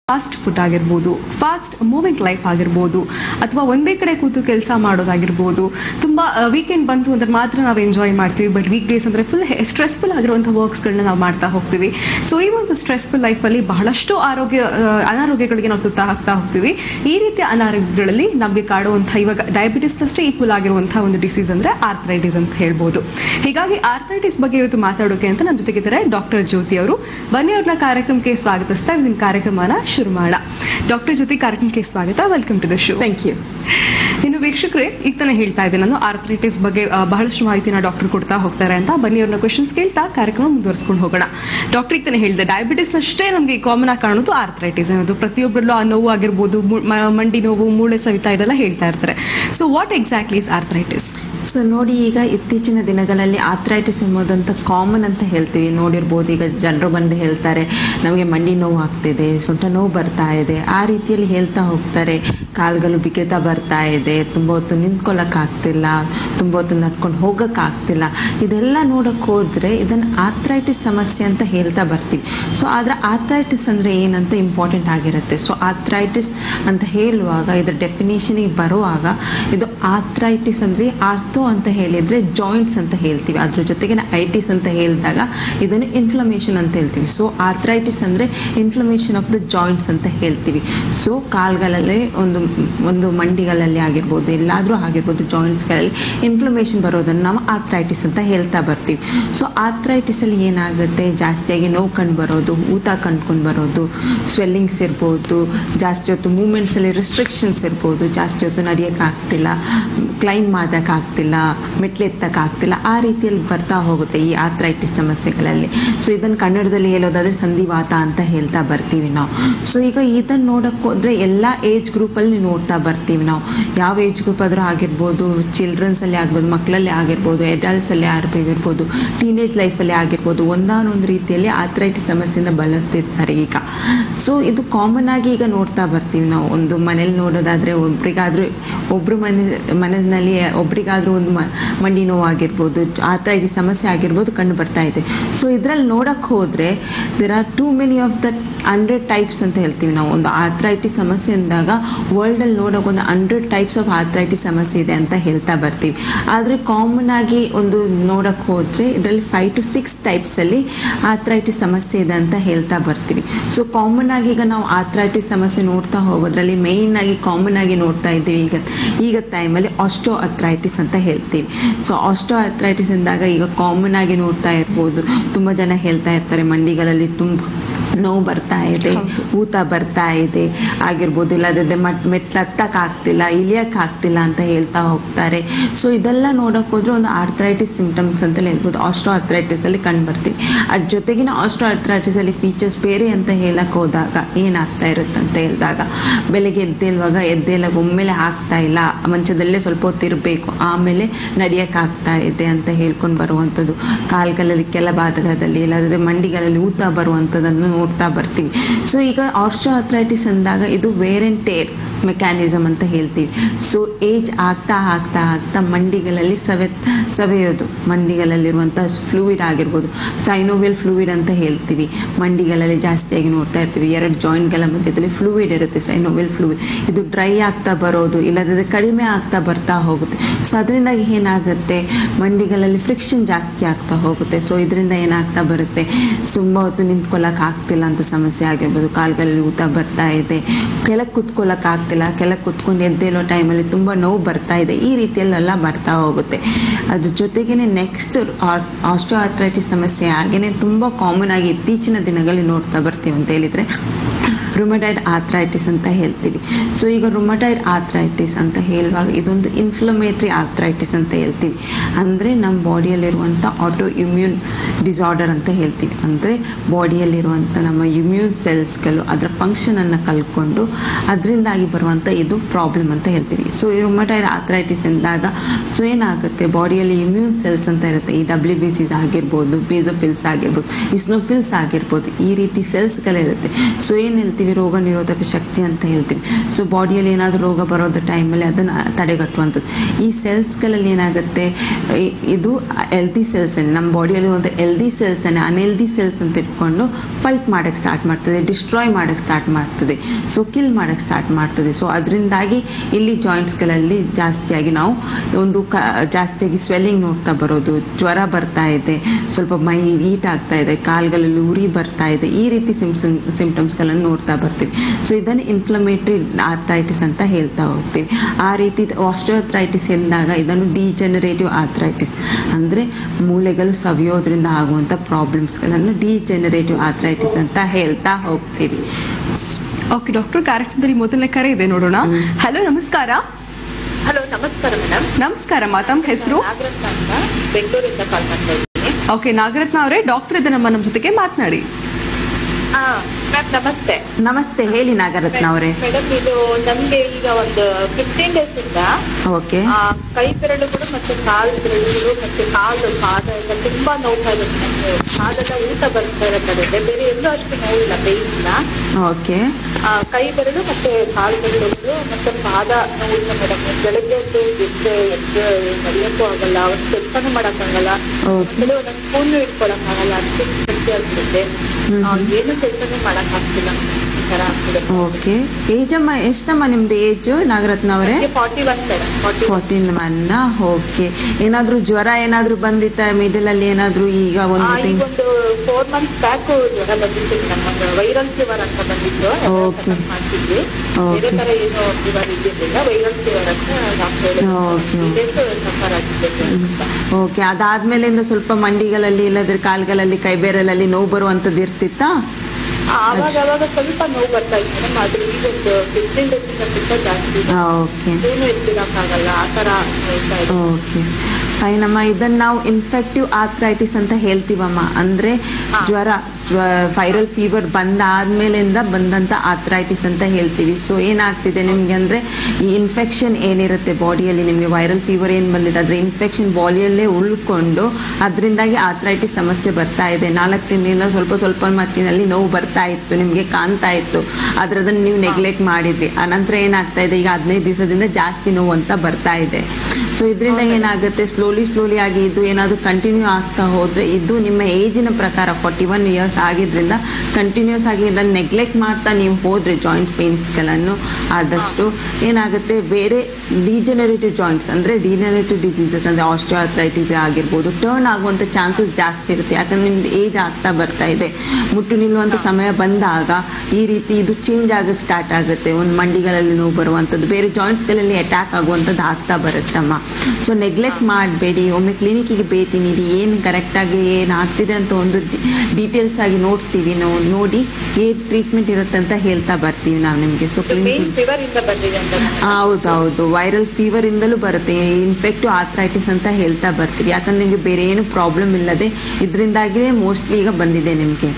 Fast food ಆಗಿರ್ಬೋದು fast moving life ಆಗಿರ್ಬೋದು ಅಥವಾ ಒಂದೇ ಕಡೆ ಕೂತು ಕೆಲಸ ಮಾಡೋದಾಗಿರ್ಬೋದು ತುಂಬ ವೀಕೆಂಡ್ ಬಂತು ಅಂದ್ರೆ ಮಾತ್ರ ನಾವು ಎಂಜಾಯ್ ಮಾಡ್ತೀವಿ ಬಟ್ ವೀಕ್ ಡೇಸ್ ಅಂದರೆ ಫುಲ್ ಸ್ಟ್ರೆಸ್ಫುಲ್ ಆಗಿರುವಂಥ ವರ್ಕ್ಸ್ಗಳನ್ನ ನಾವು ಮಾಡ್ತಾ ಹೋಗ್ತೀವಿ ಸೊ ಈ ಒಂದು ಸ್ಟ್ರೆಸ್ಫುಲ್ ಲೈಫಲ್ಲಿ ಬಹಳಷ್ಟು ಆರೋಗ್ಯ ಆ, ಅನಾರೋಗ್ಯಗಳಿಗೆ ನಾವು ತುತ್ತ ಹಾಕ್ತಾ ಹೋಗ್ತೀವಿ ಈ ರೀತಿಯ ಅನಾರೋಗ್ಯಗಳಲ್ಲಿ ನಮಗೆ ಕಾಡುವಂಥ ಇವಾಗ ಡಯಾಬಿಟಿಸ್ನಷ್ಟೇ ಈಕ್ವಲ್ ಆಗಿರುವಂಥ ಒಂದು ಡಿಸೀಸ್ ಅಂದರೆ ಆರ್ಥರೈಟಿಸ್ ಅಂತ ಹೇಳ್ಬೋದು ಹೀಗಾಗಿ ಆರ್ಥರೈಟಿಸ್ ಬಗ್ಗೆ ಇವತ್ತು ಮಾತಾಡೋಕೆ ಅಂತ ನಮ್ಮ ಜೊತೆಗಿದ್ದಾರೆ ಡಾಕ್ಟರ್ ಜ್ಯೋತಿ ಅವರು ಬನ್ನಿ ಅವ್ರನ್ನ ಕಾರ್ಯಕ್ರಮಕ್ಕೆ ಸ್ವಾಗತಿಸ್ತಾ ಇದನ್ನ ಕಾರ್ಯಕ್ರಮನ ಶುರು ಮಾಡೋಣ ಡಾಕ್ಟರ್ ಜ್ಯೋತಿ ಕಾರ್ಯಕ್ರಮಕ್ಕೆ ಸ್ವಾಗತ welcome to the show thank you ಇನ್ನು ವೀಕ್ಷಕರೇ ಈಗ ತಾನೇ ಹೇಳ್ತಾ ಇದ್ದೆ ನಾನು ಆರ್ಥರೈಟಿಸ್ ಬಗ್ಗೆ ಆ, ಬಹಳಷ್ಟು ಮಾಹಿತಿನ ಡಾಕ್ಟರ್ ಕೊಡ್ತಾ ಹೋಗ್ತಾರೆ ಅಂತ ಬನ್ನಿ ಅವ್ರನ್ನ ಕ್ವಶನ್ಸ್ ಕೇಳ್ತಾ ಕಾರ್ಯಕ್ರಮ ಮುಂದುವರಿಸ್ಕೊಂಡು ಹೋಗೋಣ ಡಾಕ್ಟರ್ ಈಗ ತಾನೇ ಹೇಳಿದೆ ಡಯಾಬಿಟಿಸ್ ಅಷ್ಟೇ ನಮಗೆ ಕಾಮನ್ ಆಗಿ ಕಾಣೋದು ಆರ್ಥರೈಟಿಸ್ ಅನ್ನೋದು ಪ್ರತಿಯೊಬ್ಬರಲ್ಲೂ ಆ ನೋವು ಆಗಿರ್ಬೋದು ಮು- ಮ- ಮಂಡಿ ನೋವು ಮೂಳೆ ಸವಿತಾ ಇದೆಲ್ಲ ಹೇಳ್ತಾ ಇರ್ತಾರೆ so what exactly is arthritis so ನೋಡಿ ಈಗ ಇತ್ತೀಚಿನ ದಿನಗಳಲ್ಲಿ ಆಥ್ರೈಟಿಸ್ ಎಂಬುದಂತ ಕಾಮನ್ ಅಂತ ಹೇಳ್ತೀವಿ ನೋಡಿರ್ಬೋದು ಈಗ ಜನರು ಬಂದು ಹೇಳ್ತಾರೆ ನಮಗೆ ಮಂಡಿ ನೋವು ಆಗ್ತಿದೆ ಸೊಂಟ ನೋವು ಬರ್ತಾ ಇದೆ ಆ ರೀತಿಯಲ್ಲಿ ಹೇಳ್ತಾ ಹೋಗ್ತಾರೆ ಕಾಲುಗಳು ಬಿಗಿತ ಬರ್ತಾ ಇದೆ ತುಂಬ ಹೊತ್ತು ನಿಂತ್ಕೊಳ್ಳೋಕ್ಕಾಗ್ತಿಲ್ಲ ತುಂಬ ಹೊತ್ತು ನಡ್ಕೊಂಡು ಹೋಗೋಕ್ಕಾಗ್ತಿಲ್ಲ ಇದೆಲ್ಲ ನೋಡೋಕೆ ಹೋದರೆ ಇದನ್ನು ಆಥ್ರೈಟಿಸ್ ಸಮಸ್ಯೆ ಅಂತ ಹೇಳ್ತಾ ಬರ್ತೀವಿ ಸೊ ಆದರೆ ಆಥ್ರೈಟಿಸ್ ಅಂದರೆ ಏನಂತ ಇಂಪಾರ್ಟೆಂಟ್ ಆಗಿರುತ್ತೆ ಸೊ ಆಥ್ರೈಟಿಸ್ ಅಂತ ಹೇಳುವಾಗ ಇದರ ಡೆಫಿನೇಷನಿಗೆ ಬರುವಾಗ ಇದು ಆಥ್ರೈಟಿಸ್ ಅಂದರೆ ಆರ್ಥೋ ಅಂತ ಹೇಳಿದರೆ ಜಾಯಿಂಟ್ಸ್ ಅಂತ ಹೇಳ್ತೀವಿ ಅದ್ರ ಜೊತೆಗೆ ಐಟಿಸ್ ಅಂತ ಹೇಳಿದಾಗ ಇದನ್ನು ಇನ್ಫ್ಲಮೇಷನ್ ಅಂತ ಹೇಳ್ತೀವಿ ಸೊ ಆಥ್ರೈಟಿಸ್ ಅಂದರೆ ಇನ್ಫ್ಲಮೇಷನ್ ಆಫ್ ದ ಜಾಯಿಂಟ್ಸ್ ಅಂತ ಹೇಳ್ತೀವಿ ಸೊ ಕಾಲ್ಗಳಲ್ಲಿ ಒಂದು ಒಂದು ಮಂಡಿಗಳಲ್ಲಿ ಆಗಿರ್ಬೋದು ಎಲ್ಲಾದರೂ ಆಗಿರ್ಬೋದು ಜಾಯಿಂಟ್ಸ್ಗಳಲ್ಲಿ ಇನ್ಫ್ಲಮೇಷನ್ ಬರೋದನ್ನು ನಾವು ಆಥ್ರೈಟಿಸ್ ಅಂತ ಹೇಳ್ತಾ ಬರ್ತೀವಿ ಸೊ ಆಥ್ರೈಟಿಸಲ್ಲಿ ಏನಾಗುತ್ತೆ ಜಾಸ್ತಿಯಾಗಿ ನೋವು ಕಂಡು ಬರೋದು ಊತ ಕಂಡ್ಕೊಂಡು ಬರೋದು ಸ್ವೆಲ್ಲಿಂಗ್ಸ್ ಇರ್ಬೋದು ಜಾಸ್ತಿ ಹೊತ್ತು ಮೂಮೆಂಟ್ಸಲ್ಲಿ ರಿಸ್ಟ್ರಿಕ್ಷನ್ಸ್ ಇರ್ಬೋದು ಜಾಸ್ತಿ ಹೊತ್ತು ನಡೆಯೋಕ್ಕಾಗ್ತಿಲ್ಲ ಕ್ಲೈಮ್ ಮಾಡೋಕ್ಕಾಗ್ತಿಲ್ಲ ಮೆಟ್ಲೆತ್ತಕ್ಕಾಗ್ತಿಲ್ಲ ಆ ರೀತಿಯಲ್ಲಿ ಬರ್ತಾ ಹೋಗುತ್ತೆ ಈ ಆಥ್ರೈಟಿಸ್ ಸಮಸ್ಯೆಗಳಲ್ಲಿ ಸೊ ಇದನ್ನು ಕನ್ನಡದಲ್ಲಿ ಹೇಳೋದಾದರೆ ಸಂಧಿವಾತ ಅಂತ ಹೇಳ್ತಾ ಬರ್ತೀವಿ ನಾವು ಸೊ ಈಗ ಇದನ್ನು ನೋಡೋಕ್ಕೆ ಹೋದರೆ ಎಲ್ಲ ಏಜ್ ಗ್ರೂಪಲ್ಲಿ ನೋಡ್ತಾ ಬರ್ತೀವಿ ನಾವು ಯಾವ ಏಜ್ ಗ್ರೂಪ್ ಆದರೂ ಆಗಿರ್ಬೋದು ಚಿಲ್ಡ್ರನ್ಸಲ್ಲಿ ಆಗ್ಬೋದು ಮಕ್ಕಳಲ್ಲಿ ಆಗಿರ್ಬೋದು ಎಡಲ್ಟ್ಸಲ್ಲಿ ಆಗಿರ್ಬೋದು ಟೀನೇಜ್ ಲೈಫಲ್ಲಿ ಆಗಿರ್ಬೋದು ಒಂದಾನೊಂದು ರೀತಿಯಲ್ಲಿ ಆಥ್ರೈಟಿಸ್ ಸಮಸ್ಯೆಯಿಂದ ಬಳಲ್ತಿದ್ದಾರೆ ಈಗ ಸೊ ಇದು ಕಾಮನ್ ಆಗಿ ಈಗ ನೋಡ್ತಾ ಬರ್ತೀವಿ ನಾವು ಒಂದು ಮನೇಲಿ ನೋಡೋದಾದರೆ ಒಬ್ರಿಗಾದ್ರೂ ಒಬ್ರು ಮನೆ ಮನೆಯಲ್ಲಿ ಒಬ್ರಿಗಾದ್ರೂ ಒಂದು ಮ- ಮಂಡಿ ನೋವು ಆಗಿರ್ಬೋದು ಆಥ್ರೈಟಿಸ್ ಸಮಸ್ಯೆ ಆಗಿರ್ಬೋದು ಕಂಡು ಬರ್ತಾ ಇದೆ ಸೊ ಇದರಲ್ಲಿ ನೋಡಕ್ಕೆ ಹೋದರೆ there are too many of the hundred types ಅಂತ ಹೇಳ್ತೀವಿ ನಾವು ಒಂದು ಆಥ್ರೈಟಿಸ್ ಸಮಸ್ಯೆ ಅಂದಾಗ ವರ್ಲ್ಡಲ್ಲಿ ನೋಡೋಕೆ ಒಂದು ಹಂಡ್ರೆಡ್ ಟೈಪ್ಸ್ ಆಫ್ ಆಥ್ರೈಟಿಸ್ ಸಮಸ್ಯೆ ಇದೆ ಅಂತ ಹೇಳ್ತಾ ಬರ್ತೀವಿ ಆದರೆ ಕಾಮನ್ ಆಗಿ ಒಂದು ನೋಡಕ್ಕೆ ಹೋದರೆ ಇದರಲ್ಲಿ ಫೈವ್ ಟು ಸಿಕ್ಸ್ ಟೈಪ್ಸಲ್ಲಿ ಆಥ್ರೈಟಿಸ್ ಸಮಸ್ಯೆ ಇದೆ ಅಂತ ಹೇಳ್ತಾ ಬರ್ತೀವಿ ಸೊ ಕಾಮನ್ ಆಗಿ ಈಗ ನಾವು ಆಥ್ರೈಟಿಸ್ ಸಮಸ್ಯೆ ನೋಡ್ತಾ ಹೋಗೋದ್ರಲ್ಲಿ ಮೇಯ್ನ್ ಆಗಿ ಕಾಮನ್ ಆಗಿ ನೋಡ್ತಾ ಇದ್ದೀವಿ ಈಗ ಈಗ ಟೈಮಲ್ಲಿ ಆಸ್ಟೋ ಅಥ್ರೈಟಿಸ್ ಅಂತ ಹೇಳ್ತೀವಿ ಸೊ ಆಸ್ಟೋ ಅಥ್ರೈಟಿಸ್ ಅಂದಾಗ ಈಗ ಕಾಮನ್ ಆಗಿ ನೋಡ್ತಾ ಇರ್ಬೋದು ತುಂಬ ಜನ ಹೇಳ್ತಾ ಇರ್ತಾರೆ ಮಂಡಿಗಳಲ್ಲಿ ತುಂಬ ನೋವು ಬರ್ತಾ ಇದೆ ಊತ ಬರ್ತಾ ಇದೆ ಆಗಿರ್ಬೋದು ಇಲ್ಲದಿದ್ದರೆ ಮಟ್ ಮೆಟ್ಲತ್ತಕ್ಕಾಗ್ತಿಲ್ಲ ಇಳಿಯೋಕ್ಕಾಗ್ತಿಲ್ಲ ಅಂತ ಹೇಳ್ತಾ ಹೋಗ್ತಾರೆ ಸೊ ಇದೆಲ್ಲ ನೋಡೋಕೆ ಹೋದ್ರೆ ಒಂದು ಆರ್ಥ್ರೈಟಿಸ್ ಸಿಂಪ್ಟಮ್ಸ್ ಅಂತಲೇ ಹೇಳ್ಬೋದು ಆಸ್ಟ್ರೋ ಆರ್ಥ್ರೈಟಿಸಲ್ಲಿ ಕಂಡು ಬರ್ತೀವಿ ಅದ್ರ ಜೊತೆಗಿನ ಆಸ್ಟ್ರೋ ಆರ್ಥ್ರೈಟಿಸಲ್ಲಿ ಫೀಚರ್ಸ್ ಬೇರೆ ಅಂತ ಹೇಳಕ್ಕೆ ಹೋದಾಗ ಏನಾಗ್ತಾ ಇರುತ್ತೆ ಅಂತ ಹೇಳಿದಾಗ ಬೆಳಗ್ಗೆ ಎದ್ದೇಳುವಾಗ ಎದ್ದೇಲಾಗ ಒಮ್ಮೆಲೆ ಆಗ್ತಾ ಇಲ್ಲ ಮಂಚದಲ್ಲೇ ಸ್ವಲ್ಪ ಹೊತ್ತು ಇರಬೇಕು ಆಮೇಲೆ ನಡೆಯೋಕ್ಕಾಗ್ತಾ ಇದೆ ಅಂತ ಹೇಳ್ಕೊಂಡು ಬರುವಂಥದ್ದು ಕಾಲ್ಗಳಲ್ಲಿ ಕೆಲ ಭಾಗದಲ್ಲಿ ಇಲ್ಲದ್ರೆ ಮಂಡಿಗಳಲ್ಲಿ ಊತ ಬರುವಂಥದ್ದನ್ನು ನೋಡ್ತಾ ಬರ್ತೀವಿ ಸೊ ಈಗ ಆಸ್ಟ್ರೋ ಆರ್ಥ್ರೈಟಿಸ್ ಅಂದಾಗ ಇದು ವೇರ್ ಆ್ಯಂಡ್ ಟೇರ್ ಮೆಕ್ಯಾನಿಸಮ್ ಅಂತ ಹೇಳ್ತೀವಿ ಸೊ ಏಜ್ ಆಗ್ತಾ ಆಗ್ತಾ ಆಗ್ತಾ ಮಂಡಿಗಳಲ್ಲಿ ಸವೆ ಸವೆಯೋದು ಮಂಡಿಗಳಲ್ಲಿರುವಂಥ ಫ್ಲೂಯಿಡ್ ಆಗಿರ್ಬೋದು ಸೈನೋವಿಯಲ್ ಫ್ಲೂಯಿಡ್ ಅಂತ ಹೇಳ್ತೀವಿ ಮಂಡಿಗಳಲ್ಲಿ ಜಾಸ್ತಿಯಾಗಿ ನೋಡ್ತಾ ಇರ್ತೀವಿ ಎರಡು ಜಾಯಿಂಟ್ಗಳ ಮಧ್ಯದಲ್ಲಿ ಫ್ಲೂಯಿಡ್ ಇರುತ್ತೆ ಸೈನೋವಿಯಲ್ ಫ್ಲೂಯಿಡ್ ಇದು ಡ್ರೈ ಆಗ್ತಾ ಬರೋದು ಇಲ್ಲದಿದ್ದರೆ ಕಡಿಮೆ ಆಗ್ತಾ ಬರ್ತಾ ಹೋಗುತ್ತೆ ಸೊ ಅದರಿಂದಾಗಿ ಏನಾಗುತ್ತೆ ಮಂಡಿಗಳಲ್ಲಿ ಫ್ರಿಕ್ಷನ್ ಜಾಸ್ತಿ ಆಗ್ತಾ ಹೋಗುತ್ತೆ ಸೊ ಇದರಿಂದ ಏನಾಗ್ತಾ ಬರುತ್ತೆ ತುಂಬ ಹೊತ್ತು ನಿಂತ್ಕೊಳ್ಳೋಕೆ ಆಗ್ತಿಲ್ಲ ಅಂತ ಸಮಸ್ಯೆ ಆಗಿರ್ಬೋದು ಕಾಲ್ಗಳಲ್ಲಿ ಊತ ಬರ್ತಾ ಇದೆ ಕೆಳಗೆ ಕುತ್ಕೊಳ್ಳೋಕೆ ಆಗ್ತಿಲ್ಲ ಕೆಳಗೆ ಕುತ್ಕೊಂಡು ಎದ್ದೇಳೋ ಟೈಮಲ್ಲಿ ತುಂಬ ನೋವು ಬರ್ತಾ ಇದೆ ಈ ರೀತಿಯಲ್ಲೆಲ್ಲ ಬರ್ತಾ ಹೋಗುತ್ತೆ ಅದ್ರ ಜೊತೆಗೇನೆ ನೆಕ್ಸ್ಟ್ ಆಸ್ಟೋ ಆರ್ಥ್ರೈಟಿಸ್ ಸಮಸ್ಯೆ ಹಾಗೇನೆ ತುಂಬ ಕಾಮನ್ ಆಗಿ ಇತ್ತೀಚಿನ ದಿನಗಳಲ್ಲಿ ನೋಡ್ತಾ ಬರ್ತೀವಿ ಅಂತ ಹೇಳಿದರೆ ರುಮಟೈಡ್ ಆಥ್ರೈಟಿಸ್ ಅಂತ ಹೇಳ್ತೀವಿ ಸೊ ಈಗ ರುಮಟೈಡ್ ಆಥ್ರೈಟಿಸ್ ಅಂತ ಹೇಳುವಾಗ ಇದೊಂದು ಇನ್ಫ್ಲಮೇಟ್ರಿ ಆಥ್ರೈಟಿಸ್ ಅಂತ ಹೇಳ್ತೀವಿ ಅಂದರೆ ನಮ್ಮ ಬಾಡಿಯಲ್ಲಿರುವಂಥ ಆಟೋ ಇಮ್ಯೂನ್ ಡಿಸಾರ್ಡರ್ ಅಂತ ಹೇಳ್ತೀವಿ ಅಂದರೆ ಬಾಡಿಯಲ್ಲಿರುವಂಥ ನಮ್ಮ ಇಮ್ಯೂನ್ ಸೆಲ್ಸ್ಗಳು ಅದರ ಫಂಕ್ಷನನ್ನು ಕಲ್ಕೊಂಡು ಅದರಿಂದಾಗಿ ಬರುವಂಥ ಇದು ಪ್ರಾಬ್ಲಮ್ ಅಂತ ಹೇಳ್ತೀವಿ ಸೊ ಈ ರುಮಟೈಡ್ ಆಥ್ರೈಟಿಸ್ ಎಂದಾಗ ಸೊ ಏನಾಗುತ್ತೆ ಬಾಡಿಯಲ್ಲಿ ಇಮ್ಯೂನ್ ಸೆಲ್ಸ್ ಅಂತ ಇರುತ್ತೆ ಈ ಡಬ್ಲ್ಯೂ ಬಿ ಸಿಸ್ ಆಗಿರ್ಬೋದು ಬೇಸೋಫಿಲ್ಸ್ ಆಗಿರ್ಬೋದು ಇಸ್ನೋಫಿಲ್ಸ್ ಆಗಿರ್ಬೋದು ಈ ರೀತಿ ಸೆಲ್ಸ್ಗಳಿರುತ್ತೆ ಸೊ ಏನು ಹೇಳ್ತೀವಿ ಹೇಳ್ತೀವಿ ರೋಗ ನಿರೋಧಕ ಶಕ್ತಿ ಅಂತ ಹೇಳ್ತೀವಿ ಸೊ ಬಾಡಿಯಲ್ಲಿ ಏನಾದರೂ ರೋಗ ಬರೋದ ಟೈಮಲ್ಲಿ ಅದನ್ನು ತಡೆಗಟ್ಟುವಂಥದ್ದು ಈ ಸೆಲ್ಸ್ಗಳಲ್ಲಿ ಏನಾಗುತ್ತೆ ಇ- ಇದು ಎಲ್ದಿ ಸೆಲ್ಸ್ ನಮ್ಮ ಬಾಡಿಯಲ್ಲಿ ಒಂದು ಎಲ್ದಿ ಸೆಲ್ಸ್ ಅನ್ಎಲ್ದಿ ಸೆಲ್ಸ್ ಅಂತ ಇಟ್ಕೊಂಡು ಫೈಟ್ ಮಾಡೋಕ್ಕೆ ಸ್ಟಾರ್ಟ್ ಮಾಡ್ತದೆ ಡಿಸ್ಟ್ರಾಯ್ ಮಾಡೋಕ್ಕೆ ಸ್ಟಾರ್ಟ್ ಮಾಡ್ತದೆ ಸೊ ಕಿಲ್ ಮಾಡೋಕ್ಕೆ ಸ್ಟಾರ್ಟ್ ಮಾಡ್ತದೆ ಸೊ ಅದರಿಂದಾಗಿ ಇಲ್ಲಿ ಜಾಯಿಂಟ್ಸ್ಗಳಲ್ಲಿ ಜಾಸ್ತಿಯಾಗಿ ನಾವು ಒಂದು ಕ ಜಾಸ್ತಿಯಾಗಿ ಸ್ವೆಲ್ಲಿಂಗ್ ನೋಡ್ತಾ ಬರೋದು ಜ್ವರ ಬರ್ತಾ ಇದೆ ಸ್ವಲ್ಪ ಮೈ ಈಟ್ ಆಗ್ತಾ ಇದೆ ಕಾಲ್ಗಳಲ್ಲಿ ಉರಿ ಬರ್ತಾ ಇದೆ ಈ ರೀತಿ ಸಿಮ್ಸ್ ಸಿಂಪ್ಟಮ್ಸ್ಗಳನ್ನು ನೋಡ್ತಾ ಬರ್ತೀವಿ ಸೊ ಇದನ್ನು ಇನ್ಫ್ಲಮೇಟ್ರಿ ಆರ್ಥ್ರೈಟಿಸ್ ಅಂತ ಹೇಳ್ತಾ ಹೋಗ್ತೀವಿ ಆ ರೀತಿ ಆಸ್ಟ್ರಿಯೋಥ್ರೈಟಿಸ್ ಎಂದಾಗ ಇದನ್ನು ಡಿಜೆನರೇಟಿವ್ ಆರ್ಥ್ರೈಟಿಸ್ ಅಂದರೆ ಮೂಳೆಗಳು ಸವಿಯೋದ್ರಿಂದ ಆಗುವಂಥ ಪ್ರಾಬ್ಲಮ್ಸ್ಗಳನ್ನು ಡಿಜೆನರೇಟಿವ್ ಆರ್ಥ್ರೈಟಿಸ್ ಅಂತ ಹೇಳ್ತಾ ಹೋಗ್ತೀವಿ ಓಕೆ ಡಾಕ್ಟರ್ ಕಾರ್ಯಕ್ರಮದಲ್ಲಿ ಮೊದಲನೇ ಕರೆ ಇದೆ ನೋಡೋಣ ಹಲೋ ನಮಸ್ಕಾರ ಹಲೋ ನಮಸ್ಕಾರ ಮೇಡಮ್ ನಮಸ್ಕಾರಮ್ಮ ತಮ್ಮ ಹೆಸರು ನಾಗರತ್ನ ಅಂತ ಬೆಂಗಳೂರಿಂದ ಕಾಲ್ ಮಾಡ್ತಾ ಇದ್ದೀನಿ ಓಕೆ ನಾಗರತ್ನ ಅವರೇ ಡಾಕ್ಟರ್ ಇದೆ ನಮ್ಮ ನಮ್ಮ ಜೊತೆಗೆ ಮಾತನಾಡಿ ಹಾ ಮ್ಯಾಮ್ ನಮಸ್ತೆ ನಮಸ್ತೆ ಹೇಳಿ ನಾಗರತ್ನ ಅವರೇ ಮೇಡಮ್ ಇದು ನಮ್ಗೆ ಈಗ ಒಂದು ಫಿಫ್ಟೀನ್ ಡೇಸ್ ಇಂದ ಓಕೆ ಆ, ಕೈ ಬೆರಳುಗಳು ಮತ್ತೆ ಕಾಲು ಬೆರಳುಗಳು ಮತ್ತೆ ಕಾಲು ಪಾದ ಎಲ್ಲ ತುಂಬಾ ನೋವ್ತಾ ಇದೆ ನಮ್ಗೆ ಪಾದದ ಊಟ ಬರ್ತಾ ಇರುತ್ತೆ ಬೇರೆ ಎಲ್ಲೂ ಅಷ್ಟು ನೋವಿಲ್ಲ ಪೇನ್ ಇಲ್ಲ ಓಕೆ ಆ, ಕೈ ಬೆರಳು ಮತ್ತೆ ಕಾಲು ಬೆರಳುಗಳು ಮತ್ತೆ ಪಾದ ನೋವಿಲ್ಲ ಮೇಡಮ್ ಬೆಳಗ್ಗೆ ಎದ್ದು ಎದ್ದು ಎದ್ದು ನಡೆಯಕ್ಕೂ ಆಗಲ್ಲ ಒಂದು ಕೆಲಸನೂ ಮಾಡಕ್ಕಾಗಲ್ಲ ಓಕೆ ಕೆಲವು ಒಂದೊಂದು ಸ್ಪೂನ್ ಇಟ್ಕೊಳಕ್ಕಾಗಲ್ಲ ಅಷ್ಟು ಶಕ್ತಿ ಆಗ್ಬಿಡುತ್ತೆ ಆ, ಏನು ಕೆಲಸನೂ ಮಾಡಕ್ಕಾಗ್ತಿಲ್ಲ ಈ ತರ ಆಗ್ತಿದೆ ಓಕೆ ಏಜಮ್ಮ ಎಷ್ಟಮ್ಮ ನಿಮ್ದು ಏಜು ನಾಗರತ್ನ ಅವರೇ forty one sir forty fourteen ಮನ್ನ ಓಕೆ ಏನಾದರೂ ಜ್ವರ ಏನಾದರೂ ಬಂದಿತ್ತ ಮಿಡಲ್ ಅಲ್ಲಿ ಏನಾದರೂ ಈಗ ಒಂದು ಈಗ ತಿಂಗ್ ಒಂದು ಫೋರ್ ಮಂತ್ಸ್ ಬ್ಯಾಕ್ ಜ್ವರ ಬಂದಿತ್ತು ನಮ್ಮೊಂದು ವೈರಲ್ ಫೀವರ್ ಅಂತ ಬಂದಿತ್ತು Okay. ಮಾಡ್ತಿದ್ವಿ Okay. ಬೇರೆ ತರ ಏನು ಫೀವರ್ ಇದ್ದಿರ್ಲಿಲ್ಲ ವೈರಲ್ ಫೀವರ್ ಅಂತ ಡಾಕ್ಟರ್ Okay, okay. ಸಫರ್ ಆಗಿದ್ದೆ ಅಂತ. ಓಕೆ ಅದಾದ್ಮೇಲಿಂದ ಸ್ವಲ್ಪ ಮಂಡಿಗಳಲ್ಲಿ ಇಲ್ಲದ್ರೆ ಕಾಲ್ಗಳಲ್ಲಿ ಕೈ ಬೇರಲಲ್ಲಿ ನೋವು ಬರುವಂಥದ್ದು ಇರ್ತಿತ್ತಾ ಆವಾಗ ಅವಾಗ ಸ್ವಲ್ಪ ನೋವು ಬರ್ತಾ ಇತ್ತು ಮೇಡಮ್ ಆದ್ರೆ ಈಗ ಒಂದು ಫಿಫ್ಟೀನ್ ಡೇಸ್ ಇಂದ ತುಂಬ ಜಾಸ್ತಿ ಓಕೆ ಏನು ಎತ್ತಿಡಕ್ಕಾಗಲ್ಲ ಆ ತರ ನೋಯ್ತಾ ಇದೆ ಓಕೆ ಫೈನ್ ಅಮ್ಮ ಇದನ್ನು ನಾವು ಇನ್ಫೆಕ್ಟಿವ್ ಆರ್ಥ್ರೈಟಿಸ್ ಅಂತ ಹೇಳ್ತೀವಮ್ಮ ಅಂದರೆ ಜ್ವರ ವೈರಲ್ ಫೀವರ್ ಬಂದಾದ್ಮೇಲಿಂದ ಬಂದಂಥ ಆರ್ಥ್ರೈಟಿಸ್ ಅಂತ ಹೇಳ್ತೀವಿ ಸೊ ಏನಾಗ್ತಿದೆ ನಿಮಗೆ ಅಂದರೆ ಈ ಇನ್ಫೆಕ್ಷನ್ ಏನಿರುತ್ತೆ ಬಾಡಿಯಲ್ಲಿ ನಿಮಗೆ ವೈರಲ್ ಫೀವರ್ ಏನು ಬಂದಿದೆ ಅದರ ಇನ್ಫೆಕ್ಷನ್ ಬಾಡಿಯಲ್ಲೇ ಉಳ್ಕೊಂಡು ಅದರಿಂದಾಗಿ ಆರ್ಥ್ರೈಟಿಸ್ ಸಮಸ್ಯೆ ಬರ್ತಾ ಇದೆ ನಾಲ್ಕು ದಿನದಿಂದ ಸ್ವಲ್ಪ ಸ್ವಲ್ಪ ಮಟ್ಟಿನಲ್ಲಿ ನೋವು ಬರ್ತಾ ಇತ್ತು ನಿಮಗೆ ಕಾಣ್ತಾ ಇತ್ತು ಅದರದನ್ನು ನೀವು ನೆಗ್ಲೆಕ್ಟ್ ಮಾಡಿದ್ರಿ ಆನಂತರ ಏನಾಗ್ತಾ ಇದೆ ಈಗ ಹದಿನೈದು ದಿವಸದಿಂದ ಜಾಸ್ತಿ ನೋವು ಅಂತ ಬರ್ತಾ ಇದೆ ಸೊ ಇದರಿಂದ ಏನಾಗುತ್ತೆ ಸ್ಲೋಲಿ ಸ್ಲೋಲಿ ಆಗಿ ಇದು ಏನಾದರೂ ಕಂಟಿನ್ಯೂ ಆಗ್ತಾ ಹೋದರೆ ಇದು ನಿಮ್ಮ ಏಜಿನ ಪ್ರಕಾರ ಫಾರ್ಟಿ ಒನ್ ಇಯರ್ಸ್ ಆಗಿದ್ರಿಂದ ಕಂಟಿನ್ಯೂಸ್ ಆಗಿ ಇದನ್ನು ನೆಗ್ಲೆಕ್ಟ್ ಮಾಡ್ತಾ ನೀವು ಹೋದರೆ ಜಾಯಿಂಟ್ ಪೇನ್ಸ್ಗಳನ್ನು ಆದಷ್ಟು ಏನಾಗುತ್ತೆ ಬೇರೆ ಡಿಜೆನರೇಟಿವ್ ಜಾಯಿಂಟ್ಸ್ ಅಂದರೆ ಡಿಜೆನರೇಟಿವ್ ಡಿಸೀಸಸ್ ಅಂದರೆ ಆಸ್ಟಿಯೋಆರ್ಥ್ರೈಟಿಸ್ ಆಗಿರ್ಬೋದು ಟರ್ನ್ ಆಗುವಂಥ ಚಾನ್ಸಸ್ ಜಾಸ್ತಿ ಇರುತ್ತೆ ಯಾಕಂದ್ರೆ ನಿಮ್ದು ಏಜ್ ಆಗ್ತಾ ಬರ್ತಾ ಇದೆ ಮುಟ್ಟು ನಿಲ್ಲುವಂಥ ಸಮಯ ಬಂದಾಗ ಈ ರೀತಿ ಇದು ಚೇಂಜ್ ಆಗಕ್ಕೆ ಸ್ಟಾರ್ಟ್ ಆಗುತ್ತೆ ಒಂದು ಮಂಡಿಗಳಲ್ಲಿ ನೋವು ಬರುವಂಥದ್ದು ಬೇರೆ ಜಾಯಿಂಟ್ಸ್ಗಳಲ್ಲಿ ಅಟ್ಯಾಕ್ ಆಗುವಂಥದ್ದು ಆಗ್ತಾ ಬರುತ್ತಮ್ಮ ಸೊ ನೆಗ್ಲೆಕ್ಟ್ ಮಾಡಬೇಡಿ ಒಮ್ಮೆ ಕ್ಲಿನಿಕ್ಕಿಗೆ ಭೇಟಿ ನೀಡಿ ಏನು ಕರೆಕ್ಟಾಗಿ ಏನು ಆಗ್ತಿದೆ ಅಂತ ಒಂದು ಡೀಟೇಲ್ಸ್ ಆಗಿ ನೋಡ್ತೀವಿ ನಾವು ನೋಡಿ ಏನು ಟ್ರೀಟ್ಮೆಂಟ್ ಇರುತ್ತೆ ಅಂತ ಹೇಳ್ತಾ ಬರ್ತೀವಿ ನಾವು ನಿಮಗೆ ಸೊ ಮೇನ್ ಕ್ಲಿನಿಕ್ ಫೀವರ್ ಇಂದ ಬಂದಿದೆ ಅಂತ ಹೌದು ಹೌದು ವೈರಲ್ ಫೀವರ್ ಇಂದಲೂ ಬರುತ್ತೆ ಇನ್ಫೆಕ್ಟಿವ್ ಆರ್ಥ್ರೈಟಿಸ್ ಅಂತ ಹೇಳ್ತಾ ಬರ್ತೀವಿ ಯಾಕಂದ್ರೆ ನಿಮಗೆ ಬೇರೆ ಏನು ಪ್ರಾಬ್ಲಮ್ ಇಲ್ಲದೆ ಇದರಿಂದಾಗಿಯೇ ಮೋಸ್ಟ್ಲಿ ಈಗ ಬಂದಿದೆ ನಿಮಗೆ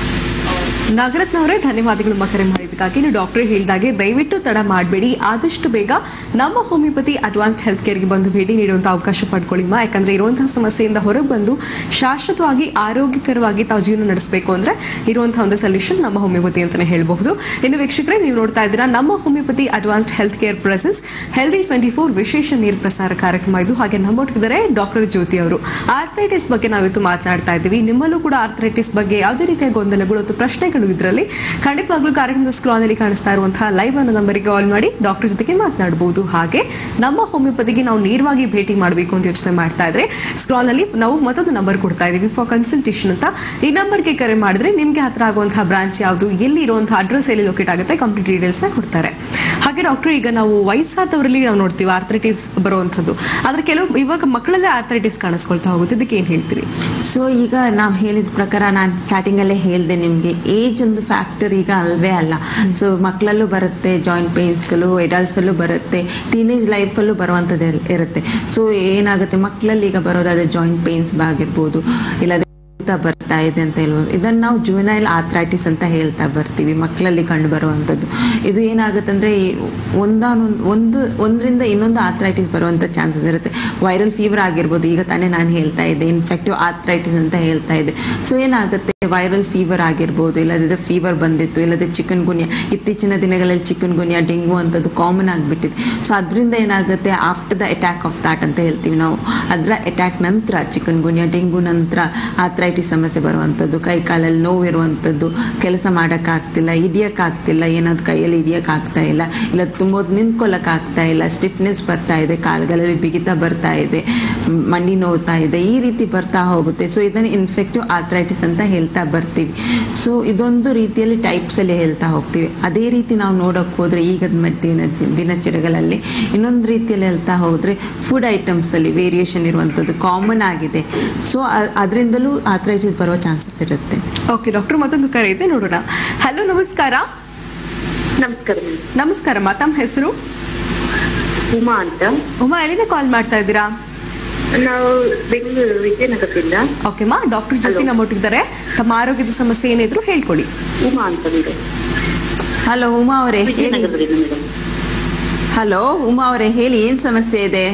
ನಾಗರತ್ನ ಅವರೇ ಧನ್ಯವಾದಗಳು ನಮ್ಮ ಕರೆ ಮಾಡಿದ್ದಕ್ಕಾಗಿ ನೀವು ಡಾಕ್ಟರ್ ಹೇಳಿದಾಗೆ ದಯವಿಟ್ಟು ತಡ ಮಾಡಬೇಡಿ ಆದಷ್ಟು ಬೇಗ ನಮ್ಮ ಹೋಮಿಯೋಪತಿ ಅಡ್ವಾನ್ಸ್ಡ್ ಹೆಲ್ತ್ ಕೇರ್ಗೆ ಬಂದು ಭೇಟಿ ನೀಡುವಂಥ ಅವಕಾಶ ಪಡ್ಕೊಳ್ಳಿಮ್ಮ ಯಾಕಂದ್ರೆ ಇರುವಂತಹ ಸಮಸ್ಯೆಯಿಂದ ಹೊರಗೆ ಬಂದು ಶಾಶ್ವತವಾಗಿ ಆರೋಗ್ಯಕರವಾಗಿ ತಾವು ಜೀವನ ನಡೆಸಬೇಕು ಅಂದ್ರೆ ಇರುವಂತಹ ಒಂದು ಸೊಲ್ಯೂಷನ್ ನಮ್ಮ ಹೋಮಿಯೋಪತಿ ಅಂತಾನೆ ಹೇಳಬಹುದು ಇನ್ನು ವೀಕ್ಷಕರೇ ನೀವು ನೋಡ್ತಾ ಇದ್ದೀರಾ ನಮ್ಮ homeopathy advanced health care presents healthy twenty four ವಿಶೇಷ ನೀರು ಪ್ರಸಾರ ಕಾರ್ಯಕ್ರಮ ಇದು ಹಾಗೆ ನಮ್ಮೊಟ್ಟಿದ್ದಾರೆ ಡಾಕ್ಟರ್ ಜ್ಯೋತಿ ಅವರು ಆರ್ಥ್ರೈಟಿಸ್ ಬಗ್ಗೆ ನಾವಿತ್ತು ಮಾತನಾಡ್ತಾ ಇದ್ದೀವಿ ನಿಮ್ಮಲ್ಲೂ ಕೂಡ ಆರ್ಥ್ರೈಟಿಸ್ ಬಗ್ಗೆ ಯಾವುದೇ ರೀತಿಯ ಗೊಂದಲಗಳು ಅಥವಾ ಪ್ರಶ್ನೆಗಳು ಇದರಲ್ಲಿ ಖಂಡಿತವಾಗ್ಲೂ ಕಾರ್ಯಕ್ರಮದ ಸ್ಕ್ರಾನಲ್ಲಿ ಕಾಣಿಸ್ತಾ ಇರುವಂತಹ ಲೈವ್ ಅನ್ನೋ ನಂಬರಿಗೆ ಕಾಲ್ ಮಾಡಿ ಡಾಕ್ಟರ್ ಜೊತೆಗೆ ಮಾತನಾಡಬಹುದು ಹಾಗೆ ನಮ್ಮ ಹೋಮಿಯೋಪತಿಗೆ ನಾವು ನೇರವಾಗಿ ಭೇಟಿ ಮಾಡಬೇಕು ಅಂತ ಯೋಚನೆ ಮಾಡ್ತಾ ಇದ್ರೆ ಸ್ಕ್ರಾನಲ್ಲಿ ನಾವು ಮತ್ತೊಂದು ನಂಬರ್ ಕೊಡ್ತಾ ಇದೀವಿ ಫಾರ್ ಕನ್ಸಲ್ಟೇಷನ್ ಅಂತ ಈ ನಂಬರ್ಗೆ ಕರೆ ಮಾಡಿದ್ರೆ ನಿಮಗೆ ಹತ್ರ ಆಗುವಂತಹ ಬ್ರಾಂಚ್ ಯಾವುದು ಎಲ್ಲಿ ಇರುವಂತಹ ಅಡ್ರೆಸ್ ಎಲ್ಲಿ ಲೊಕೇಟ್ ಆಗುತ್ತೆ ಕಂಪ್ಲೀಟ್ ಡೀಟೇಲ್ಸ್ ನ ಕೊಡ್ತಾರೆ ಹಾಗೆ ಡಾಕ್ಟರ್ ಈಗ ನಾವು ವಯಸ್ಸಾದವರಲ್ಲಿ ನಾವು ನೋಡ್ತೀವಿ ಆರ್ಥ್ರೈಟಿಸ್ ಬರುವಂಥದ್ದು ಆದ್ರೆ ಕೆಲವು ಇವಾಗ ಮಕ್ಕಳಲ್ಲೇ ಆರ್ಥ್ರೈಟಿಸ್ ಕಾಣಿಸ್ಕೊಳ್ತಾ ಹೋಗುತ್ತೆ ಇದಕ್ಕೆ ಏನ್ ಹೇಳ್ತೀರಿ ಸೊ ಈಗ ನಾವು ಹೇಳಿದ ಪ್ರಕಾರ ನಾನು ಸ್ಟಾರ್ಟಿಂಗಲ್ಲೇ ಹೇಳಿದೆ ನಿಮಗೆ ಏಜ್ ಒಂದು ಫ್ಯಾಕ್ಟರ್ ಈಗ ಅಲ್ವೇ ಅಲ್ಲ ಸೊ ಮಕ್ಕಳಲ್ಲೂ ಬರುತ್ತೆ ಜಾಯಿಂಟ್ ಪೇನ್ಸ್ಗಳು ಎಡಲ್ಟ್ಸಲ್ಲೂ ಬರುತ್ತೆ ಟೀನೇಜ್ ಲೈಫಲ್ಲೂ ಬರುವಂಥದ್ದು ಇರುತ್ತೆ ಸೊ ಏನಾಗುತ್ತೆ ಮಕ್ಕಳಲ್ಲಿ ಈಗ ಬರೋದಾದ್ರೆ ಜಾಯಿಂಟ್ ಪೇನ್ಸ್ ಆಗಿರ್ಬೋದು ಇಲ್ಲದೆ ಬೆಳೀತಾ ಬರ್ತಾ ಇದೆ ಅಂತ ಹೇಳ್ಬೋದು ಇದನ್ನು ನಾವು ಜುವೆನೈಲ್ ಆಥ್ರೈಟಿಸ್ ಅಂತ ಹೇಳ್ತಾ ಬರ್ತೀವಿ ಮಕ್ಕಳಲ್ಲಿ ಕಂಡು ಬರುವಂಥದ್ದು ಇದು ಏನಾಗುತ್ತಂದ್ರೆ ಈ ಒಂದಾನೊಂದು ಒಂದು ಒಂದರಿಂದ ಇನ್ನೊಂದು ಆಥ್ರೈಟಿಸ್ ಬರುವಂಥ ಚಾನ್ಸಸ್ ಇರುತ್ತೆ ವೈರಲ್ ಫೀವರ್ ಆಗಿರ್ಬೋದು ಈಗ ತಾನೇ ನಾನು ಹೇಳ್ತಾ ಇದ್ದೆ ಇನ್ಫೆಕ್ಟಿವ್ ಆಥ್ರೈಟಿಸ್ ಅಂತ ಹೇಳ್ತಾ ಇದ್ದೆ ಸೊ ಏನಾಗುತ್ತೆ ವೈರಲ್ ಫೀವರ್ ಆಗಿರ್ಬೋದು ಇಲ್ಲದಿದ್ದರೆ ಫೀವರ್ ಬಂದಿತ್ತು ಇಲ್ಲದೆ ಚಿಕನ್ ಗುನ್ಯಾ ಇತ್ತೀಚಿನ ದಿನಗಳಲ್ಲಿ ಚಿಕನ್ ಗುನ್ಯಾ ಡೆಂಗು ಅಂಥದ್ದು ಕಾಮನ್ ಆಗಿಬಿಟ್ಟಿದೆ ಸೊ ಅದರಿಂದ ಏನಾಗುತ್ತೆ after the attack of that ಅಂತ ಹೇಳ್ತೀವಿ ನಾವು ಅದರ ಅಟ್ಯಾಕ್ ನಂತರ ಚಿಕನ್ ಗುನ್ಯಾ ಡೆಂಗು ನಂತರ ಆಥ್ರೈಟಿಸ್ ಸಮಸ್ಯೆ ಬರುವಂಥದ್ದು ಕೈ ಕಾಲಲ್ಲಿ ನೋವು ಇರುವಂಥದ್ದು ಕೆಲಸ ಮಾಡೋಕ್ಕಾಗ್ತಿಲ್ಲ ಹಿಡಿಯೋಕ್ಕಾಗ್ತಿಲ್ಲ ಏನಾದ್ರು ಕೈಯಲ್ಲಿ ಹಿಡಿಯೋಕ್ಕಾಗ್ತಾ ಇಲ್ಲ ಇಲ್ಲ ತುಂಬೋದು ನಿಂತ್ಕೊಳ್ಳೋಕ್ಕಾಗ್ತಾ ಇಲ್ಲ ಸ್ಟಿಫ್ನೆಸ್ ಬರ್ತಾ ಇದೆ ಕಾಲುಗಳಲ್ಲಿ ಬಿಗಿತ ಬರ್ತಾ ಇದೆ ಮ್, ಮಂಡಿ ನೋವ್ತಾ ಇದೆ ಈ ರೀತಿ ಬರ್ತಾ ಹೋಗುತ್ತೆ ಸೊ ಇದನ್ನು ಇನ್ಫೆಕ್ಟಿವ್ ಆಥ್ರೈಟಿಸ್ ಅಂತ ಹೇಳ್ತಾ ಬರ್ತೀವಿ ಸೊ ಇದೊಂದು ರೀತಿಯಲ್ಲಿ ಟೈಪ್ಸಲ್ಲಿ ಹೇಳ್ತಾ ಹೋಗ್ತೀವಿ ಅದೇ ರೀತಿ ನಾವು ನೋಡೋಕೆ ಹೋದರೆ ಈಗದ ಮ- ದಿನ ದಿನಚರಿಗಳಲ್ಲಿ ಇನ್ನೊಂದು ರೀತಿಯಲ್ಲಿ ಹೇಳ್ತಾ ಹೋದರೆ ಫುಡ್ ಐಟಮ್ಸಲ್ಲಿ ವೇರಿಯೇಷನ್ ಇರುವಂಥದ್ದು ಕಾಮನ್ ಆಗಿದೆ ಸೊ ಅದರಿಂದಲೂ ಆಥ್ರೈಟಿಸ್ ಬರುವ ಚಾನ್ಸಸ್ ಇರುತ್ತೆ ಓಕೆ ಡಾಕ್ಟರ್ ಮತ್ತೊಂದು ಕರೆ ಇದೆ ನೋಡೋಣ ಹಲೋ ನಮಸ್ಕಾರ ನಮಸ್ಕಾರ ಮೇಡಮ್ ನಮಸ್ಕಾರಮ್ಮ ತಮ್ಮ ಹೆಸರು ಉಮಾ ಅಂತ ಉಮಾ ಎಲ್ಲಿಂದ ಕಾಲ್ ಮಾಡ್ತಾ ಇದ್ದೀರಾ ನಾವು ಬೆಂಗಳೂರು ವಿಜಯನಗರದಿಂದ ಓಕೆ ಮಾ ಡಾಕ್ಟರ್ ಜೊತೆ Hello. ನಮ್ಮೊಟ್ಟಿದ್ದಾರೆ ತಮ್ಮ ಆರೋಗ್ಯದ ಸಮಸ್ಯೆ ಏನಿದ್ರು ಹೇಳ್ಕೊಡಿ ಉಮಾ ಅಂತ ಮೇಡಮ್ ಹಲೋ ಉಮಾ ಅವರೇ ಹೇಳಿ ವಿಜಯನಗರದಿಂದ ಮೇಡಮ್ ಹಲೋ ಉಮಾ ಅವರೇ ಹೇಳಿ ಏನು ಸಮಸ್ಯೆ ಇದೆ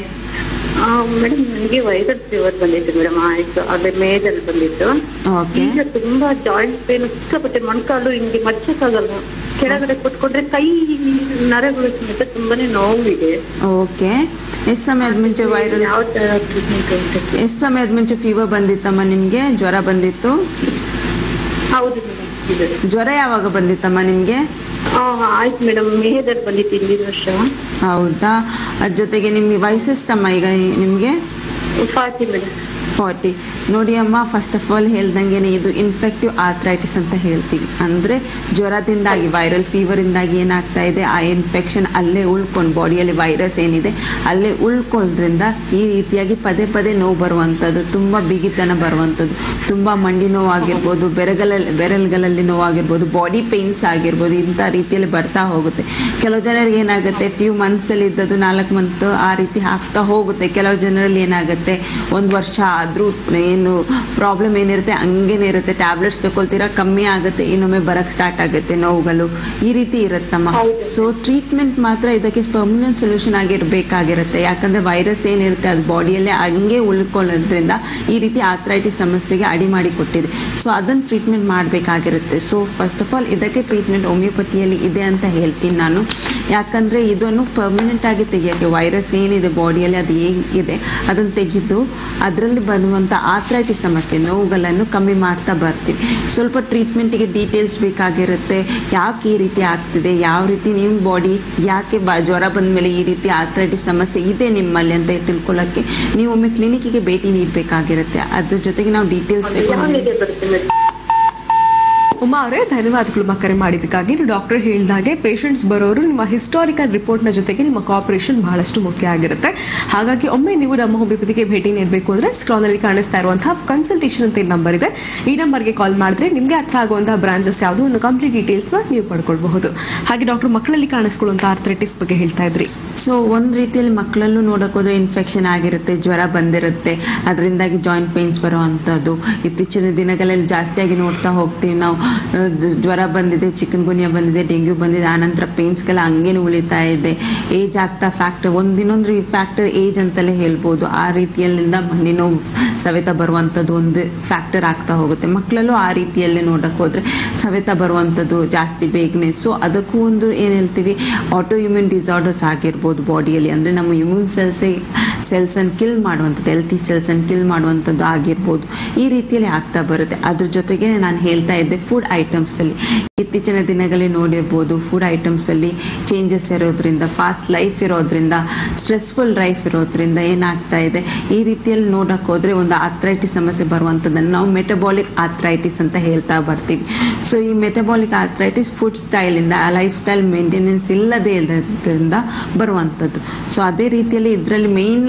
ಮೇಡಮ್ ನನಗೆ ವೈರಲ್ ಫೀವರ್ ಬಂದಿತ್ತು ಮೇಡಮ್ ಆಯ್ತು ಅದೇ ಮೇದಲ್ಲಿ ಬಂದಿತ್ತು ಓಕೆ ಈಗ ತುಂಬಾ ಜಾಯಿಂಟ್ ಪೇನ್ ಸಿಕ್ಕಾಪಟ್ಟೆ ಮೊಣಕಾಲು ಹಿಂಗೆ ಮಚ್ಚಕ್ಕಾಗಲ್ಲ ಕೆಳಗಡೆ ಕೂತ್ಕೊಂಡ್ರೆ ಕೈ ನರಗಳು ಸಮೇತ ತುಂಬಾನೇ ನೋವಿದೆ ಓಕೆ ಎಷ್ಟು ಸಮಯದ ಮುಂಚೆ ವೈರಲ್ ಯಾವ ತರ ಟ್ರೀಟ್ಮೆಂಟ್ ಉಂಟು ಎಷ್ಟು ಸಮಯದ ಮುಂಚೆ ಫೀವರ್ ಬಂದಿತ್ತಮ್ಮ ನಿಮಗೆ ಜ್ವರ ಬಂದಿತ್ತು ಹೌದು ಮೇಡಮ್ ಜ್ವರ ಯಾವಾಗ ಬಂದಿತ್ತಮ್ಮ ನಿಮಗೆ ಆಯ್ತು ಮೇಡಮ್ ಮೇದಲ್ಲಿ ಬಂದಿತ್ತು ಹಿಂದಿನ ವರ್ಷ ಹೌದಾ ಅದ್ರ ಜೊತೆಗೆ ನಿಮಗೆ ವಯಸ್ಸೆಷ್ಟಮ್ಮ ಈಗ ನಿಮಗೆ ಫಾರ್ಟಿ ಮೇಡಮ್ ಫಾರ್ಟಿ ನೋಡಿ ಅಮ್ಮ ಫಸ್ಟ್ ಆಫ್ ಆಲ್ ಹೇಳ್ದಂಗೆ ಇದು ಇನ್ಫೆಕ್ಟಿವ್ ಆಥ್ರೈಟಿಸ್ ಅಂತ ಹೇಳ್ತೀವಿ ಅಂದರೆ ಜ್ವರದಿಂದಾಗಿ ವೈರಲ್ ಫೀವರಿಂದಾಗಿ ಏನಾಗ್ತಾ ಇದೆ ಆ ಇನ್ಫೆಕ್ಷನ್ ಅಲ್ಲೇ ಉಳ್ಕೊಂಡು ಬಾಡಿಯಲ್ಲಿ ವೈರಸ್ ಏನಿದೆ ಅಲ್ಲೇ ಉಳ್ಕೊಳ್ಳೋದ್ರಿಂದ ಈ ರೀತಿಯಾಗಿ ಪದೇ ಪದೇ ನೋವು ಬರುವಂಥದ್ದು ತುಂಬ ಬಿಗಿತನ ಬರುವಂಥದ್ದು ತುಂಬ ಮಂಡಿ ನೋವು ಆಗಿರ್ಬೋದು ಬೆರಗಲಲ್ಲಿ ಬೆರಳುಗಳಲ್ಲಿ ನೋವಾಗಿರ್ಬೋದು ಬಾಡಿ ಪೇಯ್ನ್ಸ್ ಆಗಿರ್ಬೋದು ಇಂಥ ರೀತಿಯಲ್ಲಿ ಬರ್ತಾ ಹೋಗುತ್ತೆ ಕೆಲವು ಜನರಿಗೆ ಏನಾಗುತ್ತೆ ಫ್ಯೂ ಮಂತ್ಸಲ್ಲಿ ಇದ್ದದ್ದು ನಾಲ್ಕು ಮಂತ್ ಆ ರೀತಿ ಆಗ್ತಾ ಹೋಗುತ್ತೆ ಕೆಲವು ಜನರಲ್ಲಿ ಏನಾಗುತ್ತೆ ಒಂದು ವರ್ಷ ಆದರೂ ಏನು ಪ್ರಾಬ್ಲಮ್ ಏನಿರುತ್ತೆ ಹಂಗೇನೆ ಇರುತ್ತೆ ಟ್ಯಾಬ್ಲೆಟ್ಸ್ ತಗೊಳ್ತೀರಾ ಕಮ್ಮಿ ಆಗುತ್ತೆ ಇನ್ನೊಮ್ಮೆ ಬರಕ್ಕೆ ಸ್ಟಾರ್ಟ್ ಆಗುತ್ತೆ ನೋವುಗಳು ಈ ರೀತಿ ಇರುತ್ತಮ್ಮ ಹೌದು. ಸೊ ಟ್ರೀಟ್ಮೆಂಟ್ ಮಾತ್ರ ಇದಕ್ಕೆ ಪರ್ಮನೆಂಟ್ ಸೊಲ್ಯೂಷನ್ ಆಗಿರಬೇಕಾಗಿರುತ್ತೆ ಯಾಕಂದರೆ ವೈರಸ್ ಏನಿರುತ್ತೆ ಅದು ಬಾಡಿಯಲ್ಲೇ ಹಂಗೆ ಉಳ್ಕೊಳ್ಳೋದ್ರಿಂದ ಈ ರೀತಿ ಆಥ್ರೈಟಿಸ್ ಸಮಸ್ಯೆಗೆ ಅಡಿ ಮಾಡಿ ಕೊಟ್ಟಿದೆ ಸೊ ಅದನ್ನು ಟ್ರೀಟ್ಮೆಂಟ್ ಮಾಡಬೇಕಾಗಿರುತ್ತೆ ಸೊ ಫಸ್ಟ್ ಆಫ್ ಆಲ್ ಇದಕ್ಕೆ ಟ್ರೀಟ್ಮೆಂಟ್ ಹೋಮಿಯೋಪತಿಯಲ್ಲಿ ಇದೆ ಅಂತ ಹೇಳ್ತೀನಿ ನಾನು ಯಾಕಂದರೆ ಇದನ್ನು ಪರ್ಮನೆಂಟ್ ಆಗಿ ತೆಗಿಯೋಕ್ಕೆ ವೈರಸ್ ಏನಿದೆ ಬಾಡಿಯಲ್ಲಿ ಅದು ಹೇಗಿದೆ ಅದನ್ನು ತೆಗೆದು ಅದರಲ್ಲಿ ಬರುವಂಥ ಆಥ್ರೈಟಿಸ್ ಸಮಸ್ಯೆ ನೋವುಗಳನ್ನು ಕಮ್ಮಿ ಮಾಡ್ತಾ ಬರ್ತೀವಿ ಸ್ವಲ್ಪ ಟ್ರೀಟ್ಮೆಂಟಿಗೆ ಡೀಟೇಲ್ಸ್ ಬೇಕಾಗಿರುತ್ತೆ ಯಾಕೆ ಈ ರೀತಿ ಆಗ್ತಿದೆ ಯಾವ ರೀತಿ ನಿಮ್ಮ ಬಾಡಿ ಯಾಕೆ ಬ ಜ್ವರ ಬಂದ ಮೇಲೆ ಈ ರೀತಿ ಆಥ್ರೈಟಿಸ್ ಸಮಸ್ಯೆ ಇದೆ ನಿಮ್ಮಲ್ಲಿ ಅಂತ ತಿಳ್ಕೊಳ್ಳೋಕ್ಕೆ ನೀವು ಒಮ್ಮೆ ಕ್ಲಿನಿಕ್ಕಿಗೆ ಭೇಟಿ ನೀಡಬೇಕಾಗಿರುತ್ತೆ ಅದ್ರ ಜೊತೆಗೆ ನಾವು ಡೀಟೇಲ್ಸ್ ಯಾವ ತಗೊಂಡು ಇದೆ ಬರುತ್ತೆ ಮೇಡಮ್ ಉಮಾ ಅವರೇ ಧನ್ಯವಾದಗಳು ಮಾ ಕರೆ ಮಾಡಿದ್ದಕ್ಕಾಗಿ ನೀವು ಡಾಕ್ಟರ್ ಹೇಳಿದಾಗೆ ಪೇಷಂಟ್ಸ್ ಬರೋರು ನಿಮ್ಮ ಹಿಸ್ಟಾರಿಕಲ್ ರಿಪೋರ್ಟ್ನ ಜೊತೆಗೆ ನಿಮ್ಮ ಕಾಪರೇಷನ್ ಬಹಳಷ್ಟು ಮುಖ್ಯ ಆಗಿರುತ್ತೆ ಹಾಗಾಗಿ ಒಮ್ಮೆ ನೀವು ನಮ್ಮ ಹೋಮಿಯೋಪತಿಗೆ ಭೇಟಿ ನೀಡಬೇಕು ಅಂದರೆ ಸ್ಕ್ರಾನಲ್ಲಿ ಕಾಣಿಸ್ತಾ ಇರುವಂತಹ ಕನ್ಸಲ್ಟೇಷನ್ ಅಂತ ನಂಬರ್ ಇದೆ ಈ ನಂಬರ್ಗೆ ಕಾಲ್ ಮಾಡಿದ್ರೆ ನಿಮಗೆ ಹತ್ರ ಆಗುವಂತಹ ಬ್ರಾಂಚಸ್ ಯಾವುದು ಒಂದು ಕಂಪ್ಲೀಟ್ ಡೀಟೇಲ್ಸ್ನ ನೀವು ಪಡ್ಕೊಳ್ಬಹುದು ಹಾಗೆ ಡಾಕ್ಟರ್ ಮಕ್ಕಳಲ್ಲಿ ಕಾಣಿಸ್ಕೊಳ್ಳುವಂಥ ಆರ್ಥರೈಟಿಸ್ ಬಗ್ಗೆ ಹೇಳ್ತಾ ಇದ್ರಿ ಸೊ ಒಂದು ರೀತಿಯಲ್ಲಿ ಮಕ್ಕಳಲ್ಲೂ ನೋಡೋಕೆ ಹೋದ್ರೆ ಇನ್ಫೆಕ್ಷನ್ ಆಗಿರುತ್ತೆ ಜ್ವರ ಬಂದಿರುತ್ತೆ ಅದರಿಂದಾಗಿ ಜಾಯಿಂಟ್ ಪೇನ್ಸ್ ಬರುವಂಥದ್ದು ಇತ್ತೀಚಿನ ದಿನಗಳಲ್ಲಿ ಜಾಸ್ತಿಯಾಗಿ ನೋಡ್ತಾ ಹೋಗ್ತೀವಿ ನಾವು ಆ, ದ್- ಜ್ವರ ಬಂದಿದೆ ಚಿಕನ್ ಗುನಿಯಾ ಬಂದಿದೆ ಡೆಂಗ್ಯೂ ಬಂದಿದೆ ಆನಂತರ ಪೇನ್ಸ್ಗೆಲ್ಲ ಹಂಗೇನು ಉಳಿತಾ ಇದೆ ಏಜ್ ಆಗ್ತಾ ಫ್ಯಾಕ್ಟರ್ ಒಂದಿನೊಂದು ಫ್ಯಾಕ್ಟರ್ ಏಜ್ ಅಂತಲೇ ಹೇಳ್ಬೋದು ಆ ರೀತಿಯಲ್ಲಿಂದ ಮಂಡಿ ನೋವು ಸವೆತ ಬರುವಂಥದ್ದು ಒಂದು ಫ್ಯಾಕ್ಟರ್ ಆಗ್ತಾ ಹೋಗುತ್ತೆ ಮಕ್ಕಳಲ್ಲೂ ಆ ರೀತಿಯಲ್ಲೇ ನೋಡೋಕೆ ಹೋದರೆ ಸವೆತ ಬರುವಂಥದ್ದು ಜಾಸ್ತಿ ಬೇಗನೆ ಸೊ ಅದಕ್ಕೂ ಒಂದು ಏನು ಹೇಳ್ತೀವಿ ಆಟೋ ಇಮ್ಯೂನ್ ಡಿಸಾರ್ಡರ್ಸ್ ಆಗಿರ್ಬೋದು ಬಾಡಿಯಲ್ಲಿ ಅಂದರೆ ನಮ್ಮ ಇಮ್ಯೂನ್ ಸೆಲ್ಸೇ ಸೆಲ್ಸನ್ನು ಕಿಲ್ ಮಾಡುವಂಥದ್ದು ಎಲ್ಟಿ ಸೆಲ್ಸನ್ನು ಕಿಲ್ ಮಾಡುವಂಥದ್ದು ಆಗಿರ್ಬೋದು ಈ ರೀತಿಯಲ್ಲಿ ಆಗ್ತಾ ಬರುತ್ತೆ ಅದ್ರ ಜೊತೆಗೆ ನಾನು ಹೇಳ್ತಾ ಇದ್ದೆ ಫುಡ್ ಐಟಮ್ಸಲ್ಲಿ ಇತ್ತೀಚಿನ ದಿನಗಳಲ್ಲಿ ನೋಡಿರ್ಬೋದು ಫುಡ್ ಐಟಮ್ಸಲ್ಲಿ ಚೇಂಜಸ್ ಇರೋದ್ರಿಂದ ಫಾಸ್ಟ್ ಲೈಫ್ ಇರೋದ್ರಿಂದ ಸ್ಟ್ರೆಸ್ಫುಲ್ ಲೈಫ್ ಇರೋದ್ರಿಂದ ಏನಾಗ್ತಾ ಇದೆ ಈ ರೀತಿಯಲ್ಲಿ ನೋಡೋಕೆ ಹೋದರೆ ಒಂದು ಆಥ್ರೈಟಿಸ್ ಸಮಸ್ಯೆ ಬರುವಂಥದ್ದನ್ನು ನಾವು ಮೆಟಬಾಲಿಕ್ ಆಥ್ರೈಟಿಸ್ ಅಂತ ಹೇಳ್ತಾ ಬರ್ತೀವಿ ಸೊ ಈ ಮೆಟಬಾಲಿಕ್ ಆಥ್ರೈಟಿಸ್ ಫುಡ್ ಸ್ಟೈಲಿಂದ ಆ ಲೈಫ್ ಸ್ಟೈಲ್ ಮೇಂಟೆನೆನ್ಸ್ ಇಲ್ಲದೇ ಇರೋದ್ರಿಂದ ಬರುವಂಥದ್ದು ಸೊ ಅದೇ ರೀತಿಯಲ್ಲಿ ಇದರಲ್ಲಿ ಮೇಯ್ನ್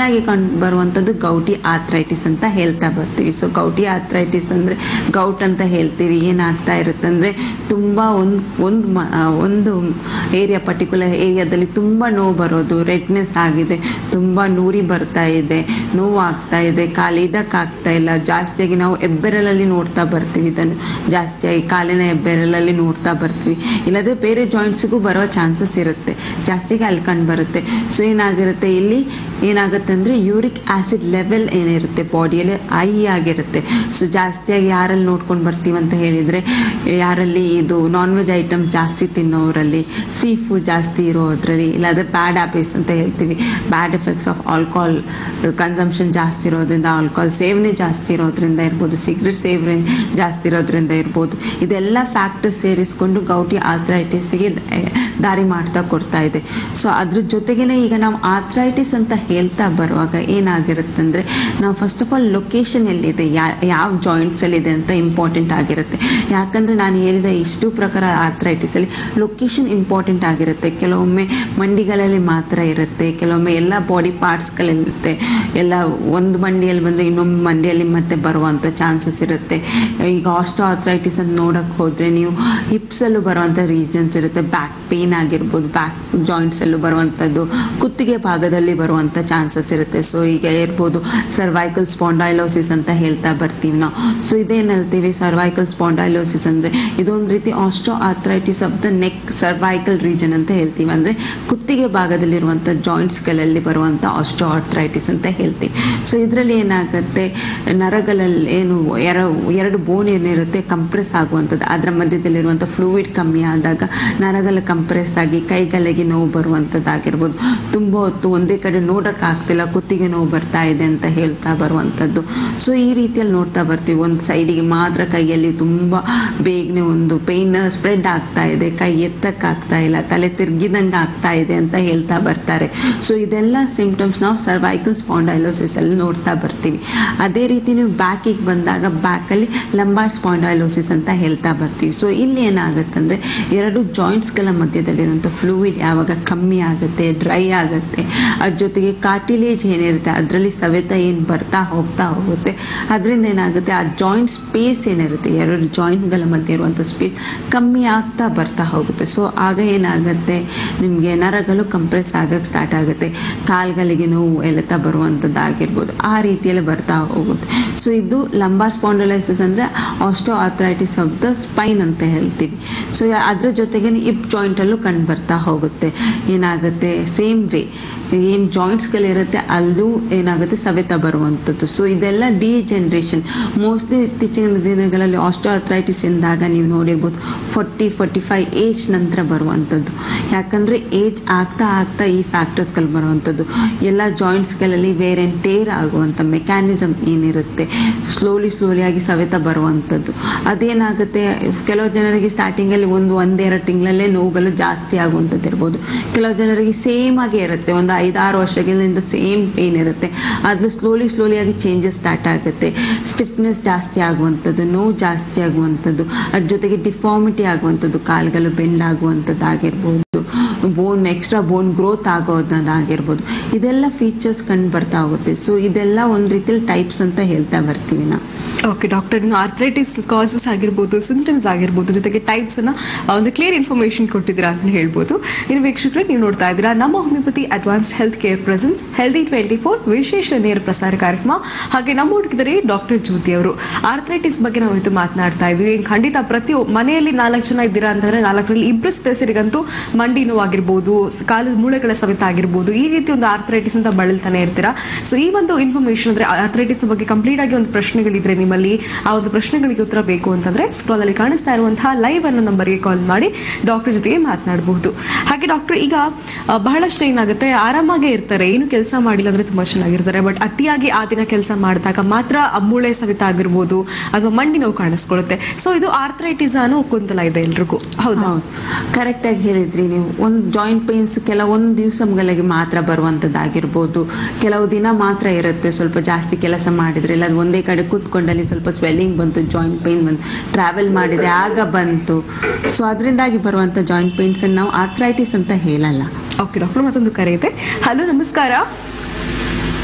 ಆಗಿ ಕಂಡು ಬರುವಂಥದ್ದು ಗೌಟಿ ಆಥ್ರೈಟಿಸ್ ಅಂತ ಹೇಳ್ತಾ ಬರ್ತೀವಿ ಸೊ ಗೌಟಿ ಆಥ್ರೈಟಿಸ್ ಅಂದರೆ ಗೌಟ್ ಅಂತ ಹೇಳ್ತೀವಿ ಏನಾಗ್ತಾ ಇರುತ್ತೆ ಅಂದರೆ ತುಂಬ ಒಂದು ಒಂದು ಮ- ಆ, ಒಂದು ಏರಿಯಾ ಪರ್ಟಿಕ್ಯುಲರ್ ಏರಿಯಾದಲ್ಲಿ ತುಂಬ ನೋವು ಬರೋದು ರೆಡ್ನೆಸ್ ಆಗಿದೆ ತುಂಬ ನೂರಿ ಬರ್ತಾ ಇದೆ ನೋವು ಆಗ್ತಾ ಇದೆ ಕಾಲು ಇದಕ್ಕಾಗ್ತಾ ಇಲ್ಲ ಜಾಸ್ತಿಯಾಗಿ ನಾವು ಹೆಬ್ಬೆರಳಲ್ಲಿ ನೋಡ್ತಾ ಬರ್ತೀವಿ ಇದನ್ನು ಜಾಸ್ತಿಯಾಗಿ ಕಾಲಿನ ಹೆಬ್ಬೆರಳಲ್ಲಿ ನೋಡ್ತಾ ಬರ್ತೀವಿ ಇಲ್ಲದೆ ಬೇರೆ ಜಾಯಿಂಟ್ಸಿಗೂ ಬರೋ ಚಾನ್ಸಸ್ ಇರುತ್ತೆ ಜಾಸ್ತಿಯಾಗಿ ಅಲ್ಲಿ ಕಂಡು ಬರುತ್ತೆ ಸೊ ಏನಾಗಿರುತ್ತೆ ಇಲ್ಲಿ ಏನಾಗುತ್ತೆ ಅಂದರೆ ಯೂರಿಕ್ ಆ್ಯಸಿಡ್ ಲೆವೆಲ್ ಏನಿರುತ್ತೆ ಬಾಡಿಯಲ್ಲಿ ಐ ಆಗಿರುತ್ತೆ ಸೊ ಜಾಸ್ತಿಯಾಗಿ ಯಾರಲ್ಲಿ ನೋಡ್ಕೊಂಡು ಬರ್ತೀವಿ ಅಂತ ಹೇಳಿದರೆ ಯಾರಲ್ಲಿ ಇದು ನಾನ್ ವೆಜ್ ಐಟಮ್ ಜಾಸ್ತಿ ತಿನ್ನೋರಲ್ಲಿ ಸೀ ಫುಡ್ ಜಾಸ್ತಿ ಇರೋದ್ರಲ್ಲಿ ಇಲ್ಲಾಂದರೆ ಬ್ಯಾಡ್ ಹ್ಯಾಬಿಟ್ಸ್ ಅಂತ ಹೇಳ್ತೀವಿ bad effects of alcohol consumption ಜಾಸ್ತಿ ಇರೋದ್ರಿಂದ ಆಲ್ಕೋಹಾಲ್ ಸೇವನೆ ಜಾಸ್ತಿ ಇರೋದ್ರಿಂದ ಇರ್ಬೋದು ಸಿಗರೆಟ್ ಸೇವನೆ ಜಾಸ್ತಿ ಇರೋದ್ರಿಂದ ಇರ್ಬೋದು ಇದೆಲ್ಲ ಫ್ಯಾಕ್ಟರ್ಸ್ ಸೇರಿಸ್ಕೊಂಡು ಗೌಟಿ ಆಥ್ರೈಟಿಸ್ಗೆ ದಾರಿ ಮಾಡ್ತಾ ಕೊಡ್ತಾ ಇದೆ ಸೊ ಅದ್ರ ಜೊತೆಗೇನೆ ಈಗ ನಾವು ಆಥ್ರೈಟಿಸ್ ಅಂತ ಹೇಳ್ತಾ ಬರುವಾಗ ಏನಾಗಿರುತ್ತೆ ಅಂದರೆ ನಾವು ಫಸ್ಟ್ ಆಫ್ ಆಲ್ ಲೊಕೇಶನ್ ಎಲ್ಲಿದೆ ಯಾ ಯಾವ ಜಾಯಿಂಟ್ಸಲ್ಲಿದೆ ಅಂತ ಇಂಪಾರ್ಟೆಂಟ್ ಆಗಿರುತ್ತೆ ಯಾಕಂದರೆ ನಾನು ಹೇಳಿದ ಇಷ್ಟು ಪ್ರಕಾರ ಆರ್ಥ್ರೈಟಿಸಲ್ಲಿ ಲೊಕೇಶನ್ ಇಂಪಾರ್ಟೆಂಟ್ ಆಗಿರುತ್ತೆ ಕೆಲವೊಮ್ಮೆ ಮಂಡಿಗಳಲ್ಲಿ ಮಾತ್ರ ಇರುತ್ತೆ ಕೆಲವೊಮ್ಮೆ ಎಲ್ಲ ಬಾಡಿ ಪಾರ್ಟ್ಸ್ಗಳಿರುತ್ತೆ ಎಲ್ಲ ಒಂದು ಮಂಡಿಯಲ್ಲಿ ಬಂದರೆ ಇನ್ನೊಂದು ಮಂಡಿಯಲ್ಲಿ ಮತ್ತೆ ಬರುವಂಥ ಚಾನ್ಸಸ್ ಇರುತ್ತೆ ಈಗ ಆಸ್ಟೋ ಆರ್ಥ್ರೈಟಿಸ್ ಅಂತ ನೋಡೋಕ್ಕೆ ಹೋದರೆ ನೀವು ಹಿಪ್ಸಲ್ಲೂ ಬರುವಂಥ ರೀಜನ್ಸ್ ಇರುತ್ತೆ ಬ್ಯಾಕ್ ಪೇನ್ ಆಗಿರ್ಬೋದು ಬ್ಯಾಕ್ ಜಾಯಿಂಟ್ಸಲ್ಲೂ ಬರುವಂಥದ್ದು ಕುತ್ತಿಗೆ ಭಾಗದಲ್ಲಿ ಬರುವಂಥ ಚಾನ್ಸಸ್ ಇರುತ್ತೆ ಸೊ ಈಗ ಇರ್ಬೋದು ಸರ್ವೈಕಲ್ ಸ್ಪಾಂಡೈಲೋಸಿಸ್ ಅಂತ ಹೇಳ್ತಾ ಬರ್ತೀವಿ ನಾವು ಸೊ ಇದೇನು ಹೇಳ್ತೀವಿ ಸರ್ವೈಕಲ್ ಸ್ಪಾಂಡೈಲೋಸಿಸ್ ಅಂದರೆ ಇದೊಂದು ರೀತಿ astro arthritis of the neck cervical region ಅಂತ ಹೇಳ್ತೀವಿ ಅಂದರೆ ಕುತ್ತಿಗೆ ಭಾಗದಲ್ಲಿರುವಂಥ ಜಾಯಿಂಟ್ಸ್ಗಳಲ್ಲಿ ಬರುವಂಥ ಆಸ್ಟ್ರೋ ಆರ್ಥ್ರೈಟಿಸ್ ಅಂತ ಹೇಳ್ತೀವಿ ಸೊ ಇದರಲ್ಲಿ ಏನಾಗುತ್ತೆ ನರಗಳಲ್ಲಿ ಏನು ಎರ ಎರಡು ಬೋನ್ ಏನಿರುತ್ತೆ ಕಂಪ್ರೆಸ್ ಆಗುವಂಥದ್ದು ಅದರ ಮಧ್ಯದಲ್ಲಿರುವಂಥ ಫ್ಲೂಯಿಡ್ ಕಮ್ಮಿ ಆದಾಗ ನರಗಳ ಕಂಪ್ರೆಸ್ ಆಗಿ ಕೈಗಳಿಗೆ ನೋವು ಬರುವಂಥದ್ದಾಗಿರ್ಬೋದು ತುಂಬ ಹೊತ್ತು ಒಂದೇ ಕಡೆ ನೋಡೋಕ್ಕಾಗ್ತಿಲ್ಲ ಕುತ್ತಿಗೆ ನೋವು ಬರ್ತಾ ಇದೆ ಅಂತ ಹೇಳ್ತಾ ಬರುವಂಥದ್ದು ಸೊ ಈ ರೀತಿಯಲ್ಲಿ ನೋಡ್ತಾ ಬರ್ತೀವಿ ಒಂದು ಸೈಡಿಗೆ ಮಾತ್ರ ಕೈಯಲ್ಲಿ ತುಂಬ ಬೇಗನೆ ಒಂದು ಪೇಯ್ನ್ ಸ್ಪ್ರೆಡ್ ಆಗ್ತಾ ಇದೆ ಕೈ ಎತ್ತಕ್ಕಾಗ್ತಾ ಇಲ್ಲ ತಲೆ ತಿರ್ಗಿದಂಗೆ ಆಗ್ತಾ ಇದೆ ಅಂತ ಹೇಳ್ತಾ ಬರ್ತಾರೆ ಸೊ ಇದೆಲ್ಲ ಸಿಂಪ್ಟಮ್ಸ್ ನಾವು ಸರ್ವೈಕಲ್ ಸ್ಪಾಂಡೈಲೋಸಿಸ್ ಅಲ್ಲಿ ನೋಡ್ತಾ ಬರ್ತೀವಿ ಅದೇ ರೀತಿ ನೀವು ಬ್ಯಾಕಿಗೆ ಬಂದಾಗ ಬ್ಯಾಕಲ್ಲಿ ಲಂಬಾರ್ ಸ್ಪಾಂಡೈಲೋಸಿಸ್ ಅಂತ ಹೇಳ್ತಾ ಬರ್ತೀವಿ ಸೊ ಇಲ್ಲಿ ಏನಾಗುತ್ತೆ ಎರಡು ಜಾಯಿಂಟ್ಸ್ಗಳ ಮಧ್ಯದಲ್ಲಿರುವಂಥ ಫ್ಲೂಯಿಡ್ ಯಾವಾಗ ಕಮ್ಮಿ ಆಗುತ್ತೆ ಡ್ರೈ ಆಗುತ್ತೆ ಅದ್ರ ಜೊತೆಗೆ ಕಾರ್ಟಿಲೇಜ್ ಏನಿರುತ್ತೆ ಅದರಲ್ಲಿ ಸವೆತ ಏನು ಬರ್ತಾ ಹೋಗ್ತಾ ಹೋಗುತ್ತೆ ಅದರಿಂದ ಏನಾಗುತ್ತೆ ಆ ಜಾಯಿಂಟ್ ಸ್ಪೇಸ್ ಏನಿರುತ್ತೆ ಎರಡು ಜಾಯಿಂಟ್ಗಳ ಮಧ್ಯೆ ಇರುವಂಥ ಸ್ಪೇಸ್ ಕಮ್ಮಿ ಆಗ್ತಾ ಬರ್ತಾ ಹೋಗುತ್ತೆ ಸೊ ಆಗ ಏನಾಗುತ್ತೆ ನಿಮಗೆ ನರಗಳು ಕಂಪ್ರೆಸ್ ಆಗಕ್ಕೆ ಸ್ಟಾರ್ಟ್ ಆಗುತ್ತೆ ಕಾಲ್ಗಳಿಗೆ ನೋವು ಎಳೆತ ಬರುವಂಥದ್ದಾಗಿರ್ಬೋದು ಆ ರೀತಿಯಲ್ಲಿ ಬರ್ತಾ ಹೋಗುತ್ತೆ ಸೊ ಇದು ಲಂಬಾರ್ ಸ್ಪಾಂಡಲೈಸಿಸ್ ಅಂದರೆ osteo arthritis of the spine ಅಂತ ಹೇಳ್ತೀವಿ ಸೊ ಅದ್ರ ಜೊತೆಗೆ ಇಪ್ ಜಾಯಿಂಟಲ್ಲೂ ಕಂಡು ಬರ್ತಾ ಹೋಗುತ್ತೆ ಏನಾಗುತ್ತೆ ಸೇಮ್ ವೇ ಏನು ಜಾಯಿಂಟ್ಸ್ಗಳಿರುತ್ತೆ ಅಲ್ಲೂ ಏನಾಗುತ್ತೆ ಸವೆತ ಬರುವಂಥದ್ದು ಸೊ ಇದೆಲ್ಲ ಡಿ ಜನ್ರೇಷನ್ ಮೋಸ್ಟ್ಲಿ ಇತ್ತೀಚಿನ ದಿನಗಳಲ್ಲಿ ಆಸ್ಟೋ ಆಥ್ರೈಟಿಸ್ ಎಂದಾಗ ನೀವು ನೋಡಿರ್ಬೋದು ಫೋರ್ಟಿ ಫೋರ್ಟಿ ಫೈವ್ ಏಜ್ ನಂತರ ಬರುವಂಥದ್ದು ಯಾಕಂದರೆ ಏಜ್ ಆಗ್ತಾ ಆಗ್ತಾ ಈ ಫ್ಯಾಕ್ಟರ್ಸ್ಗಳು ಬರುವಂಥದ್ದು ಎಲ್ಲ ಜಾಯಿಂಟ್ಸ್ಗಳಲ್ಲಿ ವೇರ್ ಆ್ಯಂಡ್ ಟೇರ್ ಆಗುವಂಥ ಮೆಕ್ಯಾನಿಸಮ್ ಏನಿರುತ್ತೆ ಸ್ಲೋಲಿ ಸ್ಲೋಲಿಯಾಗಿ ಸವೆತ ಬರುವಂಥದ್ದು ಅದೇನಾಗುತ್ತೆ ಕೆಲವು ಜನರಿಗೆ ಸ್ಟಾರ್ಟಿಂಗಲ್ಲಿ ಒಂದು ಒಂದೆರಡು ತಿಂಗಳಲ್ಲೇ ನೋವುಗಳು ಜಾಸ್ತಿ ಆಗುವಂಥದ್ದು ಇರ್ಬೋದು ಕೆಲವು ಜನರಿಗೆ ಸೇಮ್ ಆಗಿ ಇರುತ್ತೆ ಒಂದು ಐದಾರು ವರ್ಷಗಳಿಂದ ಸೇಮ್ ಪೇನ್ ಇರುತ್ತೆ ಆದರೆ ಸ್ಲೋಲಿ ಸ್ಲೋಲಿಯಾಗಿ ಚೇಂಜಸ್ ಸ್ಟಾರ್ಟ್ ಆಗುತ್ತೆ ಸ್ಟಿಫ್ನೆಸ್ ಜಾಸ್ತಿ ಆಗುವಂಥದ್ದು ನೋವು ಜಾಸ್ತಿ ಆಗುವಂಥದ್ದು ಅದ್ರ ಜೊತೆಗೆ ಡಿಫಾರ್ಮಿಟಿ ಆಗುವಂಥದ್ದು ಕಾಲುಗಳು ಬೆಂಡ್ ಆಗುವಂಥದ್ದು ಆಗಿರ್ಬೋದು ಬೋನ್ ಎಕ್ಸ್ಟ್ರಾ ಬೋನ್ ಗ್ರೋತ್ ಆಗೋದಾಗಿರ್ಬೋದು ಇದೆಲ್ಲ ಫೀಚರ್ಸ್ ಕಂಡು ಬರ್ತಾ ಹೋಗುತ್ತೆ ಸೊ ಇದೆಲ್ಲ ಒಂದು ರೀತಿಯಲ್ಲಿ ಟೈಪ್ಸ್ ಅಂತ ಹೇಳ್ತಾ ಬರ್ತೀವಿ ನಾವು ಓಕೆ ಡಾಕ್ಟರ್ ನೀವು ಆರ್ಥ್ರೈಟಿಸ್ ಕಾಸಸ್ ಆಗಿರ್ಬೋದು ಸಿಂಪ್ಟಮ್ಸ್ ಆಗಿರ್ಬೋದು ಜೊತೆಗೆ ಟೈಪ್ಸ್ ಅನ್ನ ಆ, ಒಂದು ಕ್ಲಿಯರ್ ಇನ್ಫಾರ್ಮೇಶನ್ ಕೊಟ್ಟಿದ್ದೀರಾ ಅಂತ ಹೇಳ್ಬೋದು ಇನ್ನು ವೀಕ್ಷಕರೇ ನೀವು ನೋಡ್ತಾ ಇದ್ದೀರಾ ನಮ್ಮ homeopathy advanced health care presents healthy twenty four ವಿಶೇಷ ನೇರ ಪ್ರಸಾರ ಕಾರ್ಯಕ್ರಮ ಹಾಗೆ ನಮ್ಮ ಹುಡುಗಿದರೆ ಡಾಕ್ಟರ್ ಜ್ಯೋತಿ ಅವರು ಆರ್ಥ್ರೈಟಿಸ್ ಬಗ್ಗೆ ನಾವು ಇವತ್ತು ಮಾತನಾಡ್ತಾ ಇದ್ದೀವಿ ಖಂಡಿತ ಪ್ರತಿ ಮನೆಯಲ್ಲಿ ನಾಲ್ಕು ಜನ ಇದ್ದೀರಾ ಅಂತಂದ್ರೆ ನಾಲ್ಕರಲ್ಲಿ ಇಬ್ಬರು ಸದಸ್ಯರಿಗಂತೂ ಮಂಡಿ ನೋವಾಗಿರ್ಬೋದು ಸ್- ಕಾಲದ ಮೂಳೆಗಳ ಸವೆತ ಆಗಿರ್ಬೋದು ಈ ರೀತಿ ಒಂದು ಆರ್ಥ್ರೈಟಿಸ್ ಅಂತ ಬಳಲ್ತಾನೆ ಇರ್ತೀರಾ ಸೊ ಈ ಒಂದು ಇನ್ಫಾರ್ಮೇಶನ್ ಅಂದ್ರೆ ಆರ್ಥ್ರೈಟಿಸ್ ಬಗ್ಗೆ ಕಂಪ್ಲೀಟ್ ಆಗಿ ಒಂದು ಪ್ರಶ್ನೆಗಳಿದ್ರೆ ನಿಮ್ಮಲ್ಲಿ ಆ ಒಂದು ಪ್ರಶ್ನೆಗಳಿಗೆ ಉತ್ತರ ಬೇಕು ಅಂತಂದ್ರೆ ಸ್ಕ್ರಾಲ್ ಅಲ್ಲಿ ಕಾಣಿಸ್ತಾ ಇರುವಂತಹ ಲೈವ್ ಅನ್ನೋ ನಂಬರ್ಗೆ ಕಾಲ್ ಮಾಡಿ ಡಾಕ್ಟರ್ ಜೊತೆಗೆ ಮಾತನಾಡಬಹುದು ಹಾಗೆ ಡಾಕ್ಟರ್ ಈಗ ಆ, ಬಹಳಷ್ಟು ಏನಾಗುತ್ತೆ ಆರಾಮಾಗೇ ಇರ್ತಾರೆ ಏನು ಕೆಲಸ ಮಾಡಿಲ್ಲ ಅಂದ್ರೆ ತುಂಬಾ ಚೆನ್ನಾಗಿರ್ತಾರೆ ಬಟ್ ಅತಿಯಾಗಿ ಆ ದಿನ ಕೆಲಸ ಮಾಡಿದಾಗ ಮಾತ್ರ ಆ ಮೂಳೆ ಸವಿತ ಆಗಿರ್ಬೋದು ಅಥವಾ ಮಂಡಿ ನೋವು ಕಾಣಿಸ್ಕೊಳ್ಳುತ್ತೆ ಸೊ ಇದು ಆರ್ಥ್ರೈಟಿಸ್ ಅನ್ನೋ ಗೊಂದಲ ಇದೆ ಎಲ್ರಿಗೂ ಹೌದಾ ಹೌದು ಕರೆಕ್ಟಾಗಿ ಹೇಳಿದ್ರಿ ನೀವು ಒಂದು ಜಾಯಿಂಟ್ ಪೇನ್ಸ್ ಕೆಲವೊಂದು ದಿವಸಗಳಿಗೆ ಮಾತ್ರ ಬರುವಂಥದ್ದಾಗಿರ್ಬೋದು ಕೆಲವು ದಿನ ಮಾತ್ರ ಇರುತ್ತೆ ಸ್ವಲ್ಪ ಜಾಸ್ತಿ ಕೆಲಸ ಮಾಡಿದ್ರೆ ಇಲ್ಲ ಅದು ಒಂದೇ ಕಡೆ ಕೂತ್ಕೊಂಡಲ್ಲಿ ಸ್ವಲ್ಪ ಸ್ವೆಲ್ಲಿಂಗ್ ಬಂತು ಜಾಯಿಂಟ್ ಪೇನ್ ಬಂತು ಟ್ರಾವೆಲ್ ಮಾಡಿದೆ ಆಗ ಬಂತು ಸೊ ಅದರಿಂದಾಗಿ ಬರುವಂಥ ಜಾಯಿಂಟ್ ಪೇನ್ಸನ್ನು ನಾವು ಆಥ್ರೈಟಿಸ್ ಅಂತ ಹೇಳಲ್ಲ ಓಕೆ ಡಾಕ್ಟರ್ ಮತ್ತೊಂದು ಕರೆ ಇದೆ ಹಲೋ ನಮಸ್ಕಾರ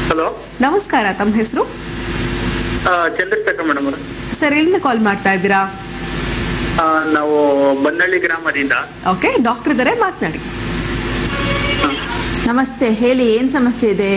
ಹಲೋ ನಮಸ್ಕಾರ ತಮ್ಮ ಹೆಸರು ಚಂದ್ರಶೇಖರ್ ಮೇಡಮ್ ಅವ್ರೆ ಸರ್ ಎಲ್ಲಿಂದ ಕಾಲ್ ಮಾಡ್ತಾ ಇದ್ದೀರಾ ಆ, ನಾವು ಬನ್ನಳ್ಳಿ ಗ್ರಾಮದಿಂದ ಓಕೆ ಡಾಕ್ಟರ್ ಇದ್ದಾರೆ ಮಾತನಾಡಿ ನಮಸ್ತೆ ಹೇಳಿ ಏನು ಸಮಸ್ಯೆ ಇದೆ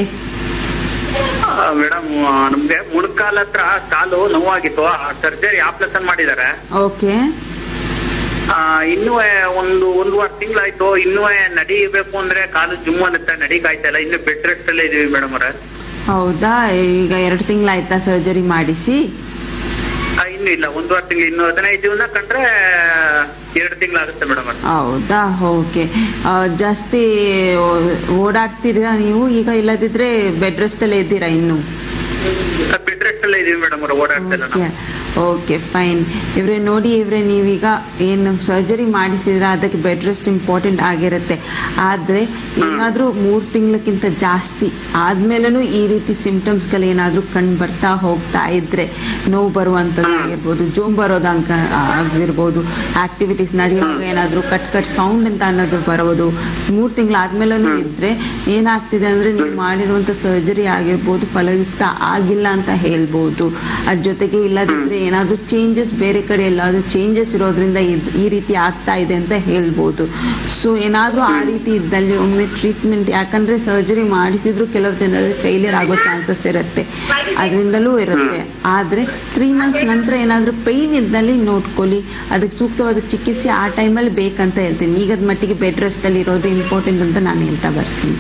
ಮೇಡಮ್ ನಮ್ಗೆ ಮುಳುಕಾಲ ಹತ್ರ ಕಾಲು ನೋವಾಗಿತ್ತು ಸರ್ಜರಿ ಆಪರೇಷನ್ ಮಾಡಿದ್ದಾರೆ ಓಕೆ ಆ, ಇನ್ನೂ ಒಂದು ಒಂದು ವಾರ ತಿಂಗಳಾಯ್ತು ಇನ್ನೂ ನಡಿಬೇಕು ಅಂದ್ರೆ ಕಾಲು ಜುಮ್ ಅನ್ನತ್ತೆ ನಡಿಕಾಯ್ತಾ ಇಲ್ಲ ಇನ್ನು ಬೆಡ್ ರೆಸ್ಟ್ ಅಲ್ಲೇ ಇದೀವಿ ಮೇಡಮ್ ಅವ್ರೆ ಹೌದಾ ಈಗ ಎರಡು ತಿಂಗಳಾಯ್ತಾ ಸರ್ಜರಿ ಮಾಡಿಸಿ ಆ, ಇನ್ನು ಇಲ್ಲ ಒಂದು ವಾರ ತಿಂಗಳು ಇನ್ನು ಹದಿನೈದು ದಿನ ಕಂಡ್ರೆ ಎರಡು ತಿಂಗಳಾಗುತ್ತೆ ಮೇಡಮ್ ಅವ್ರೆ ಹೌದಾ ಓಕೆ ಜಾಸ್ತಿ ಓ- ಓಡಾಡ್ತೀರಾ ನೀವು ಈಗ ಇಲ್ಲದಿದ್ರೆ ಬೆಡ್ ರೆಸ್ಟಲ್ಲೇ ಇದ್ದೀರಾ ಇನ್ನು ಬೆಡ್ ರೆಸ್ಟ್ ಅಲ್ಲೇ ಇದೀವಿ ಮೇಡಮ್ ಅವ್ರೆ ಓಡಾಡ್ತಾ ಇಲ್ಲ ಓಕೆ ನಾವು ಓಕೆ ಫೈನ್ ಇವ್ರೆ ನೋಡಿ ಇವ್ರೆ ನೀವೀಗ ಏನು ಸರ್ಜರಿ ಮಾಡಿಸಿದ್ರೆ ಅದಕ್ಕೆ ಬೆಡ್ ರೆಸ್ಟ್ ಇಂಪಾರ್ಟೆಂಟ್ ಆಗಿರುತ್ತೆ ಆದರೆ ಏನಾದರೂ ಮೂರು ತಿಂಗಳಕ್ಕಿಂತ ಜಾಸ್ತಿ ಆದ್ಮೇಲೂ ಈ ರೀತಿ ಸಿಂಪ್ಟಮ್ಸ್ಗಳು ಏನಾದರೂ ಕಂಡು ಬರ್ತಾ ಹೋಗ್ತಾ ಇದ್ರೆ ನೋವು ಬರುವಂಥದ್ದು ಆಗಿರ್ಬೋದು ಜೋಮ್ ಬರೋದಂಕ ಆಗಿರ್ಬೋದು ಆಕ್ಟಿವಿಟೀಸ್ ನಡೆಯುವಾಗ ಏನಾದರೂ ಕಟ್ ಕಟ್ ಸೌಂಡ್ ಅಂತ ಅನ್ನೋದು ಬರೋದು ಮೂರು ತಿಂಗಳಾದ್ಮೇಲೂ ಇದ್ರೆ ಏನಾಗ್ತಿದೆ ಅಂದರೆ ನೀವು ಮಾಡಿರುವಂಥ ಸರ್ಜರಿ ಆಗಿರ್ಬೋದು ಫಲಯುಕ್ತ ಆಗಿಲ್ಲ ಅಂತ ಹೇಳ್ಬೋದು ಅದ್ರ ಜೊತೆಗೆ ಇಲ್ಲದಿದ್ರೆ ಏನಾದರೂ ಚೇಂಜಸ್ ಬೇರೆ ಕಡೆ ಎಲ್ಲಾದರೂ ಚೇಂಜಸ್ ಇರೋದ್ರಿಂದ ಇದ್- ಈ ರೀತಿ ಆಗ್ತಾ ಇದೆ ಅಂತ ಹೇಳ್ಬೋದು ಸೊ ಏನಾದರೂ ಆ ರೀತಿ ಇದ್ದಲ್ಲಿ ಒಮ್ಮೆ ಟ್ರೀಟ್ಮೆಂಟ್ ಯಾಕಂದ್ರೆ ಸರ್ಜರಿ ಮಾಡಿಸಿದ್ರು ಕೆಲವು ಜನರಲ್ಲಿ ಫೇಲಿಯರ್ ಆಗೋ ಚಾನ್ಸಸ್ ಇರುತ್ತೆ ಅದರಿಂದಲೂ ಇರುತ್ತೆ ಆದರೆ ತ್ರೀ ಮಂತ್ಸ್ ನಂತರ ಏನಾದರೂ ಪೈನ್ ಇದ್ದಲ್ಲಿ ನೋಡ್ಕೊಳ್ಳಿ ಅದಕ್ಕೆ ಸೂಕ್ತವಾದ ಚಿಕಿತ್ಸೆ ಆ ಟೈಮಲ್ಲಿ ಬೇಕಂತ ಹೇಳ್ತೀನಿ ಈಗದ ಮಟ್ಟಿಗೆ ಬೆಡ್ ರೆಸ್ಟಲ್ಲಿ ಇರೋದು ಇಂಪಾರ್ಟೆಂಟ್ ಅಂತ ನಾನು ಹೇಳ್ತಾ ಬರ್ತೀನಿ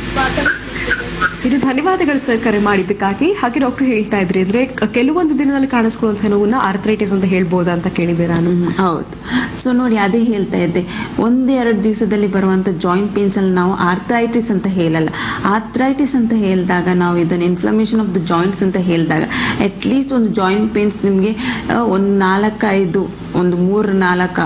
ಇದು ಧನ್ಯವಾದಗಳು ಸರ್ ಕರೆ ಮಾಡಿದ್ದಕ್ಕಾಗಿ ಹಾಗೆ ಡಾಕ್ಟರ್ ಹೇಳ್ತಾ ಇದ್ರಿ ಅಂದ್ರೆ ಕ- ಕೆಲವೊಂದು ದಿನದಲ್ಲಿ ಕಾಣಿಸ್ಕೊಳ್ಳುವಂತಹ ನೋವನ್ನ ಆರ್ಥರೈಟಿಸ್ ಅಂತ ಹೇಳ್ಬೋದಾ ಅಂತ ಕೇಳಿದೆ ನಾನು ಹ್ಮ್, ಹೌದು ಸೊ ನೋಡಿ ಅದೇ ಹೇಳ್ತಾ ಇದ್ದೆ ಒಂದೇ ಎರಡು ದಿವಸದಲ್ಲಿ ಬರುವಂಥ ಜಾಯಿಂಟ್ ಪೇನ್ಸ್ ಅಲ್ಲಿ ನಾವು ಆರ್ಥ್ರೈಟಿಸ್ ಅಂತ ಹೇಳಲ್ಲ ಆರ್ಥ್ರೈಟಿಸ್ ಅಂತ ಹೇಳಿದಾಗ ನಾವು ಇದನ್ನು ಇನ್ಫ್ಲಮೇಷನ್ ಆಫ್ ದ ಜಾಯಿಂಟ್ಸ್ ಅಂತ ಹೇಳಿದಾಗ ಅಟ್ಲೀಸ್ಟ್ ಒಂದು ಜಾಯಿಂಟ್ ಪೇನ್ಸ್ ನಿಮಗೆ ಒಂದು ನಾಲ್ಕೈದು ಒಂದು ಮೂರು ನಾಲ್ಕು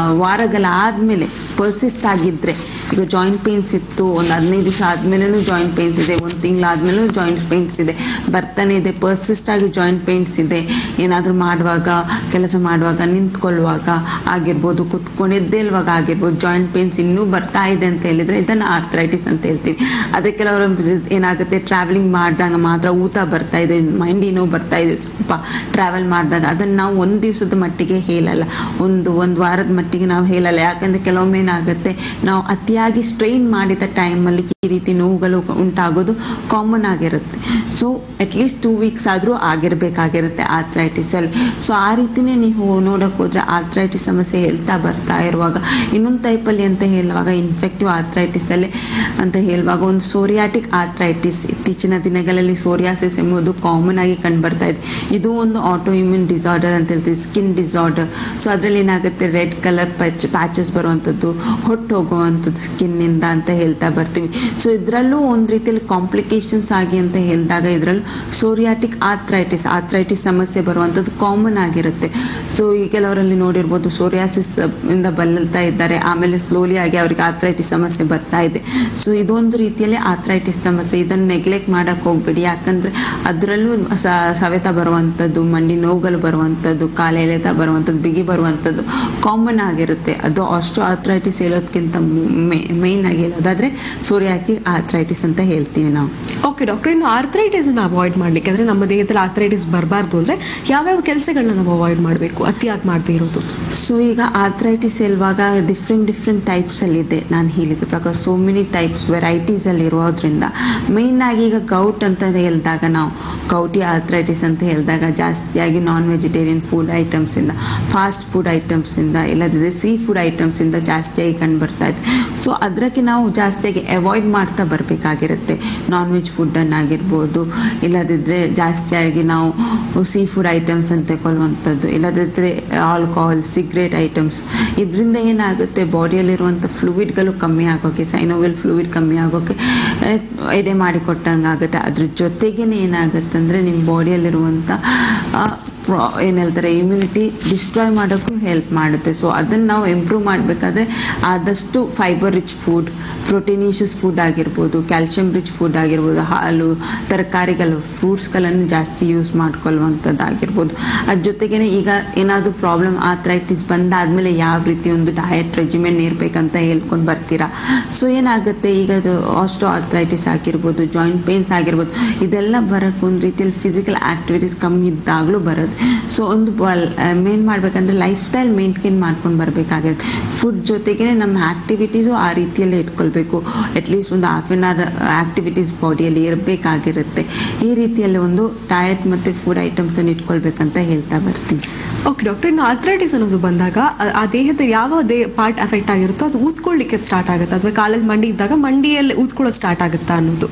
ವಾರಗಳಾದಮೇಲೆ ಪರ್ಸಿಸ್ಟ್ ಆಗಿದ್ದರೆ ಈಗ ಜಾಯಿಂಟ್ ಪೇನ್ಸ್ ಇತ್ತು ಒಂದು ಹದಿನೈದು ದಿವಸ ಆದಮೇಲೂ ಜಾಯಿಂಟ್ ಪೇನ್ಸ್ ಇದೆ ಒಂದು ತಿಂಗಳಾದ್ಮೇಲೂ ಜಾಯಿಂಟ್ ಪೇನ್ಸ್ ಇದೆ ಬರ್ತಾನೆ ಇದೆ ಪರ್ಸಿಸ್ಟ್ ಆಗಿ ಜಾಯಿಂಟ್ ಪೇನ್ಸ್ ಇದೆ ಏನಾದರೂ ಮಾಡುವಾಗ ಕೆಲಸ ಮಾಡುವಾಗ ನಿಂತ್ಕೊಳ್ಳುವಾಗ ಆಗಿರ್ಬೋದು ಕುತ್ಕೊಂಡು ಎದ್ದೇಳುವಾಗ ಆಗಿರ್ಬೋದು ಜಾಯಿಂಟ್ ಪೇನ್ಸ್ ಇನ್ನೂ ಬರ್ತಾ ಇದೆ ಅಂತ ಹೇಳಿದ್ರೆ ಇದನ್ನು ಆರ್ಥ್ರೈಟಿಸ್ ಅಂತ ಹೇಳ್ತೀವಿ ಆದರೆ ಕೆಲವರು ಏನಾಗುತ್ತೆ ಟ್ರಾವೆಲಿಂಗ್ ಮಾಡಿದಾಗ ಮಾತ್ರ ಊತ ಬರ್ತಾ ಇದೆ ಮೈಂಡಿ ನೋವು ಬರ್ತಾ ಇದೆ ಸ್ವಲ್ಪ ಟ್ರಾವೆಲ್ ಮಾಡಿದಾಗ ಅದನ್ನು ನಾವು ಒಂದು ದಿವಸದ ಮಟ್ಟಿಗೆ ಹೇಳಲ್ಲ ಒಂದು ಒಂದು ವಾರದ ಮಟ್ಟಿಗೆ ನಾವು ಹೇಳಲ್ಲ ಯಾಕಂದರೆ ಕೆಲವೊಮ್ಮೆ ಏನಾಗುತ್ತೆ ನಾವು ಅತಿಯಾಗಿ ಸ್ಟ್ರೈನ್ ಮಾಡಿದ ಟೈಮಲ್ಲಿ ಈ ರೀತಿ ನೋವುಗಳು ಉಂಟಾಗೋದು ಕಾಮನ್ ಆಗಿರುತ್ತೆ ಸೊ ಅಟ್ಲೀಸ್ಟ್ ಟೂ ವೀಕ್ಸ್ ಆದರೂ ಆಗಿರಬೇಕಾಗಿರುತ್ತೆ ಆರ್ಥ್ರೈಟಿಸಲ್ಲಿ ಸೊ ಆ ರೀತಿನೇ ನೀವು ನೋಡೋಕೆ ಹೋದರೆ ಆರ್ಥ್ರೈಟಿಸ್ ಸಮಸ್ಯೆ ಹೇಳ್ತಾ ಬರ್ತಾ ಇರುವಾಗ ಇನ್ನೊಂದು ಟೈಪಲ್ಲಿ ಅಂತ ಹೇಳುವಾಗ ಇನ್ಫೆಕ್ಟಿವ್ ಆರ್ಥ್ರೈಟಿಸಲ್ಲಿ ಅಂತ ಹೇಳುವಾಗ ಒಂದು ಸೋರಿಯಾಟಿಕ್ ಆರ್ಥ್ರೈಟಿಸ್ ಇತ್ತೀಚಿನ ದಿನಗಳಲ್ಲಿ ಸೋರಿಯಾಸಿಸ್ ಎಂಬುದು ಕಾಮನ್ ಆಗಿ ಕಂಡುಬರ್ತಾ ಇದೆ ಇದು ಒಂದು ಆಟೋ ಇಮ್ಯೂನ್ ಡಿಸಾರ್ಡರ್ ಅಂತ ಹೇಳ್ತೀವಿ ಸ್ಕಿನ್ ಡಿಸಾರ್ಡರ್ ಸೊ ಅದರಲ್ಲಿ ಏನಾಗುತ್ತೆ ರೆಡ್ ಕಲರ್ ಪಚ್ ಪ್ಯಾಚಸ್ ಬರುವಂಥದ್ದು ಹೊಟ್ಟು ಹೋಗುವಂಥದ್ದು ಸ್ಕಿನ್ನಿಂದ ಅಂತ ಹೇಳ್ತಾ ಬರ್ತೀವಿ ಸೊ ಇದರಲ್ಲೂ ಒಂದು ರೀತಿಯಲ್ಲಿ ಕಾಂಪ್ಲಿಕೇಶನ್ಸ್ ಆಗಿ ಅಂತ ಹೇಳಿದಾಗ ಇದರಲ್ಲೂ ಸೋರಿಯಾಟಿಕ್ ಆರ್ಥ್ರೈಟಿಸ್ ಆರ್ಥ್ರೈಟಿಸ್ ಸಮಸ್ಯೆ ಬರುವಂಥದ್ದು ಕಾಮನ್ ಆಗಿರುತ್ತೆ ಸೊ ಈ ಕೆಲವರಲ್ಲಿ ನೋಡಿರ್ಬೋದು ಸೋರಿಯಾಸಿಸ್ ಇಂದ ಬಳಲ್ತಾ ಇದ್ದಾರೆ ಆಮೇಲೆ ಸ್ಲೋಲಿ ಆಗಿ ಅವರಿಗೆ ಆರ್ಥ್ರೈಟಿಸ್ ಸಮಸ್ಯೆ ಬರ್ತಾ ಇದೆ ಸೊ ಇದೊಂದು ರೀತಿಯಲ್ಲಿ ಆರ್ಥ್ರೈಟಿಸ್ ಸಮಸ್ಯೆ ಇದನ್ನು ನೆಗ್ಲೆಕ್ಟ್ ಮಾಡಕ್ಕೆ ಹೋಗ್ಬೇಡಿ ಯಾಕಂದರೆ ಅದರಲ್ಲೂ ಸ ಸವೆತ ಬರುವಂಥದ್ದು ಮಂಡಿ ನೋವುಗಳು ಬರುವಂಥದ್ದು ಕಾಲೆಳೆತ ಬರುವಂಥದ್ದು ಬಿಗಿ ಬರುವಂಥದ್ದು ಕಾಮನ್ ಆಗಿರುತ್ತೆ ಅದು ಆಸ್ಟ್ರೋ ಆರ್ಥ್ರೈಟಿಸ್ ಹೇಳೋದಕ್ಕಿಂತ ಮೇಯ್ನ್ ಆಗಿ ಹೇಳೋದಾದರೆ ಸೋರಿಯಾಕಿ ಆರ್ಥ್ರೈಟಿಸ್ ಅಂತ ಹೇಳ್ತೀವಿ ನಾವು ಓಕೆ ಡಾಕ್ಟರ್ ಇನ್ನು ಆರ್ಥರೈಟಿಸ್ ಅವಾಯ್ಡ್ ಮಾಡ್ಲಿಕ್ಕೆ ಅಂದ್ರೆ ನಮ್ಮ ದೇಹದಲ್ಲಿ ಆರ್ಥರೈಟಿಸ್ ಬರಬಾರ್ದು ಅಂದ್ರೆ ಯಾವ್ಯಾವ ಕೆಲಸಗಳನ್ನ ನಾವು ಅವಾಯ್ಡ್ ಮಾಡಬೇಕು ಅತಿಯಾಗಿ ಮಾಡದೇ ಇರೋದು ಸೊ ಈಗ ಆರ್ಥ್ರೈಟಿಸ್ ಹೇಳುವಾಗ ಡಿಫ್ರೆಂಟ್ ಡಿಫ್ರೆಂಟ್ ಟೈಪ್ಸಲ್ಲಿದೆ ನಾನು ಹೇಳಿದ ಪ್ರಕಾರ ಸೋ ಮೆನಿ ಟೈಪ್ಸ್ ವೆರೈಟೀಸಲ್ಲಿ ಇರೋದ್ರಿಂದ ಮೇಯ್ನಾಗಿ ಈಗ ಗೌಟ್ ಅಂತ ಹೇಳಿದಾಗ ನಾವು ಗೌಟಿ ಆರ್ಥ್ರೈಟಿಸ್ ಅಂತ ಹೇಳಿದಾಗ ಜಾಸ್ತಿಯಾಗಿ ನಾನ್ ವೆಜಿಟೇರಿಯನ್ ಫುಡ್ ಐಟಮ್ಸಿಂದ ಫಾಸ್ಟ್ ಫುಡ್ ಐಟಮ್ಸಿಂದ ಇಲ್ಲದಿದ್ದರೆ ಸೀ ಫುಡ್ ಐಟಮ್ಸಿಂದ ಜಾಸ್ತಿಯಾಗಿ ಕಂಡು ಬರ್ತಾ ಇದೆ ಸೊ ಅದಕ್ಕೆ ನಾವು ಜಾಸ್ತಿಯಾಗಿ ಅವಾಯ್ಡ್ ಮಾಡ್ತಾ ಬರಬೇಕಾಗಿರುತ್ತೆ ನಾನ್ ವೆಜ್ ಫುಡ್ಡನ್ನಾಗಿರ್ಬೋದು ಇಲ್ಲದಿದ್ದರೆ ಜಾಸ್ತಿಯಾಗಿ ನಾವು ಸೀ ಫುಡ್ ಐಟಮ್ಸ್ ಅಂತ ತಗೊಳ್ಳುವಂಥದ್ದು ಇಲ್ಲದಿದ್ದರೆ ಆಲ್ಕೋಹಾಲ್ ಸಿಗ್ರೇಟ್ ಐಟಮ್ಸ್ ಇದರಿಂದ ಏನಾಗುತ್ತೆ ಬಾಡಿಯಲ್ಲಿರುವಂಥ ಫ್ಲೂಯಿಡ್ಗಳು ಕಮ್ಮಿ ಆಗೋಕ್ಕೆ ಸೈನೋವೆಲ್ ಫ್ಲೂಯಿಡ್ ಕಮ್ಮಿ ಆಗೋಕ್ಕೆ ಆ, ಎಡೆ ಮಾಡಿಕೊಟ್ಟಂಗೆ ಆಗುತ್ತೆ ಅದ್ರ ಜೊತೆಗೇ ಏನಾಗುತ್ತೆ ಅಂದರೆ ನಿಮ್ಮ ಬಾಡಿಯಲ್ಲಿರುವಂಥ ಏನು ಹೇಳ್ತಾರೆ ಇಮ್ಯುನಿಟಿ ಡಿಸ್ಟ್ರಾಯ್ ಮಾಡೋಕ್ಕೂ ಹೆಲ್ಪ್ ಮಾಡುತ್ತೆ ಸೊ ಅದನ್ನು ನಾವು ಇಂಪ್ರೂವ್ ಮಾಡಬೇಕಾದ್ರೆ ಆದಷ್ಟು fibre rich food proteinaceous food ಆಗಿರ್ಬೋದು ಕ್ಯಾಲ್ಶಿಯಂ ರಿಚ್ ಫುಡ್ ಆಗಿರ್ಬೋದು ಹಾಲು ತರಕಾರಿಗಳು ಫ್ರೂಟ್ಸ್ಗಳನ್ನು ಜಾಸ್ತಿ ಯೂಸ್ ಮಾಡ್ಕೊಳ್ಳುವಂಥದ್ದು ಆಗಿರ್ಬೋದು ಅದ್ರ ಜೊತೆಗೇನೆ ಈಗ ಏನಾದರೂ ಪ್ರಾಬ್ಲಮ್ ಆಥ್ರೈಟಿಸ್ ಬಂದಾದಮೇಲೆ ಯಾವ ರೀತಿ ಒಂದು ಡಯಟ್ ರೆಜಿಮೆನ್ ಇರಬೇಕಂತ ಹೇಳ್ಕೊಂಡು ಬರ್ತೀರಾ ಸೊ ಏನಾಗುತ್ತೆ ಈಗ ಅದು ಆಸ್ಟೋ ಆಥ್ರೈಟಿಸ್ ಆಗಿರ್ಬೋದು ಜಾಯಿಂಟ್ ಪೇನ್ಸ್ ಆಗಿರ್ಬೋದು ಇದೆಲ್ಲ ಬರೋಕ್ಕೆ ಒಂದು ರೀತಿಯಲ್ಲಿ ಫಿಸಿಕಲ್ ಆ್ಯಕ್ಟಿವಿಟೀಸ್ ಕಮ್ಮಿ ಇದ್ದಾಗಲೂ ಬರುತ್ತೆ ಸೊ ಒಂದು ಮೇನ್ ಮಾಡಬೇಕಂದ್ರೆ ಲೈಫ್ ಸ್ಟೈಲ್ ಮೇಂಟೈನ್ ಮಾಡ್ಕೊಂಡು ಬರಬೇಕಾಗಿರುತ್ತೆ ಫುಡ್ ಜೊತೆಗೇ ನಮ್ಮ ಆ್ಯಕ್ಟಿವಿಟೀಸು ಆ ರೀತಿಯಲ್ಲೇ ಇಟ್ಕೊಳ್ಬೇಕು ಅಟ್ಲೀಸ್ಟ್ ಒಂದು ಹಾಫ್ ಆನ್ ಅವರ್ ಆ್ಯಕ್ಟಿವಿಟೀಸ್ ಬಾಡಿಯಲ್ಲಿ ಇರಬೇಕಾಗಿರುತ್ತೆ ಈ ರೀತಿಯಲ್ಲಿ ಒಂದು ಡಯಟ್ ಮತ್ತು ಫುಡ್ ಐಟಮ್ಸನ್ನು ಇಟ್ಕೊಳ್ಬೇಕಂತ ಹೇಳ್ತಾ ಬರ್ತೀನಿ ಓಕೆ ಡಾಕ್ಟರ್ ಇನ್ನು ಆರ್ಥ್ರೈಟಿಸ್ ಅನ್ನೋದು ಬಂದಾಗ ಆ- ಆ ದೇಹದ ಯಾವ ದೇ ಪಾರ್ಟ್ ಅಫೆಕ್ಟ್ ಆಗಿರುತ್ತೋ ಅದು ಊದ್ಕೊಳ್ಳಿಕ್ಕೆ ಸ್ಟಾರ್ಟ್ ಆಗುತ್ತೆ ಅಥವಾ ಕಾಲಲ್ಲಿ ಮಂಡಿ ಇದ್ದಾಗ ಮಂಡಿಯಲ್ಲಿ ಊದ್ಕೊಳ್ಳೋದು ಸ್ಟಾರ್ಟ್ ಆಗುತ್ತಾ ಅನ್ನೋದು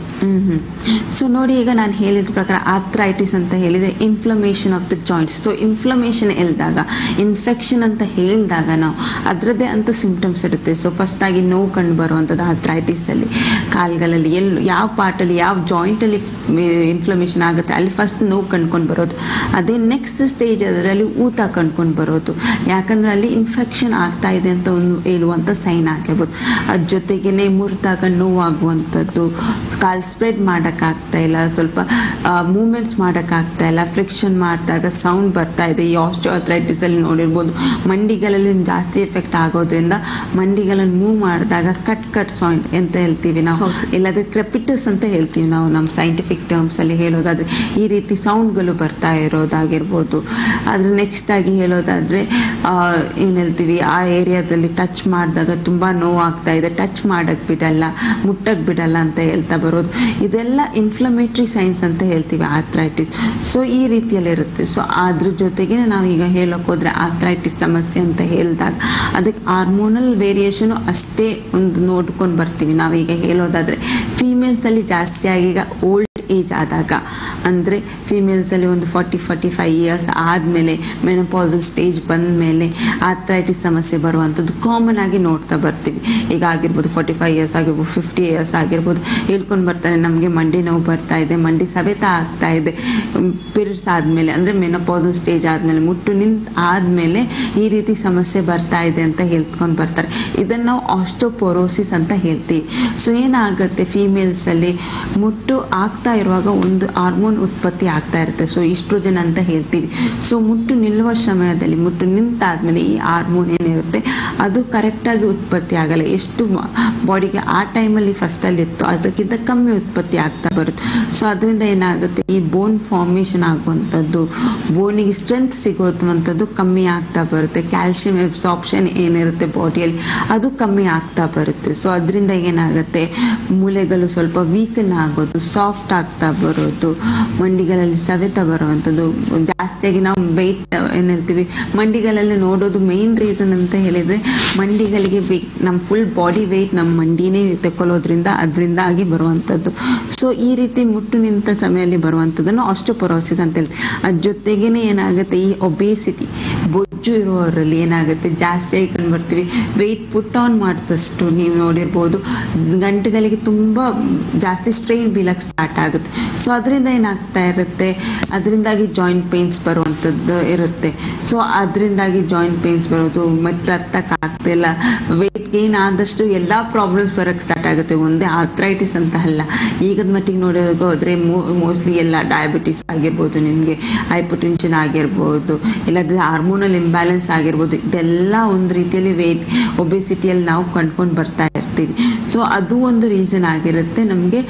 ಸೊ ನೋಡಿ ಈಗ ನಾನು ಹೇಳಿದ ಪ್ರಕಾರ ಆಥ್ರೈಟಿಸ್ ಅಂತ ಹೇಳಿದರೆ inflammation of the joints so inflammation ಹೇಳಿದಾಗ ಇನ್ಫೆಕ್ಷನ್ ಅಂತ ಹೇಳಿದಾಗ ನಾವು ಅದರದ್ದೇ ಅಂತ ಸಿಂಪ್ಟಮ್ಸ್ ಇರುತ್ತೆ ಸೊ ಫಸ್ಟಾಗಿ ನೋವು ಕಂಡು ಬರುವಂಥದ್ದು ಆಥ್ರೈಟಿಸಲ್ಲಿ ಕಾಲುಗಳಲ್ಲಿ ಎಲ್ಲಿ ಯಾವ ಪಾರ್ಟಲ್ಲಿ ಯಾವ ಜಾಯಿಂಟಲ್ಲಿ ಇನ್ಫ್ಲಮೇಷನ್ ಆಗುತ್ತೆ ಅಲ್ಲಿ ಫಸ್ಟ್ ನೋವು ಕಂಡ್ಕೊಂಡು ಬರೋದು ಅದೇ ನೆಕ್ಸ್ಟ್ ಸ್ಟೇಜ್ ಅದರಲ್ಲಿ ಊತ ಕಂಡ್ಕೊಂಡು ಬರೋದು ಯಾಕಂದ್ರೆ ಅಲ್ಲಿ ಇನ್ಫೆಕ್ಷನ್ ಆಗ್ತಾ ಇದೆ ಅಂತ ಒಂದು ಹೇಳುವಂಥ ಸೈನ್ ಆಗಿರ್ಬೋದು ಅದ್ರ ಜೊತೆಗೇನೆ ಮುರಿದಾಗ ನೋವಾಗುವಂಥದ್ದು ಕಾಲ್ ಸ್ಪ್ರೆಡ್ ಮಾಡೋಕ್ಕಾಗ್ತಾ ಇಲ್ಲ ಸ್ವಲ್ಪ ಮೂಮೆಂಟ್ಸ್ ಮಾಡೋಕ್ಕಾಗ್ತಾ ಇಲ್ಲ ಫ್ರಿಕ್ಷನ್ ಮಾಡಿದಾಗ ಸೌಂಡ್ ಬರ್ತಾ ಇದೆ ಈ ಆಸ್ಟಿಯೋಥ್ರೈಟಿಸಲ್ಲಿ ನೋಡಿರ್ಬೋದು ಮಂಡಿಗಳಲ್ಲಿ ಜಾಸ್ತಿ ಎಫೆಕ್ಟ್ ಆಗೋದ್ರಿಂದ ಮಂಡಿಗಳನ್ನು ಮೂವ್ ಮಾಡಿದಾಗ ಕಟ್ ಕಟ್ ಸೌಂಡ್ ಅಂತ ಹೇಳ್ತೀವಿ ನಾವು ಇಲ್ಲದ್ರೆ ಕ್ರೆಪಿಟಸ್ ಅಂತ ಹೇಳ್ತೀವಿ ನಾವು ನಮ್ಮ ಸೈಂಟಿಫಿಕ್ ಟರ್ಮ್ಸಲ್ಲಿ ಹೇಳೋದಾದ್ರೆ ಈ ರೀತಿ ಸೌಂಡ್ಗಳು ಬರ್ತಾ ಇರೋದಾಗಿರ್ಬೋದು ಅದ್ರ ನೆಕ್ಸ್ಟ್ ಆಗಿ ಹೇಳೋದಾದ್ರೆ ಏನು ಹೇಳ್ತೀವಿ ಆ ಏರಿಯಾದಲ್ಲಿ ಟಚ್ ಮಾಡಿದಾಗ ತುಂಬ ನೋವಾಗ್ತಾ ಇದೆ ಟಚ್ ಮಾಡಕ್ಕೆ ಬಿಡಲ್ಲ ಮುಟ್ಟಕ್ಕೆ ಬಿಡಲ್ಲ ಅಂತ ಹೇಳ್ತಾ ಬರೋದು ಇದೆಲ್ಲ ಇನ್ಫ್ಲಮೇಟ್ರಿ ಸೈನ್ಸ್ ಅಂತ ಹೇಳ್ತೀವಿ ಆಥ್ರೈಟಿಸ್ ಸೊ ಈ ರೀತಿಯಲ್ಲಿ ಇರುತ್ತೆ ಸೊ ಅದ್ರ ಜೊತೆಗೆ ನಾವು ಈಗ ಹೇಳೋಕೆ ಹೋದ್ರೆ ಆಥ್ರೈಟಿಸ್ ಸಮಸ್ಯೆ ಅಂತ ಹೇಳಿದಾಗ ಅದಕ್ಕೆ ಹಾರ್ಮೋನಲ್ ವೇರಿಯೇಷನು ಅಷ್ಟೇ ಒಂದು ನೋಡ್ಕೊಂಡು ಬರ್ತೀವಿ ನಾವೀಗ ಹೇಳೋದಾದರೆ ಫೀಮೇಲ್ಸಲ್ಲಿ ಜಾಸ್ತಿ ಆಗಿ ಈಗ ಓಲ್ಡ್ ಏಜ್ ಆದಾಗ ಅಂದರೆ ಫೀಮೇಲ್ಸಲ್ಲಿ ಒಂದು ಫಾರ್ಟಿ ಫಾರ್ಟಿ ಫೈವ್ ಇಯರ್ಸ್ ಆದಮೇಲೆ ಮೆನಪಾಸಲ್ ಸ್ಟೇಜ್ ಬಂದ ಮೇಲೆ ಆಥ್ರೈಟಿಸ್ ಸಮಸ್ಯೆ ಬರುವಂಥದ್ದು ಕಾಮನ್ ಆಗಿ ನೋಡ್ತಾ ಬರ್ತೀವಿ ಈಗ ಆಗಿರ್ಬೋದು ಫಾರ್ಟಿ ಫೈವ್ ಇಯರ್ಸ್ ಆಗಿರ್ಬೋದು ಫಿಫ್ಟಿ ಇಯರ್ಸ್ ಆಗಿರ್ಬೋದು ಹೇಳ್ಕೊಂಡು ಬರ್ತಾರೆ ನಮಗೆ ಮಂಡಿ ನೋವು ಬರ್ತಾ ಇದೆ ಮಂಡಿ ಸವೆತ ಆಗ್ತಾ ಇದೆ ಪಿರಿಯಡ್ಸ್ ಆದಮೇಲೆ ಅಂದರೆ ಮೆನಪಾಸಲ್ ಸ್ಟೇಜ್ ಆದಮೇಲೆ ಮುಟ್ಟು ನಿಂತ ಆದಮೇಲೆ ಈ ರೀತಿ ಸಮಸ್ಯೆ ಬರ್ತಾ ಇದೆ ಅಂತ ಹೇಳ್ಕೊಂಡು ಬರ್ತಾರೆ ಇದನ್ನು ನಾವು ಆಸ್ಟೋಪೊರೋಸಿಸ್ ಅಂತ ಹೇಳ್ತೀವಿ ಸೊ ಏನಾಗುತ್ತೆ ಫೀಮೇಲ್ಸಲ್ಲಿ ಮುಟ್ಟು ಆಗ್ತಾ ಇರುವಾಗ ಒಂದು ಹಾರ್ಮೋನ್ ಉತ್ಪತ್ತಿ ಆಗ್ತಾ ಇರುತ್ತೆ ಸೊ ಇಸ್ಟ್ರೋಜನ್ ಅಂತ ಹೇಳ್ತೀವಿ ಸೊ ಮುಟ್ಟು ನಿಲ್ಲುವ ಸಮಯದಲ್ಲಿ ಮುಟ್ಟು ನಿಂತಾದ್ಮೇಲೆ ಈ ಹಾರ್ಮೋನ್ ಏನಿರುತ್ತೆ ಅದು ಕರೆಕ್ಟಾಗಿ ಉತ್ಪತ್ತಿ ಆಗಲ್ಲ ಎಷ್ಟು ಬಾಡಿಗೆ ಆ ಟೈಮಲ್ಲಿ ಫಸ್ಟಲ್ಲಿ ಇತ್ತು ಅದಕ್ಕಿಂತ ಕಮ್ಮಿ ಉತ್ಪತ್ತಿ ಆಗ್ತಾ ಬರುತ್ತೆ ಸೊ ಅದರಿಂದ ಏನಾಗುತ್ತೆ ಈ ಬೋನ್ ಫಾರ್ಮೇಷನ್ ಆಗುವಂಥದ್ದು ಬೋನಿಗೆ ಸ್ಟ್ರೆಂತ್ ಸಿಗುವಂಥದ್ದು ಕಮ್ಮಿ ಆಗ್ತಾ ಬರುತ್ತೆ ಕ್ಯಾಲ್ಶಿಯಂ ಎಬ್ಸಾರ್ಪ್ಷನ್ ಏನಿರುತ್ತೆ ಬಾಡಿಯಲ್ಲಿ ಅದು ಕಮ್ಮಿ ಆಗ್ತಾ ಬರುತ್ತೆ ಸೊ ಅದರಿಂದ ಏನಾಗುತ್ತೆ ಮೂಳೆಗಳು ಸ್ವಲ್ಪ ವೀಕನ್ ಆಗೋದು ಸಾಫ್ಟ್ ಆಗ್ತಾ ಬರೋದು ಮಂಡಿಗಳಲ್ಲಿ ಸವೆತ ಬರುವಂಥದ್ದು ಜಾಸ್ತಿಯಾಗಿ ನಾವು ವೆಯ್ಟ್ ಏನು ಹೇಳ್ತೀವಿ ಮಂಡಿಗಳಲ್ಲಿ ನೋಡೋದು ಮೇನ್ ರೀಸನ್ ಅಂತ ಹೇಳಿದರೆ ಮಂಡಿಗಳಿಗೆ ವೆಯ್ಟ್ ನಮ್ಮ ಫುಲ್ ಬಾಡಿ ವೆಯ್ಟ್ ನಮ್ಮ ಮಂಡಿನೇ ತಗೊಳ್ಳೋದ್ರಿಂದ ಅದರಿಂದಾಗಿ ಬರುವಂಥದ್ದು ಸೊ ಈ ರೀತಿ ಮುಟ್ಟು ನಿಂತ ಸಮಯದಲ್ಲಿ ಬರುವಂಥದ್ದನ್ನು ಆಸ್ಟೋಪೊರೋಸಿಸ್ ಅಂತ ಹೇಳ್ತೀವಿ ಅದ್ರ ಜೊತೆಗೇನೆ ಏನಾಗುತ್ತೆ ಈ ಒಬೇಸಿಟಿ ಬೊಜ್ಜು ಇರುವವರಲ್ಲಿ ಏನಾಗುತ್ತೆ ಜಾಸ್ತಿಯಾಗಿ ಕಂಡು ಬರ್ತೀವಿ ವೆಯ್ಟ್ ಪುಟ್ ಆನ್ ಮಾಡಿದಷ್ಟು ನೀವು ನೋಡಿರ್ಬೋದು ಗಂಟೆಗಳಿಗೆ ತುಂಬ ಜಾಸ್ತಿ ಸ್ಟ್ರೈನ್ ಬೀಳಕ್ಕೆ ಸ್ಟಾರ್ಟ್ ಆಗುತ್ತೆ ಸೊ ಅದರಿಂದ ಏನಾಗ್ತಾ ಇರುತ್ತೆ ಅದರಿಂದಾಗಿ ಜಾಯಿಂಟ್ ಪೇನ್ಸ್ ಬರುವಂಥದ್ದು ಇರುತ್ತೆ ಸೊ ಅದರಿಂದಾಗಿ ಜಾಯಿಂಟ್ ಪೇನ್ಸ್ ಬರೋದು ಮತ್ತೆ ಅರ್ಥಕ್ಕೆ ಆಗ್ತಿಲ್ಲ ವೆಯ್ಟ್ ಗೇನ್ ಆದಷ್ಟು ಎಲ್ಲ ಪ್ರಾಬ್ಲಮ್ಸ್ ಬರೋಕ್ಕೆ ಸ್ಟಾರ್ಟ್ ಆಗುತ್ತೆ ಒಂದೇ ಆಥ್ರೈಟಿಸ್ ಅಂತ ಅಲ್ಲ ಈಗದ ಮಟ್ಟಿಗೆ ನೋಡೋದಕ್ಕೆ ಹೋದರೆ ಮೋಸ್ಟ್ಲಿ ಎಲ್ಲ ಡಯಾಬಿಟಿಸ್ ಆಗಿರ್ಬೋದು ನಿಮಗೆ ಹೈಪೋಟೆನ್ಷನ್ ಆಗಿರ್ಬೋದು ಇಲ್ಲದ್ರೆ ಹಾರ್ಮೋನಲ್ ಇಂಬ್ಯಾಲೆನ್ಸ್ ಆಗಿರ್ಬೋದು ಇದೆಲ್ಲ ಒಂದು ರೀತಿಯಲ್ಲಿ ವೇಟ್ ಒಬೆಸಿಟಿಯಲ್ಲಿ ನಾವು ಕಂಡ್ಕೊಂಡು ಬರ್ತಾ ಇರ್ತೀವಿ ಸೊ ಅದು ಒಂದು ರೀಸನ್ ಆಗಿರುತ್ತೆ ನಮಗೆ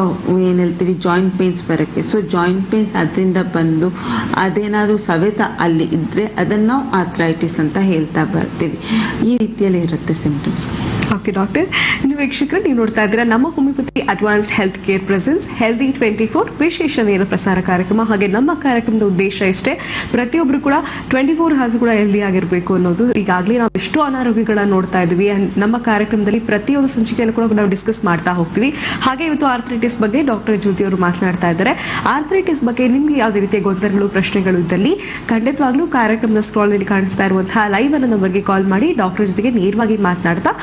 ಏನು ಹೇಳ್ತೀವಿ ಜಾಯಿಂಟ್ ಪೇನ್ಸ್ ಬರೋಕ್ಕೆ ಸೊ ಜಾಯಿಂಟ್ ಪೇನ್ಸ್ ಅದರಿಂದ ಬಂದು ಅದೇನಾದರೂ ಸವೆತ ಅಲ್ಲಿ ಇದ್ದರೆ ಅದನ್ನು ನಾವು ಆಥ್ರೈಟಿಸ್ ಅಂತ ಹೇಳ್ತಾ ಬರ್ತೀವಿ ಈ ರೀತಿಯಲ್ಲಿ ಇರುತ್ತೆ ಸಿಂಪ್ಟಮ್ಸ್ ಓಕೆ ಡಾಕ್ಟರ್ ಇನ್ನು ವೀಕ್ಷಕರು ನೀವು ನೋಡ್ತಾ ಇದ್ದೀರಾ ನಮ್ಮ homeopathy advanced health care presents healthy twenty four ವಿಶೇಷ ನೇರ ಪ್ರಸಾರ ಕಾರ್ಯಕ್ರಮ ಹಾಗೆ ನಮ್ಮ ಕಾರ್ಯಕ್ರಮದ ಉದ್ದೇಶ ಇಷ್ಟೇ ಪ್ರತಿಯೊಬ್ಬರು ಕೂಡ ಟ್ವೆಂಟಿ ಫೋರ್ ಹಾರ್ಸ್ ಕೂಡ ಹೆಲ್ದಿ ಆಗಿರಬೇಕು ಅನ್ನೋದು ಈಗಾಗಲೇ ನಾವು ಎಷ್ಟೋ ಅನಾರೋಗ್ಯಗಳನ್ನ ನೋಡ್ತಾ ಇದ್ವಿ And ನಮ್ಮ ಕಾರ್ಯಕ್ರಮದಲ್ಲಿ ಪ್ರತಿಯೊಂದು ಸಂಚಿಕೆಯನ್ನು ಕೂಡ ನಾವು ಡಿಸ್ಕಸ್ ಮಾಡ್ತಾ ಹೋಗ್ತೀವಿ ಹಾಗೆ ಇವತ್ತು ಆರ್ಥ್ರೈಟಿಸ್ ಬಗ್ಗೆ ಡಾಕ್ಟರ್ ಜ್ಯೋತಿ ಅವರು ಮಾತನಾಡ್ತಾ ಇದ್ದಾರೆ ಆರ್ಥ್ರೈಟಿಸ್ ಬಗ್ಗೆ ನಿಮ್ಗೆ ಯಾವುದೇ ರೀತಿಯ ಗೊಂದಲಗಳು ಪ್ರಶ್ನೆಗಳು ಇದ್ದಲ್ಲಿ ಖಂಡಿತವಾಗ್ಲೂ ಕಾರ್ಯಕ್ರಮದ ಸ್ಕ್ರಾಲ್ನಲ್ಲಿ ಕಾಣಿಸ್ತಾ ಇರುವಂತಹ ಲೈವ್ ಅನ್ನು ನಂಬರ್ಗೆ ಕಾಲ್ ಮಾಡಿ ಡಾಕ್ಟರ್ ಜೊತೆಗೆ ನೇರವಾಗಿ ಮಾತನಾಡ್ತಾ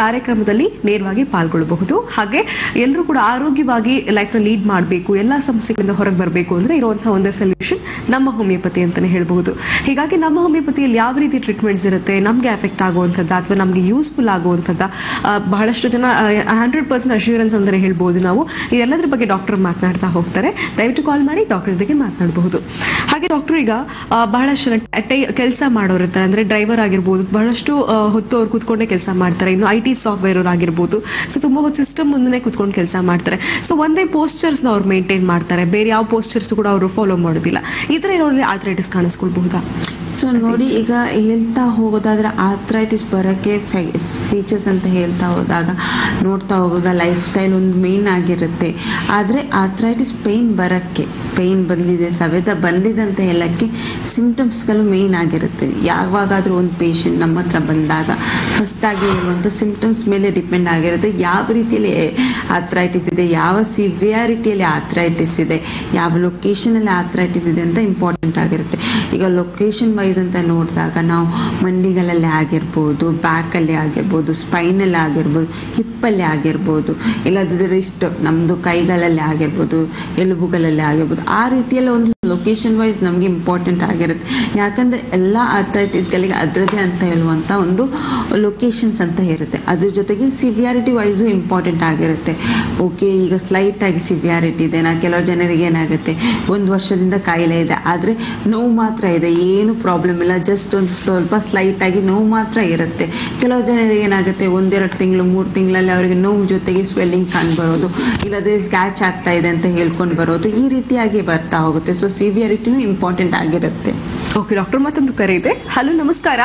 ಕಾರ್ಯಕ್ರಮದಲ್ಲಿ ನೇರವಾಗಿ ಪಾಲ್ಗೊಳ್ಳಬಹುದು ಹಾಗೆ ಎಲ್ಲರೂ ಕೂಡ ಆರೋಗ್ಯವಾಗಿ ಲೈಫ್ನ ಲೀಡ್ ಮಾಡಬೇಕು ಎಲ್ಲ ಸಮಸ್ಯೆಗಳಿಂದ ಹೊರಗೆ ಬರಬೇಕು ಅಂದ್ರೆ ಇರುವಂತಹ ಒಂದೇ ಸೊಲ್ಯೂಷನ್ ನಮ್ಮ ಹೋಮಿಯೋಪತಿ ಅಂತಾನೆ ಹೇಳ್ಬಹುದು ಹೀಗಾಗಿ ನಮ್ಮ ಹೋಮಿಯೋಪತಿಯಲ್ಲಿ ಯಾವ ರೀತಿ ಟ್ರೀಟ್ಮೆಂಟ್ಸ್ ಇರುತ್ತೆ ನಮಗೆ ಎಫೆಕ್ಟ್ ಆಗುವಂಥದ್ದು ಅಥವಾ ನಮಗೆ ಯೂಸ್ಫುಲ್ ಆಗುವಂಥದ್ದು ಆ, ಬಹಳಷ್ಟು ಜನ ಹಂಡ್ರೆಡ್ ಪರ್ಸೆಂಟ್ ಅಶ್ಯೂರೆನ್ಸ್ ಅಂತಲೇ ಹೇಳ್ಬೋದು ನಾವು ಇದೆಲ್ಲದ್ರ ಬಗ್ಗೆ ಡಾಕ್ಟರ್ ಮಾತನಾಡ್ತಾ ಹೋಗ್ತಾರೆ ದಯವಿಟ್ಟು ಕಾಲ್ ಮಾಡಿ ಡಾಕ್ಟರ್ ಜೊತೆಗೆ ಮಾತನಾಡಬಹುದು ಹಾಗೆ ಡಾಕ್ಟರ್ ಈಗ ಆ, ಬಹಳಷ್ಟು ಕೆಲಸ ಮಾಡೋರು ಇರ್ತಾರೆ ಅಂದ್ರೆ ಡ್ರೈವರ್ ಆಗಿರ್ಬೋದು ಬಹಳಷ್ಟು ಆ, ಹೊತ್ತು ಅವ್ರು ಕೂತ್ಕೊಂಡೇ ಕೆಲಸ ಮಾಡ್ತಾರೆ ಇನ್ನು ಐ ಟಿ ಸಾಫ್ಟ್ವೇರ್ ಅವ್ರು ಆಗಿರ್ಬೋದು ಸೊ ತುಂಬಾ ಹೊತ್ತು ಸಿಸ್ಟಮ್ ಮುಂದೆ ಕೂತ್ಕೊಂಡು ಕೆಲಸ ಮಾಡ್ತಾರೆ ಸೊ ಒಂದೇ ಪೋಸ್ಚರ್ಸ್ನ ಅವ್ರು ಮೇಂಟೈನ್ ಮಾಡ್ತಾರೆ ಬೇರೆ ಯಾವ ಪೋಸ್ಚರ್ಸ್ ಕೂಡ ಅವರು ಫಾಲೋ ಮಾಡೋದಿಲ್ಲ ಈ ಥರ ಇರೋರಲ್ಲಿ ಆರ್ಥರೈಟಿಸ್ ಕಾಣಿಸ್ಕೊಳ್ಬಹುದಾ ಸೊ ನೋಡಿ ಈಗ ಹೇಳ್ತಾ ಹೋಗೋದಾದ್ರೆ ಆರ್ಥ್ರೈಟಿಸ್ ಬರೋಕ್ಕೆ ಫೀಚರ್ಸ್ ಅಂತ ಹೇಳ್ತಾ ಹೋದಾಗ ನೋಡ್ತಾ ಹೋಗುವಾಗ ಲೈಫ್ ಸ್ಟೈಲ್ ಒಂದು ಮೇನ್ ಆಗಿರುತ್ತೆ ಆದರೆ ಆರ್ಥ್ರೈಟಿಸ್ ಪೇಯ್ನ್ ಬರೋಕ್ಕೆ ಪೇಯ್ನ್ ಬಂದಿದೆ ಸವೆತ ಬಂದಿದೆ ಅಂತ ಹೇಳೋಕ್ಕೆ ಸಿಂಪ್ಟಮ್ಸ್ಗಳು ಮೇಯ್ನ್ ಆಗಿರುತ್ತೆ ಯಾವಾಗಾದರೂ ಒಂದು ಪೇಷಂಟ್ ನಮ್ಮ ಹತ್ರ ಬಂದಾಗ ಫಸ್ಟಾಗಿ ಇರುವಂಥ ಸಿಂಪ್ಟಮ್ಸ್ ಮೇಲೆ ಡಿಪೆಂಡ್ ಆಗಿರುತ್ತೆ ಯಾವ ರೀತಿಯಲ್ಲಿ ಆಥ್ರೈಟಿಸ್ ಇದೆ ಯಾವ ಸಿವಿಯಾರಿಟಿಯಲ್ಲಿ ಆಥ್ರೈಟಿಸ್ ಇದೆ ಯಾವ ಲೊಕೇಶನಲ್ಲಿ ಆಥ್ರೈಟಿಸ್ ಇದೆ ಅಂತ ಇಂಪಾರ್ಟೆಂಟ್ ಆಗಿರುತ್ತೆ ಈಗ ಲೊಕೇಶನ್ ವೈಸ್ ಅಂತ ನೋಡಿದಾಗ ನಾವು ಮಂಡಿಗಳಲ್ಲಿ ಆಗಿರ್ಬೋದು ಬ್ಯಾಕಲ್ಲಿ ಆಗಿರ್ಬೋದು ಸ್ಪೈನಲ್ಲಿ ಆಗಿರ್ಬೋದು ಹಿಪ್ಪಲ್ಲಿ ಆಗಿರ್ಬೋದು ಇಲ್ಲದಿದ್ದರೆ ರಿಸ್ಟ್ ನಮ್ಮದು ಕೈಗಳಲ್ಲಿ ಆಗಿರ್ಬೋದು ಎಲುಬುಗಳಲ್ಲಿ ಆಗಿರ್ಬೋದು ಆ ರೀತಿಯಲ್ಲಿ ಒಂದು ಲೊಕೇಶನ್ ವೈಸ್ ನಮಗೆ ಇಂಪಾರ್ಟೆಂಟ್ ಆಗಿರುತ್ತೆ ಯಾಕಂದರೆ ಎಲ್ಲ ಅಥ್ರೈಟಿಸ್ಗಳಿಗೆ ಅದರದ್ದೇ ಅಂತ ಹೇಳುವಂಥ ಒಂದು ಲೊಕೇಶನ್ಸ್ ಅಂತ ಇರುತ್ತೆ ಅದ್ರ ಜೊತೆಗೆ ಸಿವಿಯಾರಿಟಿ ವೈಸು ಇಂಪಾರ್ಟೆಂಟ್ ಆಗಿರುತ್ತೆ ಓಕೆ ಈಗ ಸ್ಲೈಟಾಗಿ ಸಿವಿಯಾರಿಟಿ ಇದೆ ನಾ ಕೆಲವು ಜನರಿಗೆ ಏನಾಗುತ್ತೆ ಒಂದು ವರ್ಷದಿಂದ ಕಾಯಿಲೆ ಇದೆ ಆದರೆ ನೋವು ಮಾತ್ರ ಇದೆ ಏನು ಪ್ರಾಬ್ಲಮ್ ಇಲ್ಲ ಜಸ್ಟ್ ಒಂದು ಸ್ವಲ್ಪ ಸ್ಲೈಟಾಗಿ ನೋವು ಮಾತ್ರ ಇರುತ್ತೆ ಕೆಲವು ಜನರಿಗೆ ಏನಾಗುತ್ತೆ ಒಂದೆರಡು ತಿಂಗಳು ಮೂರು ತಿಂಗಳಲ್ಲಿ ಅವರಿಗೆ ನೋವು ಜೊತೆಗೆ ಸ್ವೆಲ್ಲಿಂಗ್ ಕಂಡುಬರೋದು ಇಲ್ಲದೆ ಸ್ಕ್ಯಾಚ್ ಆಗ್ತಾ ಇದೆ ಅಂತ ಹೇಳ್ಕೊಂಡು ಬರೋದು ಈ ರೀತಿಯಾಗಿ ಬರ್ತಾ ಹೋಗುತ್ತೆ ಸೊ ಸಿವಿಯಾರಿಟಿನೂ ಇಂಪಾರ್ಟೆಂಟ್ ಆಗಿರುತ್ತೆ ಓಕೆ ಡಾಕ್ಟರ್ ಮತ್ತೊಂದು ಕರೆ ಇದೆ ಹಲೋ ನಮಸ್ಕಾರ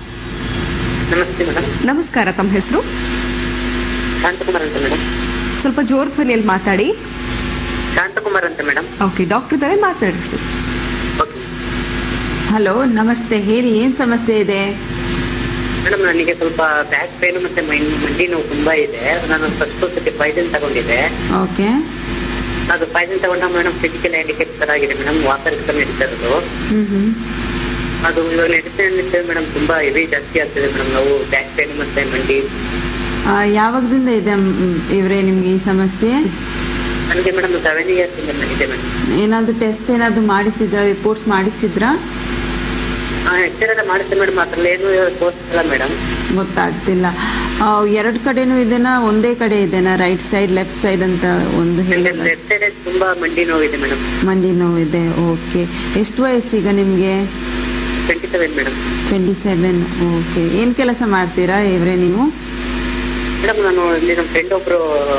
ನಮಸ್ತೆ ಮೇಡಮ್ ನಮಸ್ಕಾರ ತಮ್ಮ ಹೆಸರು ಶಾಂತಕುಮಾರ್ ಅಂತ ಮೇಡಮ್ ಸ್ವಲ್ಪ ಜೋರ್ ಧ್ವನಿಯಲ್ಲಿ ಮಾತಾಡಿ ಶಾಂತಕುಮಾರ್ ಅಂತ ಮೇಡಮ್ ಓಕೆ ಡಾಕ್ಟರ್ ಇದ್ದಾರೆ ಮಾತನಾಡಿ ಸರ್ ಓಕೆ ಹಲೋ ನಮಸ್ತೆ ಹೇಳಿ ಏನು ಸಮಸ್ಯೆ ಇದೆ ಮೇಡಮ್ ನನಗೆ ಸ್ವಲ್ಪ ಬ್ಯಾಕ್ ಪೇನ್ ಮತ್ತೆ ಮೈ- ಮಂಡಿ ನೋವು ತುಂಬಾ ಇದೆ ನಾನು ಫಸ್ಟ್ ಸತಿ ಪಾಯ್ಸನ್ ತಗೊಂಡಿದ್ದೆ ಓಕೆ ಅದು ಪಾಯ್ಸನ್ ತಗೊಂಡ ಮೇಡಮ್ ಫಿಸಿಕಲ್ ಹ್ಯಾಂಡಿಕ್ಯಾಪ್ ತರ ಆಗಿದೆ ಮೇಡಮ್ ವಾಕರ್ ನಡೀತಾ ಇರೋದು ಹ್ಞೂ ಹ್ಞೂ ಅದು ಇವಾಗ ನಡೀತಾ ನಡೀತಾ ಮೇಡಮ್ ತುಂಬಾ ಹೆವಿ ಜಾಸ್ತಿ ಆಗ್ತಿದೆ ಮೇಡಮ್ ನಾವು ಬ್ಯಾಕ್ ಪೇನ್ ಮತ್ತೆ ಮಂಡಿ ಆ, ಯಾವಾಗದಿಂದ ಇದೆ ಇವರೇ ನಿಮಗೆ ಈ ಸಮಸ್ಯೆ ನನಗೆ ಮೇಡಮ್ ಸೆವೆನ್ ಇಯರ್ಸ್ ಇಂದ ನಡೀತೆ ಮೇಡಮ್ ಏನಾದರೂ ಟೆಸ್ಟ್ ಏನಾದರೂ ಮಾಡಿಸಿದ್ರಾ ರಿಪೋರ್ಟ್ಸ್ ಮಾಡಿಸಿದ್ರಾ ಎಚ್ಚರದ ಮಾಡುತ್ತೆ ಮೇಡಮ್ ಅದ್ರಲ್ಲಿ ಏನು ತೋರಿಸಲ್ಲ ಮೇಡಮ್ ಗೊತ್ತಾಗ್ತಿಲ್ಲ ಆ, ಎರಡು ಕಡೆನೂ ಇದೆನಾ ಒಂದೇ ಕಡೆ ಇದೆನಾ ರೈಟ್ ಸೈಡ್ ಲೆಫ್ಟ್ ಸೈಡ್ ಅಂತ ಒಂದು ಹೇಳಿದ್ರೆ ಲೆಫ್ಟ್ ಸೈಡ್ ತುಂಬಾ ಮಂಡಿ ನೋವಿದೆ ಮೇಡಮ್ ಮಂಡಿ ನೋವಿದೆ ಓಕೆ ಎಷ್ಟು ವಯಸ್ಸೀಗ ನಿಮಗೆ twenty seven madam twenty seven okay ಏನು ಕೆಲಸ ಮಾಡ್ತೀರಾ ಇವರೇ ನೀವು ಮೇಡಮ್ ನಾನು ಇಲ್ಲಿ ನಮ್ಮ ಫ್ರೆಂಡ್ ಒಬ್ರು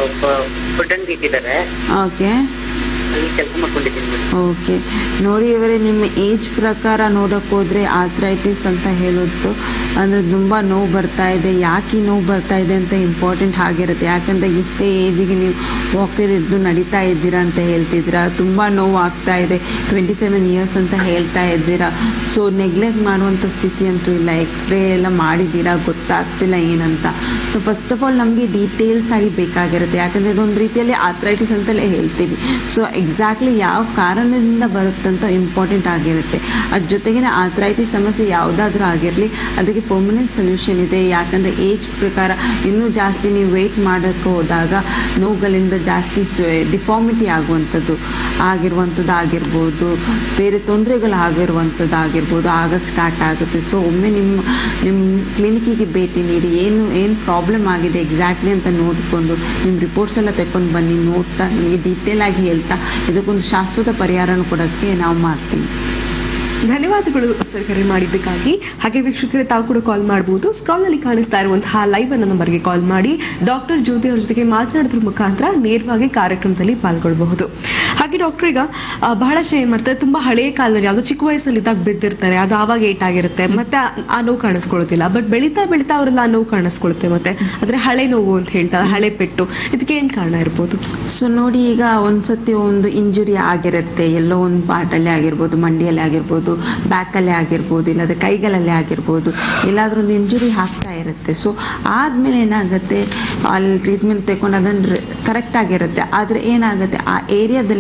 ಫುಡ್ ಅಂಗಡಿ ಇಟ್ಟಿದ್ದಾರೆ ಓಕೆ ಅಲ್ಲಿ ಕೆಲಸ ಮಾಡ್ಕೊಂಡಿದ್ದೀನಿ ಮೇಡಮ್ ಓಕೆ ನೋಡಿ ಇವರೇ ನಿಮ್ಮ ಏಜ್ ಪ್ರಕಾರ ನೋಡೋಕೆ ಹೋದರೆ ಆಥ್ರೈಟಿಸ್ ಅಂತ ಹೇಳೋದು ಅಂದರೆ ತುಂಬ ನೋವು ಬರ್ತಾ ಇದೆ ಯಾಕೆ ಈ ನೋವು ಬರ್ತಾ ಇದೆ ಅಂತ ಇಂಪಾರ್ಟೆಂಟ್ ಆಗಿರುತ್ತೆ ಯಾಕಂದರೆ ಎಷ್ಟೇ ಏಜಿಗೆ ನೀವು ವಾಕರ್ ಹಿಡಿದು ನಡೀತಾ ಇದ್ದೀರಾ ಅಂತ ಹೇಳ್ತಿದ್ದೀರಾ ತುಂಬ ನೋವು ಆಗ್ತಾ ಇದೆ ಟ್ವೆಂಟಿ ಸೆವೆನ್ ಇಯರ್ಸ್ ಅಂತ ಹೇಳ್ತಾ ಇದ್ದೀರಾ ಸೊ ನೆಗ್ಲೆಕ್ಟ್ ಮಾಡುವಂಥ ಸ್ಥಿತಿ ಅಂತೂ ಇಲ್ಲ ಎಕ್ಸ್ರೇ ಎಲ್ಲ ಮಾಡಿದ್ದೀರಾ ಗೊತ್ತಾಗ್ತಿಲ್ಲ ಏನಂತ ಸೊ ಫಸ್ಟ್ ಆಫ್ ಆಲ್ ನಮಗೆ ಡೀಟೇಲ್ಸ್ ಆಗಿ ಬೇಕಾಗಿರುತ್ತೆ ಯಾಕಂದರೆ ಇದೊಂದು ರೀತಿಯಲ್ಲಿ ಆಥ್ರೈಟಿಸ್ ಅಂತಲೇ ಹೇಳ್ತೀವಿ ಸೊ ಎಕ್ಸಾಕ್ಟ್ಲಿ ಯಾವ ಕಾರಣದಿಂದ ಬರುತ್ತಂತ ಇಂಪಾರ್ಟೆಂಟ್ ಆಗಿರುತ್ತೆ ಅದ್ರ ಜೊತೆಗಿನ ಆಥ್ರೈಟಿಸ್ ಸಮಸ್ಯೆ ಯಾವುದಾದ್ರೂ ಆಗಿರಲಿ ಅದಕ್ಕೆ ಪರ್ಮನೆಂಟ್ ಸೊಲ್ಯೂಷನ್ ಇದೆ ಯಾಕಂದರೆ ಏಜ್ ಪ್ರಕಾರ ಇನ್ನೂ ಜಾಸ್ತಿ ನೀವು ವೆಯ್ಟ್ ಮಾಡೋಕ್ಕೆ ಹೋದಾಗ ನೋವುಗಳಿಂದ ಜಾಸ್ತಿ ಡಿಫಾರ್ಮಿಟಿ ಆಗುವಂಥದ್ದು ಆಗಿರುವಂಥದ್ದು ಆಗಿರ್ಬೋದು ಬೇರೆ ತೊಂದರೆಗಳು ಆಗಿರುವಂಥದ್ದು ಆಗಿರ್ಬೋದು ಆಗಕ್ಕೆ ಸ್ಟಾರ್ಟ್ ಆಗುತ್ತೆ ಸೊ ಒಮ್ಮೆ ನಿಮ್ಮ ನಿಮ್ಮ ಕ್ಲಿನಿಕ್ಕಿಗೆ ಭೇಟಿ ನೀಡಿ ಏನು ಏನು ಪ್ರಾಬ್ಲಮ್ ಆಗಿದೆ ಎಕ್ಸಾಕ್ಟ್ಲಿ ಅಂತ ನೋಡಿಕೊಂಡು ನಿಮ್ಮ ರಿಪೋರ್ಟ್ಸ್ ಎಲ್ಲ ತಗೊಂಡು ಬನ್ನಿ ನೋಡ್ತಾ ನಿಮಗೆ ಡೀಟೇಲ್ ಆಗಿ ಹೇಳ್ತಾ ಇದಕ್ಕೊಂದು ಶಾಶ್ವತ ಪರಿಹಾರನ ಕೊಡೋಕ್ಕೆ ನಾವು ಮಾಡ್ತೀವಿ ಧನ್ಯವಾದಗಳು ಸರ್ ಕರೆ ಮಾಡಿದ್ದಕ್ಕಾಗಿ ಹಾಗೆ ವೀಕ್ಷಕರೇ ತಾವು ಕೂಡ ಕಾಲ್ ಮಾಡಬಹುದು ಸ್ಕ್ರಾಲ್ ನಲ್ಲಿ ಕಾಣಿಸ್ತಾ ಇರುವಂತಹ ಲೈವ್ ಅನ್ನ ನಂಬರ್ಗೆ ಕಾಲ್ ಮಾಡಿ ಡಾಕ್ಟರ್ ಜ್ಯೋತಿ ಅವ್ರ ಜೊತೆಗೆ ಮಾತನಾಡೋದ್ರ ಮುಖಾಂತರ ನೇರವಾಗಿ ಕಾರ್ಯಕ್ರಮದಲ್ಲಿ ಪಾಲ್ಗೊಳ್ಳಬಹುದು ಹಾಗೆ ಡಾಕ್ಟರ್ ಈಗ ಆ, ಬಹಳಷ್ಟು ಏನ್ ಮಾಡ್ತಾರೆ ತುಂಬಾ ಹಳೆಯ ಕಾಲದಲ್ಲಿ ಯಾವ್ದೋ ಚಿಕ್ಕ ವಯಸ್ಸಲ್ಲಿ ಇದ್ದಾಗ ಬಿದ್ದಿರ್ತಾರೆ ಅದು ಆವಾಗ ಏಟಾಗಿರುತ್ತೆ ಮತ್ತೆ ಆ- ಆ ನೋವು ಕಾಣಿಸ್ಕೊಳ್ಳೋದಿಲ್ಲ ಬಟ್ ಬೆಳೀತಾ ಬೆಳೀತಾ ಅವರೆಲ್ಲ ಆ ನೋವು ಕಾಣಿಸ್ಕೊಳುತ್ತೆ ಮತ್ತೆ ಆದ್ರೆ ಹಳೆ ನೋವು ಅಂತ ಹೇಳ್ತಾರೆ ಹಳೆ ಪೆಟ್ಟು ಇದಕ್ಕೆ ಏನ್ ಕಾರಣ ಇರ್ಬೋದು ಸೊ ನೋಡಿ ಈಗ ಒಂದ್ಸತಿ ಒಂದು ಇಂಜುರಿ ಆಗಿರುತ್ತೆ ಎಲ್ಲೋ ಒಂದು ಪಾರ್ಟಲ್ಲೇ ಆಗಿರ್ಬೋದು ಮಂಡಿಯಲ್ಲಿ ಆಗಿರ್ಬೋದು ಬ್ಯಾಕಲ್ಲೇ ಆಗಿರ್ಬೋದು ಇಲ್ಲದೆ ಕೈಗಳಲ್ಲೇ ಆಗಿರ್ಬೋದು ಎಲ್ಲಾದ್ರೂ ಒಂದು ಇಂಜುರಿ ಆಗ್ತಾ ಇರುತ್ತೆ ಸೊ ಆದಮೇಲೆ ಏನಾಗುತ್ತೆ ಅಲ್ಲಿ ಟ್ರೀಟ್ಮೆಂಟ್ ತಗೊಂಡು ಅದನ್ನು ಕರೆಕ್ಟ್ ಆಗಿರುತ್ತೆ ಆದರೆ ಏನಾಗುತ್ತೆ ಆ ಏರಿಯಾದಲ್ಲಿ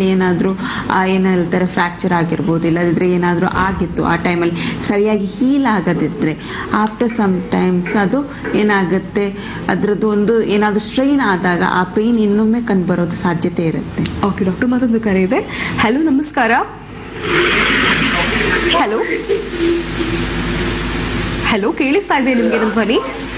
ಟೈಮಲ್ಲಿ ಏನಾದರೂ ಏನು ಹೇಳ್ತಾರೆ ಫ್ರ್ಯಾಕ್ಚರ್ ಆಗಿರ್ಬೋದು ಇಲ್ಲದಿದ್ದರೆ ಏನಾದರೂ ಆಗಿತ್ತು ಆ ಟೈಮಲ್ಲಿ ಸರಿಯಾಗಿ ಹೀಲ್ ಆಗದಿದ್ದರೆ ಆಫ್ಟರ್ ಸಮ್ ಟೈಮ್ಸ್ ಅದು ಏನಾಗುತ್ತೆ ಅದರದ್ದು ಒಂದು ಏನಾದರೂ ಸ್ಟ್ರೈನ್ ಆದಾಗ ಆ ಪೇಯ್ನ್ ಇನ್ನೊಮ್ಮೆ ಕಂಡುಬರೋದು ಸಾಧ್ಯತೆ ಇರುತ್ತೆ ಓಕೆ ಡಾಕ್ಟರ್ ಮತ್ತೊಂದು ಕರೆ ಇದೆ ಹಲೋ ನಮಸ್ಕಾರ ಹಲೋ ಹಲೋ ಕೇಳಿಸ್ತಾ ಇದೆ ನಿಮಗೆ ನಮ್ಮ ಧ್ವನಿ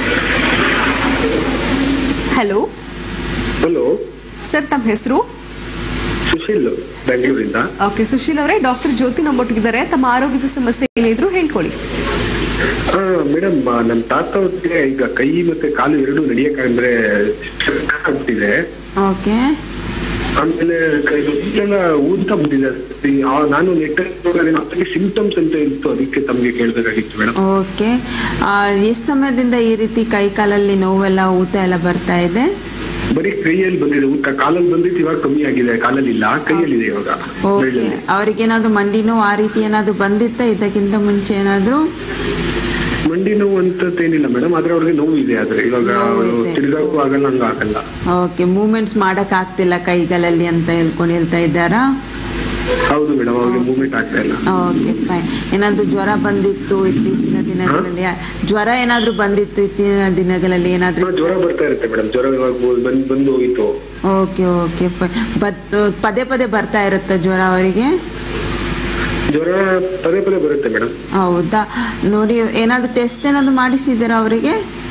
ಹಲೋ ಹಲೋ ಸರ್ ತಮ್ಮ ಹೆಸರು ಸುಶೀಲ್ ಬೆಂಗಳೂರಿಂದ ಓಕೆ ಸುಶೀಲ್ ಅವರೇ ಡಾಕ್ಟರ್ ಜ್ಯೋತಿ ನಮ್ಮೊಟ್ಟಿಗಿದ್ದಾರೆ ತಮ್ಮ ಆರೋಗ್ಯದ ಸಮಸ್ಯೆ ಏನಿದ್ರು ಹೇಳ್ಕೊಳ್ಳಿ ಹಾ ಮೇಡಮ್ ನಮ್ ತಾತ ಅವ್ರಿಗೆ ಈಗ ಕೈ ಮತ್ತೆ ಕಾಲು ಎರಡು ನಡಿಯಕ್ಕೆ ಅಂದ್ರೆ ಆಗ್ಬಿಟ್ಟಿದೆ ಓಕೆ ಆಮೇಲೆ ಕೈ ಎಲ್ಲ ಊದ್ತಾ ಬಿಟ್ಟಿದೆ ಈ- ಆ ನಾನು ನೆಟ್ ಅದಕ್ಕೆ ಸಿಂಪ್ಟಮ್ಸ್ ಅಂತ ಇತ್ತು ಅದಕ್ಕೆ ತಮ್ಗೆ ಕೇಳ್ಬೇಕಾಗಿತ್ತು ಮೇಡಮ್ ಓಕೆ ಎಷ್ಟು ಸಮಯದಿಂದ ಈ ರೀತಿ ಕೈ ಕಾಲಲ್ಲಿ ನೋವೆಲ್ಲ ಊತ ಎಲ್ಲ ಬರ್ತಾ ಇದೆ ಬರೀ ಕೈಯಲ್ಲಿ ಬಂದಿದೆ ಊಟ ಕಾಲಲ್ಲಿ ಬಂದಿತ್ತು ಇವಾಗ ಕಮ್ಮಿ ಆಗಿದೆ ಕಾಲಲ್ಲಿ ಇಲ್ಲ ಕೈಯಲ್ಲಿ ಇದೆ ಇವಾಗ ಓಕೆ ಬೆಳ್ಳಲ್ಲಿ. ಅವ್ರಿಗೇನಾದ್ರು ಮಂಡಿ ನೋವು ಆ ರೀತಿ ಏನಾದ್ರು ಬಂದಿತ್ತ ಇದಕ್ಕಿಂತ ಮುಂಚೆ ಏನಾದ್ರು ಮಂಡಿ ನೋವು ಅಂತೇನಿಲ್ಲ ಮೇಡಮ್ ಆದ್ರೆ ಅವ್ರಿಗೆ ನೋವು ಇದೆ ಆದ್ರೆ ಇವಾಗ ನೋವು ಅವರು ಇದೆ. ತಿರ್ಗಾಕು ಆಗಲ್ಲ ಹಂಗ ಆಗಲ್ಲ ಓಕೆ ಮೂಮೆಂಟ್ಸ್ ಮಾಡಕ್ ಆಗ್ತಿಲ್ಲ ಕೈಗಳಲ್ಲಿ ಅಂತ ಹೇಳ್ಕೊಂಡು ಹೇಳ್ತಾ ಇದ್ದಾರಾ ಹೌದು ಮೇಡಮ್ ಅವ್ರಿಗೆ ಮೂವ್ಮೆಂಟ್ ಆಗ್ತಾ ಇಲ್ಲ ಓಕೆ ಫೈನ್ ಏನಾದ್ರು ಜ್ವರ ಬಂದಿತ್ತು ಇತ್ತೀಚಿನ ದಿನಗಳಲ್ಲಿ ಜ್ವರ ಏನಾದ್ರು ಬಂದಿತ್ತು ಇತ್ತೀಚಿನ ದಿನಗಳಲ್ಲಿ ಏನಾದ್ರು ಹಾ, ಜ್ವರ ಬರ್ತಾ ಇರುತ್ತೆ ಮೇಡಮ್ ಜ್ವರ ಇವಾಗ ಬಂದ್ ಬಂದು ಹೋಗಿತ್ತು ಓಕೆ ಓಕೆ ಬತ್ ಪದೇ ಪದೇ ಬರ್ತಾ ಇರುತ್ತಾ ಜ್ವರ ಅವರಿಗೆ ಜ್ವರ ಪದೇ ಪದೇ ಬರುತ್ತೆ ಮೇಡಮ್ ಹೌದಾ ನೋಡಿ ಏನಾದ್ರು ಟೆಸ್ಟ್ ಏನಾದ್ರು ಮಾಡಿಸಿದ್ದೀರಾ ಅವರಿಗೆ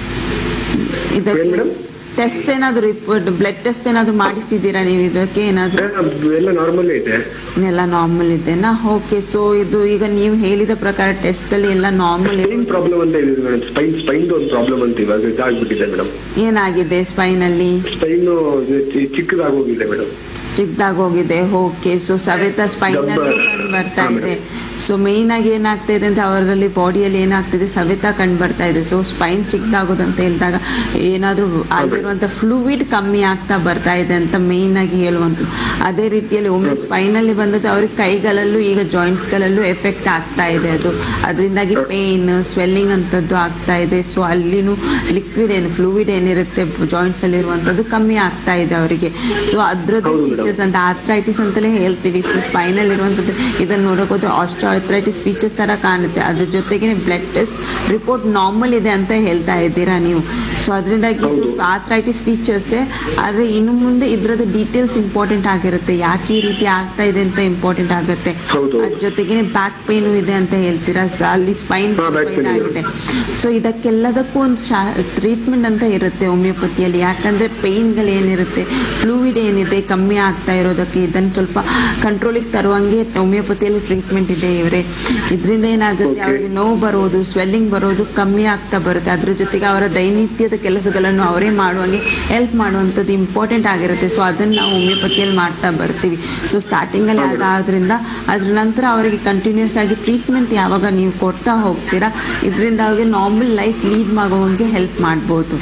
ಇದಕ್ಕೆ ಏನ್ madam? ಟೆಸ್ಟ್ ಏನಾದ್ರು ರಿಪೋರ್ಟ್ ಬ್ಲಡ್ ಟೆಸ್ಟ್ ಏನಾದ್ರು ಮಾಡಿಸಿದ್ದೀರಾ ನೀವು ಇದಕ್ಕೆ ಏನಾದ್ರು ಎಲ್ಲ ನಾರ್ಮಲ್ ಇದೆ ಎಲ್ಲ ನಾರ್ಮಲ್ ಇದೆನಾ ಓಕೆ ಸೊ ಇದು ಈಗ ನೀವು ಹೇಳಿದ ಪ್ರಕಾರ ಟೆಸ್ಟ್ ಅಲ್ಲಿ ಎಲ್ಲ ನಾರ್ಮಲ್ ಸ್ಪೈನ್ ಪ್ರಾಬ್ಲಮ್ ಅಂತ ಇದೆ ಮೇಡಮ್ ಸ್ಪೈನ್ ಸ್ಪೈನ್ ಒಂದು ಪ್ರಾಬ್ಲಮ್ ಅಂತ ಇವಾಗ ಇದಾಗ್ಬಿಟ್ಟಿದೆ ಮೇಡಮ್ ಏನಾಗಿದೆ ಸ್ಪೈನ್ ಅಲ್ಲಿ ಸ್ಪೈನ್ ಚಿಕ್ಕದಾಗೋಗಿದೆ ಮೇಡಮ್ ಚಿಕ್ಕದಾಗೋಗಿದೆ ಓಕೆ ಸೊ ಸವೆತ ಸ್ಪೈನ್ ಅಲ್ಲೂ ಗಬ್ಬ. ಕಂಡು ಬರ್ತಾ ಹಾ, ಇದೆ ಸೊ ಮೇಯ್ನ್ ಆಗಿ ಏನಾಗ್ತಾ ಇದೆ ಅಂತ ಅವರಲ್ಲಿ ಬಾಡಿಯಲ್ಲಿ ಏನಾಗ್ತಿದೆ ಸವೆತ ಕಂಡು ಬರ್ತಾ ಇದೆ ಸೊ ಸ್ಪೈನ್ ಚಿಕ್ಕದಾಗೋದಂತ ಹೇಳಿದಾಗ ಏನಾದರೂ ಅಲ್ಲಿರುವಂಥ ಫ್ಲೂಯಿಡ್ ಕಮ್ಮಿ ಆಗ್ತಾ ಬರ್ತಾ ಇದೆ ಅಂತ ಮೇಯ್ನ್ ಆಗಿ ಹೇಳುವಂಥದ್ದು ಅದೇ ರೀತಿಯಲ್ಲಿ ಒಮ್ಮೆ ಸ್ಪೈನಲ್ಲಿ ಬಂದದ್ದು ಅವ್ರಿಗೆ ಕೈಗಳಲ್ಲೂ ಈಗ ಜಾಯಿಂಟ್ಸ್ಗಳಲ್ಲೂ ಎಫೆಕ್ಟ್ ಆಗ್ತಾ ಇದೆ ಅದು ಅದರಿಂದಾಗಿ ಪೇಯ್ನ್ ಸ್ವೆಲ್ಲಿಂಗ್ ಅಂಥದ್ದು ಆಗ್ತಾ ಇದೆ ಸೊ ಅಲ್ಲಿನೂ ಲಿಕ್ವಿಡ್ ಏನು ಫ್ಲೂಯಿಡ್ ಏನಿರುತ್ತೆ ಜಾಯಿಂಟ್ಸ್ ಅಲ್ಲಿ ಇರುವಂಥದ್ದು ಕಮ್ಮಿ ಆಗ್ತಾ ಇದೆ ಅವರಿಗೆ ಸೊ ಅದ್ರದ್ದು ಹೌದು madam. ಫೀಚರ್ಸ್ ಅಂತ ಆರ್ಥ್ರೈಟಿಸ್ ಅಂತಲೇ ಹೇಳ್ತೀವಿ ಸೊ ಸ್ಪೈನಲ್ಲಿ ಇರುವಂಥದ್ದು ಇದನ್ನು ನೋಡೋಕೆ ಹೋದ್ರೆ ಆರ್ಥ್ರೈಟಿಸ್ ಫೀಚರ್ಸ್ ಥರ ಕಾಣುತ್ತೆ ಅದ್ರ ಜೊತೆಗೆ ಬ್ಲಡ್ ಟೆಸ್ಟ್ ರಿಪೋರ್ಟ್ ನಾರ್ಮಲ್ ಇದೆ ಅಂತ ಹೇಳ್ತಾ ಇದ್ದೀರಾ ನೀವು ಸೊ ಅದರಿಂದಾಗಿ ಇದು ಹೌದು. ಆರ್ಥ್ರೈಟಿಸ್ ಫೀಚರ್ಸೇ ಆದರೆ ಇನ್ನು ಮುಂದೆ ಇದ್ರದ್ದು ಡೀಟೇಲ್ಸ್ ಇಂಪಾರ್ಟೆಂಟ್ ಆಗಿರುತ್ತೆ ಯಾಕೆ ಈ ರೀತಿ ಆಗ್ತಾ ಇದೆ ಅಂತ ಇಂಪಾರ್ಟೆಂಟ್ ಆಗುತ್ತೆ ಹೌದು. ಅದ್ರ ಜೊತೆಗೆ ಬ್ಯಾಕ್ ಪೇನು ಇದೆ ಅಂತ ಹೇಳ್ತೀರಾ ಸೊ ಅಲ್ಲಿ ಸ್ಪೈನ್ ಹಾ, back pain ಇದೆ. ಆಗಿದೆ ಸೊ ಇದಕ್ಕೆಲ್ಲದಕ್ಕೂ ಒಂದು ಶಾ ಟ್ರೀಟ್ಮೆಂಟ್ ಅಂತ ಇರುತ್ತೆ ಹೋಮಿಯೋಪತಿಯಲ್ಲಿ ಯಾಕಂದರೆ ಪೇಯ್ನ್ಗಳು ಏನಿರುತ್ತೆ ಫ್ಲೂಯಿಡ್ ಏನಿದೆ ಕಮ್ಮಿ ಆಗ್ತಾ ಇರೋದಕ್ಕೆ ಇದನ್ನು ಸ್ವಲ್ಪ ಕಂಟ್ರೋಲಿಗೆ ತರುವಂಗೆ ಹೋಮಿಯೋಪತಿಯಲ್ಲಿ ಟ್ರೀಟ್ಮೆಂಟ್ ಇದೆ ಇವರೇ ಇದರಿಂದ ಏನಾಗುತ್ತೆ Okay. ಅವರಿಗೆ ನೋವು ಬರೋದು ಸ್ವೆಲ್ಲಿಂಗ್ ಬರೋದು ಕಮ್ಮಿ ಆಗ್ತಾ ಬರುತ್ತೆ ಅದ್ರ ಜೊತೆಗೆ ಅವರ ದೈನಿತ್ಯದ ಕೆಲಸಗಳನ್ನು ಅವರೇ ಮಾಡುವಂಗೆ ಹೆಲ್ಪ್ ಮಾಡುವಂಥದ್ದು ಇಂಪಾರ್ಟೆಂಟ್ ಆಗಿರುತ್ತೆ ಸೊ ಅದನ್ನು ನಾವು ಹೋಮಿಯೋಪತಿಯಲ್ಲಿ ಮಾಡ್ತಾ ಬರ್ತೀವಿ ಸೊ ಸ್ಟಾರ್ಟಿಂಗಲ್ಲಿ ಹೌದು. ಅದಾದ್ರಿಂದ ಅದ್ರ ನಂತರ ಅವರಿಗೆ ಕಂಟಿನ್ಯೂಸ್ ಆಗಿ ಟ್ರೀಟ್ಮೆಂಟ್ ಯಾವಾಗ ನೀವು ಕೊಡ್ತಾ ಹೋಗ್ತೀರಾ ಇದರಿಂದ ಅವ್ರಿಗೆ ನಾರ್ಮಲ್ ಲೈಫ್ ಲೀಡ್ ಮಾಡುವಂಗೆ ಹೆಲ್ಪ್ ಮಾಡ್ಬೋದು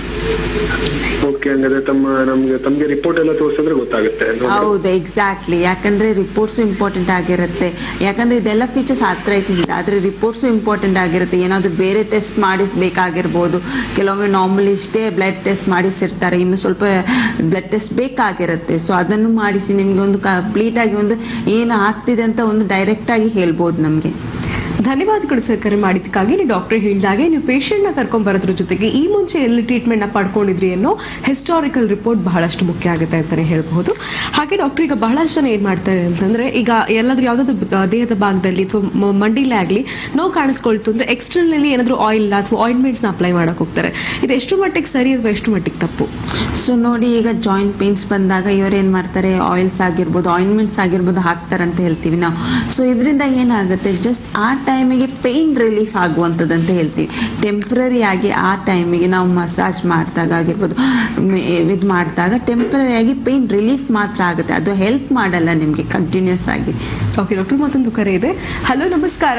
ಓಕೆ ಹಂಗಾದ್ರೆ ತಮ್ಮ ನಮ್ಗೆ ತಮ್ಗೆ ರಿಪೋರ್ಟ್ ಎಲ್ಲ ತೋರಿಸಿದ್ರೆ ಗೊತ್ತಾಗುತ್ತೆ ಅಲ್ವಾ madam? ಹೌದು ಎಕ್ಸಾಕ್ಟ್ಲಿ ಯಾಕಂದ್ರೆ ರಿಪೋರ್ಟ್ಸ್ ಇಂಪಾರ್ಟೆಂಟ್ ಆಗಿರುತ್ತೆ ಯಾಕಂದ್ರೆ ಇದೆಲ್ಲ ಫೀಚರ್ಸ್ ಆರ್ಥರೈಟಿಸ್ ಇದೆ ಆದರೆ ರಿಪೋರ್ಟ್ಸು ಇಂಪಾರ್ಟೆಂಟ್ ಆಗಿರುತ್ತೆ ಏನಾದರೂ ಬೇರೆ ಟೆಸ್ಟ್ ಮಾಡಿಸ್ಬೇಕಾಗಿರ್ಬೋದು ಕೆಲವೊಮ್ಮೆ ನಾರ್ಮಲಿ ಇಷ್ಟೇ ಬ್ಲಡ್ ಟೆಸ್ಟ್ ಮಾಡಿಸಿರ್ತಾರೆ ಇನ್ನು ಸ್ವಲ್ಪ ಬ್ಲಡ್ ಟೆಸ್ಟ್ ಬೇಕಾಗಿರುತ್ತೆ ಸೊ ಅದನ್ನು ಮಾಡಿಸಿ ನಿಮಗೆ ಒಂದು ಕಂಪ್ಲೀಟ್ ಆಗಿ ಒಂದು ಏನು ಆಗ್ತಿದೆ ಅಂತ ಒಂದು ಡೈರೆಕ್ಟ್ ಆಗಿ ಹೇಳ್ಬೋದು ನಮಗೆ ಧನ್ಯವಾದಗಳು ಸರ್ ಕರೆ ಮಾಡಿದ್ದಕ್ಕಾಗಿ ನೀವು ಡಾಕ್ಟರ್ ಹೇಳಿದಾಗೆ ನೀವು ಪೇಷಂಟ್ನ ಕರ್ಕೊಂಡ್ ಬರೋದ್ರ ಜೊತೆಗೆ ಈ ಮುಂಚೆ ಎಲ್ಲಿ ಟ್ರೀಟ್ಮೆಂಟ್ನ ಪಡ್ಕೊಂಡಿದ್ರಿ ಅನ್ನೋ ಹಿಸ್ಟಾರಿಕಲ್ ರಿಪೋರ್ಟ್ ಬಹಳಷ್ಟು ಮುಖ್ಯ ಆಗುತ್ತೆ ಅಂತಲೇ ಹೇಳ್ಬಹುದು ಹಾಗೆ ಡಾಕ್ಟರ್ ಈಗ ಬಹಳಷ್ಟು ಜನ ಏನು ಮಾಡ್ತಾರೆ ಅಂತಂದ್ರೆ ಈಗ ಎಲ್ಲಾದ್ರೂ ಯಾವುದಾದ್ರು ಬ- ದೇಹದ ಭಾಗದಲ್ಲಿ ಅಥವಾ ಮಂಡಿಲೇ ಆಗಲಿ ನೋವು ಕಾಣಿಸ್ಕೊಳ್ತು ಅಂದ್ರೆ ಎಕ್ಸ್ಟರ್ನಲಿ ಏನಾದರೂ ಆಯಿಲ್ ಅಥವಾ ಆಯಿಂಟ್ಮೆಂಟ್ಸ್ನ ಅಪ್ಲೈ ಮಾಡಕ್ ಹೋಗ್ತಾರೆ ಇದು ಎಷ್ಟು ಮಟ್ಟಿಗೆ ಸರಿ ಅಥವಾ ಎಷ್ಟು ಮಟ್ಟಿಗೆ ತಪ್ಪು ಸೊ ನೋಡಿ ಈಗ ಜಾಯಿಂಟ್ ಪೇನ್ಸ್ ಬಂದಾಗ ಇವ್ರು ಏನು ಮಾಡ್ತಾರೆ ಆಯಿಲ್ಸ್ ಆಗಿರ್ಬೋದು ಆಯಿಂಟ್ಮೆಂಟ್ಸ್ ಆಗಿರ್ಬೋದು ಹಾಕ್ತಾರೆ ಅಂತ ಹೇಳ್ತೀವಿ ನಾವು ಸೊ ಇದರಿಂದ ಏನಾಗುತ್ತೆ ಜಸ್ಟ್ ಆ ಟೈಮಿಗೆ ಪೇಯ್ನ್ ರಿಲೀಫ್ ಆಗುವಂಥದ್ದು ಅಂತ ಹೇಳ್ತೀವಿ ಟೆಂಪ್ರರಿ ಆಗಿ ಆ ಟೈಮಿಗೆ ನಾವು ಮಸಾಜ್ ಮಾಡಿದಾಗ ಆಗಿರ್ಬೋದು ಇದು ಮಾಡಿದಾಗ ಟೆಂಪ್ರರಿ ಆಗಿ ಪೇಯ್ನ್ ರಿಲೀಫ್ ಮಾತ್ರ ಆಗುತ್ತೆ ಅದು ಹೆಲ್ಪ್ ಮಾಡಲ್ಲ ನಿಮಗೆ ಕಂಟಿನ್ಯೂಸ್ ಆಗಿ ಓಕೆ ಡಾಕ್ಟರ್ ಮತ್ತೊಂದು ಕರೆ ಇದೆ ಹಲೋ ನಮಸ್ಕಾರ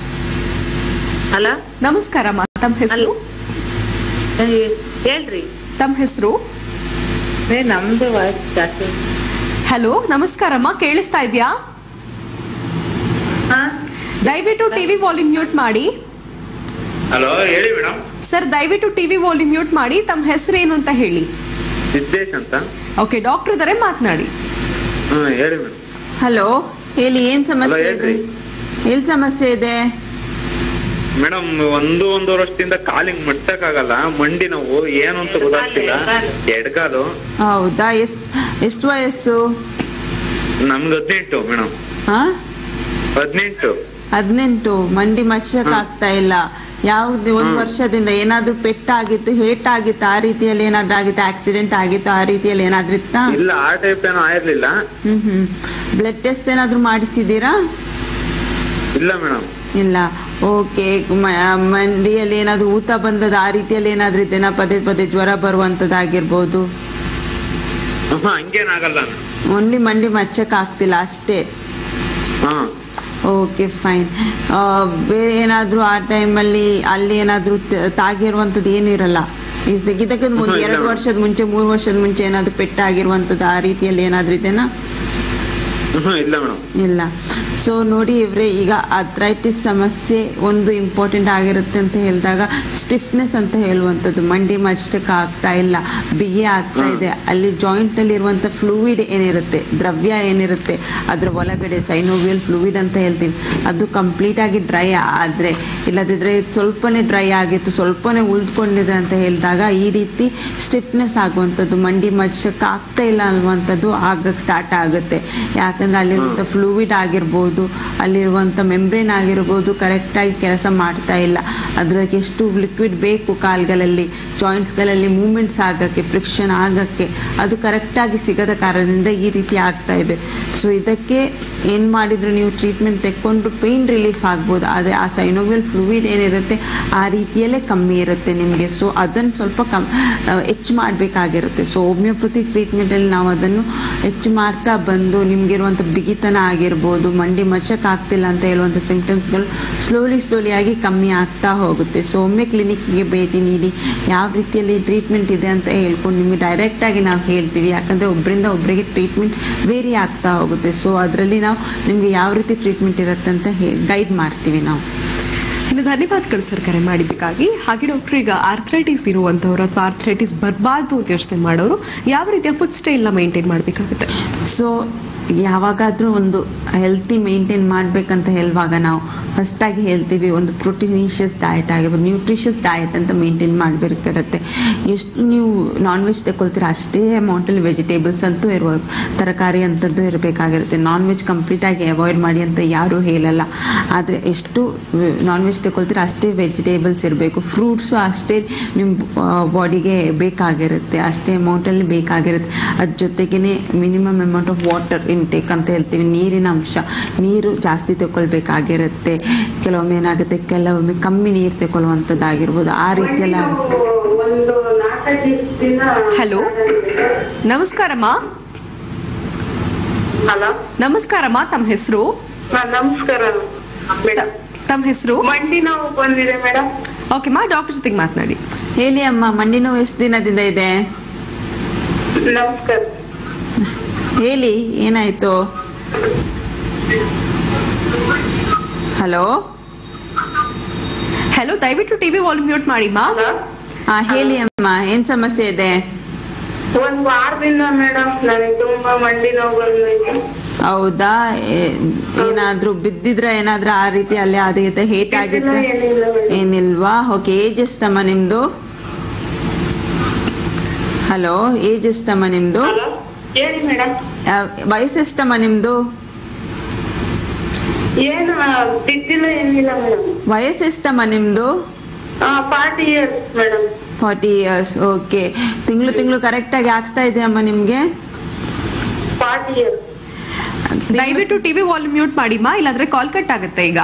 ಹಲೋ ನಮಸ್ಕಾರ ಮಾ ತಮ್ಮ ಹೆಸರು ಹೇಳ್ರಿ ತಮ್ಮ ಹೆಸರು ಏ ನಮ್ದು ವಾಯ್ಸ್ ಜಾಸ್ತಿ ಹಲೋ ನಮಸ್ಕಾರಮ್ಮ ಕೇಳಿಸ್ತಾ ಇದೆಯಾ ಹಾ ದಯವಿಟ್ಟು ಟಿವಿ ವಾಲ್ಯೂಮ್ ಮ್ಯೂಟ್ ಮಾಡಿ ಹಲೋ ಹೇಳಿ ಮೇಡಮ್ ಸರ್ ದಯವಿಟ್ಟು ಟಿವಿ ವಾಲ್ಯೂಮ್ ಮ್ಯೂಟ್ ಮಾಡಿ ತಮ್ಮ ಹೆಸರೇನು ಅಂತ ಹೇಳಿ ಸಿದ್ದೇಶ್ ಅಂತ ಓಕೆ ಡಾಕ್ಟರ್ ಇದಾರೆ ಮಾತನಾಡಿ ಹ್ಮ್ ಹೇಳಿ ಮೇಡಮ್ ಹಲೋ ಹೇಳಿ ಏನ್ ಸಮಸ್ಯೆ Hello, ಇದೆ ಹೇಳ್ರಿ. ಏನ್ ಸಮಸ್ಯೆ ಇದೆ ಮೇಡಮ್ ಒಂದು ಒಂದೂವರೆ ವರ್ಷದಿಂದ ಕಾಲಿಂಗ್ ಮುಟ್ಟಕ್ಕಾಗಲ್ಲ ಮಂಡಿ ನೋವು ಏನು ಅಂತ ಗೊತ್ತಾಗ್ತಿಲ್ಲ ಎಡ್ಗಾಲು ಹೌದಾ ಎಸ್ ಎಷ್ಟು ವಯಸ್ಸು ನಮ್ಗೆ ಹದಿನೆಂಟು ಮೇಡಮ್ ಹಾ ಹದಿನೆಂಟು ಹದಿನೆಂಟು ಮಂಡಿ ಮಚ್ಚಕ್ ಆಗ್ತಾ ಇಲ್ಲ ಯಾವ್ದು ಒಂದ್ ವರ್ಷದಿಂದ ಏನಾದ್ರೂ ಪೆಟ್ಟಾಗಿತ್ತು ಹೇಟ್ ಆಗಿತ್ತು ಆ ರೀತಿಯಲ್ಲಿ ಏನಾದ್ರೂ ಆಗಿತ್ತು ಆಕ್ಸಿಡೆಂಟ್ ಆಗಿತ್ತು ಆ ರೀತಿಯಲ್ಲಿ ಏನಾದ್ರೂ ಇತ್ತಾ ಇಲ್ಲ ಆ ಟೈಪ್ ಏನೋ ಆಗಿರ್ಲಿಲ್ಲ ಹ್ಮ್ ಹ್ಮ್ ಬ್ಲಡ್ ಟೆಸ್ಟ್ ಏನಾದ್ರೂ ಮಾಡಿಸಿದ್ದೀರಾ ಇಲ್ಲ ಮೇಡಮ್ ಇಲ್ಲ ಓಕೆ ಮಂಡಿಯಲ್ಲಿ ಏನಾದ್ರೂ ಊತ ಬಂದದ ಆ ರೀತಿಯಲ್ಲಿ ಏನಾದ್ರೂ ಇದ್ದೇನಾ ಪದೇ ಪದೇ ಜ್ವರ ಬರುವಂತದ್ದಾಗಿರ್ಬೋದು ಹಾ ಹಂಗೇನಾಗಲ್ಲ ಓನ್ಲಿ ಮಂಡಿ ಮಚ್ಚಕ್ ಆಗ್ತಿಲ್ಲ ಅಷ್ಟೇ ಹಾ ಓಕೆ ಫೈನ್ ಬೇರೆ ಏನಾದರೂ ಆ ಟೈಮಲ್ಲಿ ಅಲ್ಲಿ ಏನಾದರೂ ತಾಗಿರುವಂಥದ್ದು ಏನಿರಲ್ಲ ಇದ್- ಇದಕ್ಕೆ ಮುಂದೆ ಹ್ಮ್, ಇಲ್ಲ ಎರಡು madam. ವರ್ಷದ ಮುಂಚೆ ಮೂರು ವರ್ಷದ ಮುಂಚೆ ಏನಾದರೂ ಪೆಟ್ಟಾಗಿರುವಂಥದ್ದು ಆ ರೀತಿಯಲ್ಲಿ ಏನಾದರೂ ಇದೆನಾ ಹ್ಮ್ ಇಲ್ಲ ಮೇಡಮ್ ಇಲ್ಲ ಸೊ ನೋಡಿ ಇವ್ರೆ ಈಗ ಅಥ್ರೈಟಿಸ್ ಸಮಸ್ಯೆ ಒಂದು ಇಂಪಾರ್ಟೆಂಟ್ ಆಗಿರುತ್ತೆ ಅಂತ ಹೇಳಿದಾಗ ಸ್ಟಿಫ್ನೆಸ್ ಅಂತ ಹೇಳುವಂಥದ್ದು ಮಂಡಿ ಮಚ್ಚಕ್ಕೆ ಆಗ್ತಾ ಇಲ್ಲ ಬಿಗಿ ಆಗ್ತಾ ಇದೆ ಅಲ್ಲಿ ಜಾಯಿಂಟಲ್ಲಿ ಇರುವಂಥ ಫ್ಲೂಯಿಡ್ ಏನಿರುತ್ತೆ ದ್ರವ್ಯ ಏನಿರುತ್ತೆ ಅದರ ಒಳಗಡೆ ಸೈನೋವಿಯಲ್ ಫ್ಲೂಯಿಡ್ ಅಂತ ಹೇಳ್ತೀವಿ ಅದು ಕಂಪ್ಲೀಟ್ ಆಗಿ ಡ್ರೈ ಆದರೆ ಇಲ್ಲದಿದ್ದರೆ ಸ್ವಲ್ಪನೇ ಡ್ರೈ ಆಗಿತ್ತು ಸ್ವಲ್ಪನೇ ಉಳಿದುಕೊಂಡಿದೆ ಅಂತ ಹೇಳಿದಾಗ ಈ ರೀತಿ ಸ್ಟಿಫ್ನೆಸ್ ಆಗುವಂಥದ್ದು ಮಂಡಿ ಮಚ್ಚಕ್ಕೆ ಆಗ್ತಾ ಇಲ್ಲ ಅನ್ನುವಂಥದ್ದು ಆಗಕ್ಕೆ ಸ್ಟಾರ್ಟ್ ಆಗುತ್ತೆ ಯಾಕಂದ್ರೆ ಅಲ್ಲಿರುವಂಥ ಫ್ಲೂಯಿಡ್ ಆಗಿರ್ಬೋದು ಅಲ್ಲಿರುವಂಥ ಮೆಂಬ್ರೇನ್ ಆಗಿರ್ಬೋದು ಕರೆಕ್ಟಾಗಿ ಕೆಲಸ ಮಾಡ್ತಾ ಇಲ್ಲ ಅದಕ್ಕೆ ಎಷ್ಟು ಲಿಕ್ವಿಡ್ ಬೇಕು ಕಾಲ್ಗಳಲ್ಲಿ ಜಾಯಿಂಟ್ಸ್ಗಳಲ್ಲಿ ಮೂಮೆಂಟ್ಸ್ ಆಗೋಕ್ಕೆ ಫ್ರಿಕ್ಷನ್ ಆಗೋಕ್ಕೆ ಅದು ಕರೆಕ್ಟಾಗಿ ಸಿಗದ ಕಾರಣದಿಂದ ಈ ರೀತಿ ಆಗ್ತಾ ಇದೆ ಸೊ ಇದಕ್ಕೆ ಏನು ಮಾಡಿದ್ರು ನೀವು ಟ್ರೀಟ್ಮೆಂಟ್ ತೆಕ್ಕೊಂಡ್ರು ಪೇಯ್ನ್ ರಿಲೀಫ್ ಆಗ್ಬೋದು ಆದರೆ ಆ ಸೈನೋವಿಯಲ್ ಫ್ಲೂಯಿಡ್ ಏನಿರುತ್ತೆ ಆ ರೀತಿಯಲ್ಲೇ ಕಮ್ಮಿ ಇರುತ್ತೆ ನಿಮಗೆ ಸೊ ಅದನ್ನು ಸ್ವಲ್ಪ ಕಮ್ ಹೆಚ್ಚು ಮಾಡಬೇಕಾಗಿರುತ್ತೆ ಸೊ ಹೋಮಿಯೋಪತಿ ಟ್ರೀಟ್ಮೆಂಟಲ್ಲಿ ನಾವು ಅದನ್ನು ಹೆಚ್ಚು ಮಾಡ್ತಾ ಬಂದು ನಿಮಗಿರುವಂಥ ಬಿಗಿತನ ಆಗಿರ್ಬೋದು ಮಂಡಿ ಮಚ್ಚಕ್ಕೆ ಆಗ್ತಿಲ್ಲ ಅಂತ ಹೇಳುವಂಥ ಸಿಂಪ್ಟಮ್ಸ್ಗಳು ಸ್ಲೋಲಿ ಸ್ಲೋಲಿ ಆಗಿ ಕಮ್ಮಿ ಆಗ್ತಾ ಹೋಗುತ್ತೆ ಸೊ ಒಮ್ಮೆ ಕ್ಲಿನಿಕ್ಕಿಗೆ ಭೇಟಿ ನೀಡಿ ಯಾವ ರೀತಿಯಲ್ಲಿ ಟ್ರೀಟ್ಮೆಂಟ್ ಇದೆ ಅಂತ ಹೇಳ್ಕೊಂಡು ನಿಮಗೆ ಡೈರೆಕ್ಟಾಗಿ ನಾವು ಹೇಳ್ತೀವಿ ಯಾಕಂದರೆ ಒಬ್ಬರಿಂದ ಒಬ್ಬರಿಗೆ ಟ್ರೀಟ್ಮೆಂಟ್ ವೇರಿ ಆಗ್ತಾ ಹೋಗುತ್ತೆ ಸೊ ಅದರಲ್ಲಿ ನಾವು ನಿಮಗೆ ಯಾವ ರೀತಿ ಟ್ರೀಟ್ಮೆಂಟ್ ಇರುತ್ತೆ ಅಂತ ಗೈಡ್ ಮಾಡ್ತೀವಿ ನಾವು ಇನ್ನು ಧನ್ಯವಾದಗಳು ಸರ್ ಕರೆ ಮಾಡಿದ್ದಕ್ಕಾಗಿ ಹಾಗೆ ಡಾಕ್ಟರ್ ಈಗ ಆರ್ಥ್ರೈಟಿಸ್ ಇರುವಂಥವ್ರು ಅಥವಾ ಆರ್ಥ್ರೈಟಿಸ್ ಬರಬಾರ್ದು ಅಂತ ಯೋಚನೆ ಮಾಡೋರು ಯಾವ ರೀತಿಯ ಫುಡ್ ಸ್ಟೈಲ್ನ ಮೇಂಟೈನ್ ಮಾಡಬೇಕಾಗುತ್ತೆ ಸೊ ಯಾವಾಗಾದರೂ ಒಂದು ಹೆಲ್ತಿ ಮೇಂಟೈನ್ ಮಾಡಬೇಕಂತ ಹೇಳುವಾಗ ನಾವು ಫಸ್ಟಾಗಿ ಹೇಳ್ತೀವಿ ಒಂದು ಪ್ರೋಟೀನಿಷಿಯಸ್ ಡಯಟ್ ಆಗಿರ್ಬೋದು ನ್ಯೂಟ್ರಿಷಿಯಸ್ ಡಯಟ್ ಅಂತ ಮೇಂಟೈನ್ ಮಾಡಬೇಕಾಗತ್ತೆ ಎಷ್ಟು ನೀವು ನಾನ್ ವೆಜ್ ತಗೊಳ್ತೀರ ಅಷ್ಟೇ ಅಮೌಂಟಲ್ಲಿ ವೆಜಿಟೇಬಲ್ಸ್ ಅಂತೂ ಇರ್ಬೋದು ತರಕಾರಿ ಅಂಥದ್ದು ಇರಬೇಕಾಗಿರುತ್ತೆ ನಾನ್ ವೆಜ್ ಕಂಪ್ಲೀಟಾಗಿ ಅವಾಯ್ಡ್ ಮಾಡಿ ಅಂತ ಯಾರೂ ಹೇಳಲ್ಲ ಆದರೆ ಎಷ್ಟು ನಾನ್ ವೆಜ್ ತಗೊಳ್ತೀರ ಅಷ್ಟೇ ವೆಜಿಟೇಬಲ್ಸ್ ಇರಬೇಕು ಫ್ರೂಟ್ಸು ಅಷ್ಟೇ ನಿಮ್ಮ ಬಾಡಿಗೆ ಬೇಕಾಗಿರುತ್ತೆ ಅಷ್ಟೇ ಅಮೌಂಟಲ್ಲಿ ಬೇಕಾಗಿರುತ್ತೆ ಅದ್ರ ಜೊತೆಗೇ minimum amount of water intake ಅಂತ ಹೇಳ್ತೀವಿ ನೀರಿನ ಅಂಶ ನೀರು ಜಾಸ್ತಿ ತಗೊಳ್ಬೇಕಾಗಿರುತ್ತೆ ಕೆಲವೊಮ್ಮೆ ಏನಾಗುತ್ತೆ ಕೆಲವೊಮ್ಮೆ ಕಮ್ಮಿ ನೀರು ತಗೊಳ್ಳುವಂಥದ್ದಾಗಿರ್ಬೋದು ಆ ರೀತಿಯೆಲ್ಲ ಒಂದು ನಾಲ್ಕೈದು ದಿವಸದಿಂದ ಹಲೋ ನಮಸ್ಕಾರಮ್ಮ ಹಲೋ ನಮಸ್ಕಾರಮ್ಮ ತಮ್ಮ ಹೆಸರು ನಮಸ್ಕಾರ ಮೇಡಮ್ ತಮ್ಮ ಹೆಸರು ಮಂಡಿ ನೋವು ಬಂದಿದೆ ಮೇಡಮ್ ಓಕೆ ಮಾ ಡಾಕ್ಟರ್ ಜೊತೆಗೆ ಮಾತನಾಡಿ ಹೇಳಿ ಅಮ್ಮ ಮಂಡಿ ನೋವು ಎಷ್ಟು ದಿನದಿಂದ ಇದೆ ನಮಸ್ಕಾರ ಹೇಳಿ ಏನಾಯ್ತು ಹಲೋ ಹಲೋ ದಯವಿಟ್ಟು ಟಿವಿ ವಾಲ್ಯೂಮ್ ಮ್ಯೂಟ್ ಮಾಡಿ ಮಾ ಹಲೋ ಹಾ ಹೇಳಿ ಅಮ್ಮ ಏನ್ ಸಮಸ್ಯೆ ಇದೆ ಒಂದ್ ವಾರದಿಂದ ಮೇಡಮ್ ನನಗೆ ತುಂಬಾ ಮಂಡಿ ನೋವು ಬಂದೈತೆ ಹೌದಾ ಏ- ಏನಾದ್ರೂ ಬಿದ್ದಿದ್ರ ಏನಾದ್ರೂ ಆ ರೀತಿ ಅಲ್ಲಿ ಆಗಿದೆ ಹೇಟ್ ಆಗಿತ್ತೆ ಏನಿಲ್ಲ ಮೇಡಮ್ ಏನಿಲ್ವಾ ಓಕೆ ಏಜ್ ಎಷ್ಟಮ್ಮ ನಿಮ್ದು ಹಲೋ ಏಜ್ ಎಷ್ಟಮ್ಮ ನಿಮ್ದು ಹಲೋ ಹೇಳಿ ಮೇಡಮ್ ವಯಸ್ಸು ಎಷ್ಟಮ್ಮ ನಿಮ್ದು ಏನು ಬಿದ್ದಿಲ್ಲ ಏನಿಲ್ಲ ಮೇಡಮ್ ವಯಸ್ಸು ಎಷ್ಟಮ್ಮ ನಿಮ್ದು forty years madam forty years okay ತಿಂಗಳು ತಿಂಗಳು ಕರೆಕ್ಟಾಗಿ ಆಗ್ತಾ ಇದೆಯಮ್ಮ ನಿಮಗೆ ಪಾರ್ಟಿ ಇಯರ್ಸ್ ದಯವಿಟ್ಟು ಟಿವಿ ವಾಲ್ಯೂಮ್ ಮ್ಯೂಟ್ ಮಾಡಿ ಮಾ ಇಲ್ಲಾಂದ್ರೆ ಕಾಲ್ ಕಟ್ ಆಗುತ್ತೆ ಈಗ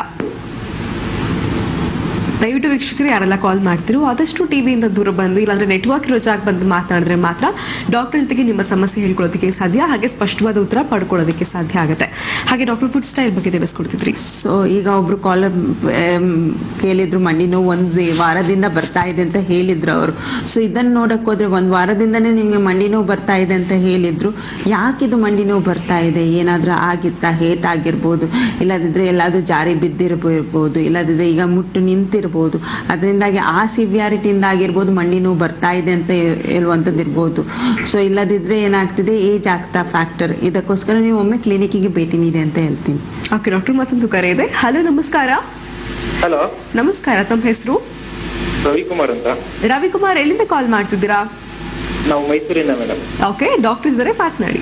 ದಯವಿಟ್ಟು ವೀಕ್ಷಕರು ಯಾರೆಲ್ಲ ಕಾಲ್ ಮಾಡ್ತಿರೋ ಆದಷ್ಟು ಟಿವಿಯಿಂದ ದೂರ ಬಂದು ಇಲ್ಲಾಂದ್ರೆ ನೆಟ್ವರ್ಕ್ ಇರೋ ಜಾಗ ಬಂದು ಮಾತನಾಡಿದ್ರೆ ಮಾತ್ರ ಡಾಕ್ಟರ್ ಜೊತೆಗೆ ನಿಮ್ಮ ಸಮಸ್ಯೆ ಹೇಳ್ಕೊಳ್ಳೋದಕ್ಕೆ ಸಾಧ್ಯ ಹಾಗೆ ಸ್ಪಷ್ಟವಾದ ಉತ್ತರ ಪಡ್ಕೊಳ್ಳೋದಕ್ಕೆ ಸಾಧ್ಯ ಆಗುತ್ತೆ ಹಾಗೆ ಡಾಕ್ಟರ್ ಫುಡ್ ಸ್ಟೈಲ್ ಬಗ್ಗೆ ತಿಳಿಸ್ಕೊಡ್ತಿದ್ರಿ ಸೊ ಈಗ ಒಬ್ರು ಕಾಲರ್ ಕೇಳಿದ್ರು ಮಂಡಿ ನೋವು ಒಂದು ವಾರದಿಂದ ಬರ್ತಾ ಇದೆ ಅಂತ ಹೇಳಿದ್ರು ಅವರು ಸೊ ಇದನ್ನು ನೋಡಕ್ ಹೋದ್ರೆ ಒಂದು ವಾರದಿಂದನೇ ನಿಮಗೆ ಮಂಡಿ ನೋವು ಬರ್ತಾ ಇದೆ ಅಂತ ಹೇಳಿದ್ರು ಯಾಕಿದು ಮಂಡಿ ನೋವು ಬರ್ತಾ ಇದೆ ಏನಾದರೂ ಆಗಿತ್ತಾ ಹೇಟ್ ಆಗಿರ್ಬೋದು ಇಲ್ಲದಿದ್ರೆ ಎಲ್ಲಾದ್ರೂ ಜಾರಿ ಬಿದ್ದಿರ್ಬೋದು ಇಲ್ಲದಿದ್ರೆ ಈಗ ಮುಟ್ಟು ನಿಂತಿರ್ಬೋದು ಆಗಿರ್ಬೋದು ಅದರಿಂದಾಗಿ ಆ ಸಿವಿಯಾರಿಟಿಯಿಂದ ಆಗಿರ್ಬೋದು ಮಂಡಿ ನೋವು ಬರ್ತಾ ಇದೆ ಅಂತ ಹೇ- ಹೇಳುವಂಥದ್ದು ಇರ್ಬೋದು ಸೊ ಇಲ್ಲದಿದ್ದರೆ ಏನಾಗ್ತಿದೆ ಏಜ್ ಆಗ್ತಾ ಫ್ಯಾಕ್ಟರ್ ಇದಕ್ಕೋಸ್ಕರ ನೀವು ಒಮ್ಮೆ ಕ್ಲಿನಿಕ್ಕಿಗೆ ಭೇಟಿ ನೀಡಿ ಅಂತ ಹೇಳ್ತೀನಿ ಓಕೆ ಡಾಕ್ಟರ್ ಮತ್ತೊಂದು ಕರೆ ಇದೆ ಹಲೋ ನಮಸ್ಕಾರ ಹಲೋ ನಮಸ್ಕಾರ ತಮ್ಮ ಹೆಸರು ರವಿಕುಮಾರ್ ಅಂತ ರವಿಕುಮಾರ್ ಎಲ್ಲಿಂದ ಕಾಲ್ ಮಾಡ್ತಿದ್ದೀರಾ ನಾವು ಮೈಸೂರಿಂದ ಮೇಡಮ್ ಓಕೆ ಡಾಕ್ಟರ್ಸ್ ಇದ್ದಾರೆ ಮಾತನಾಡಿ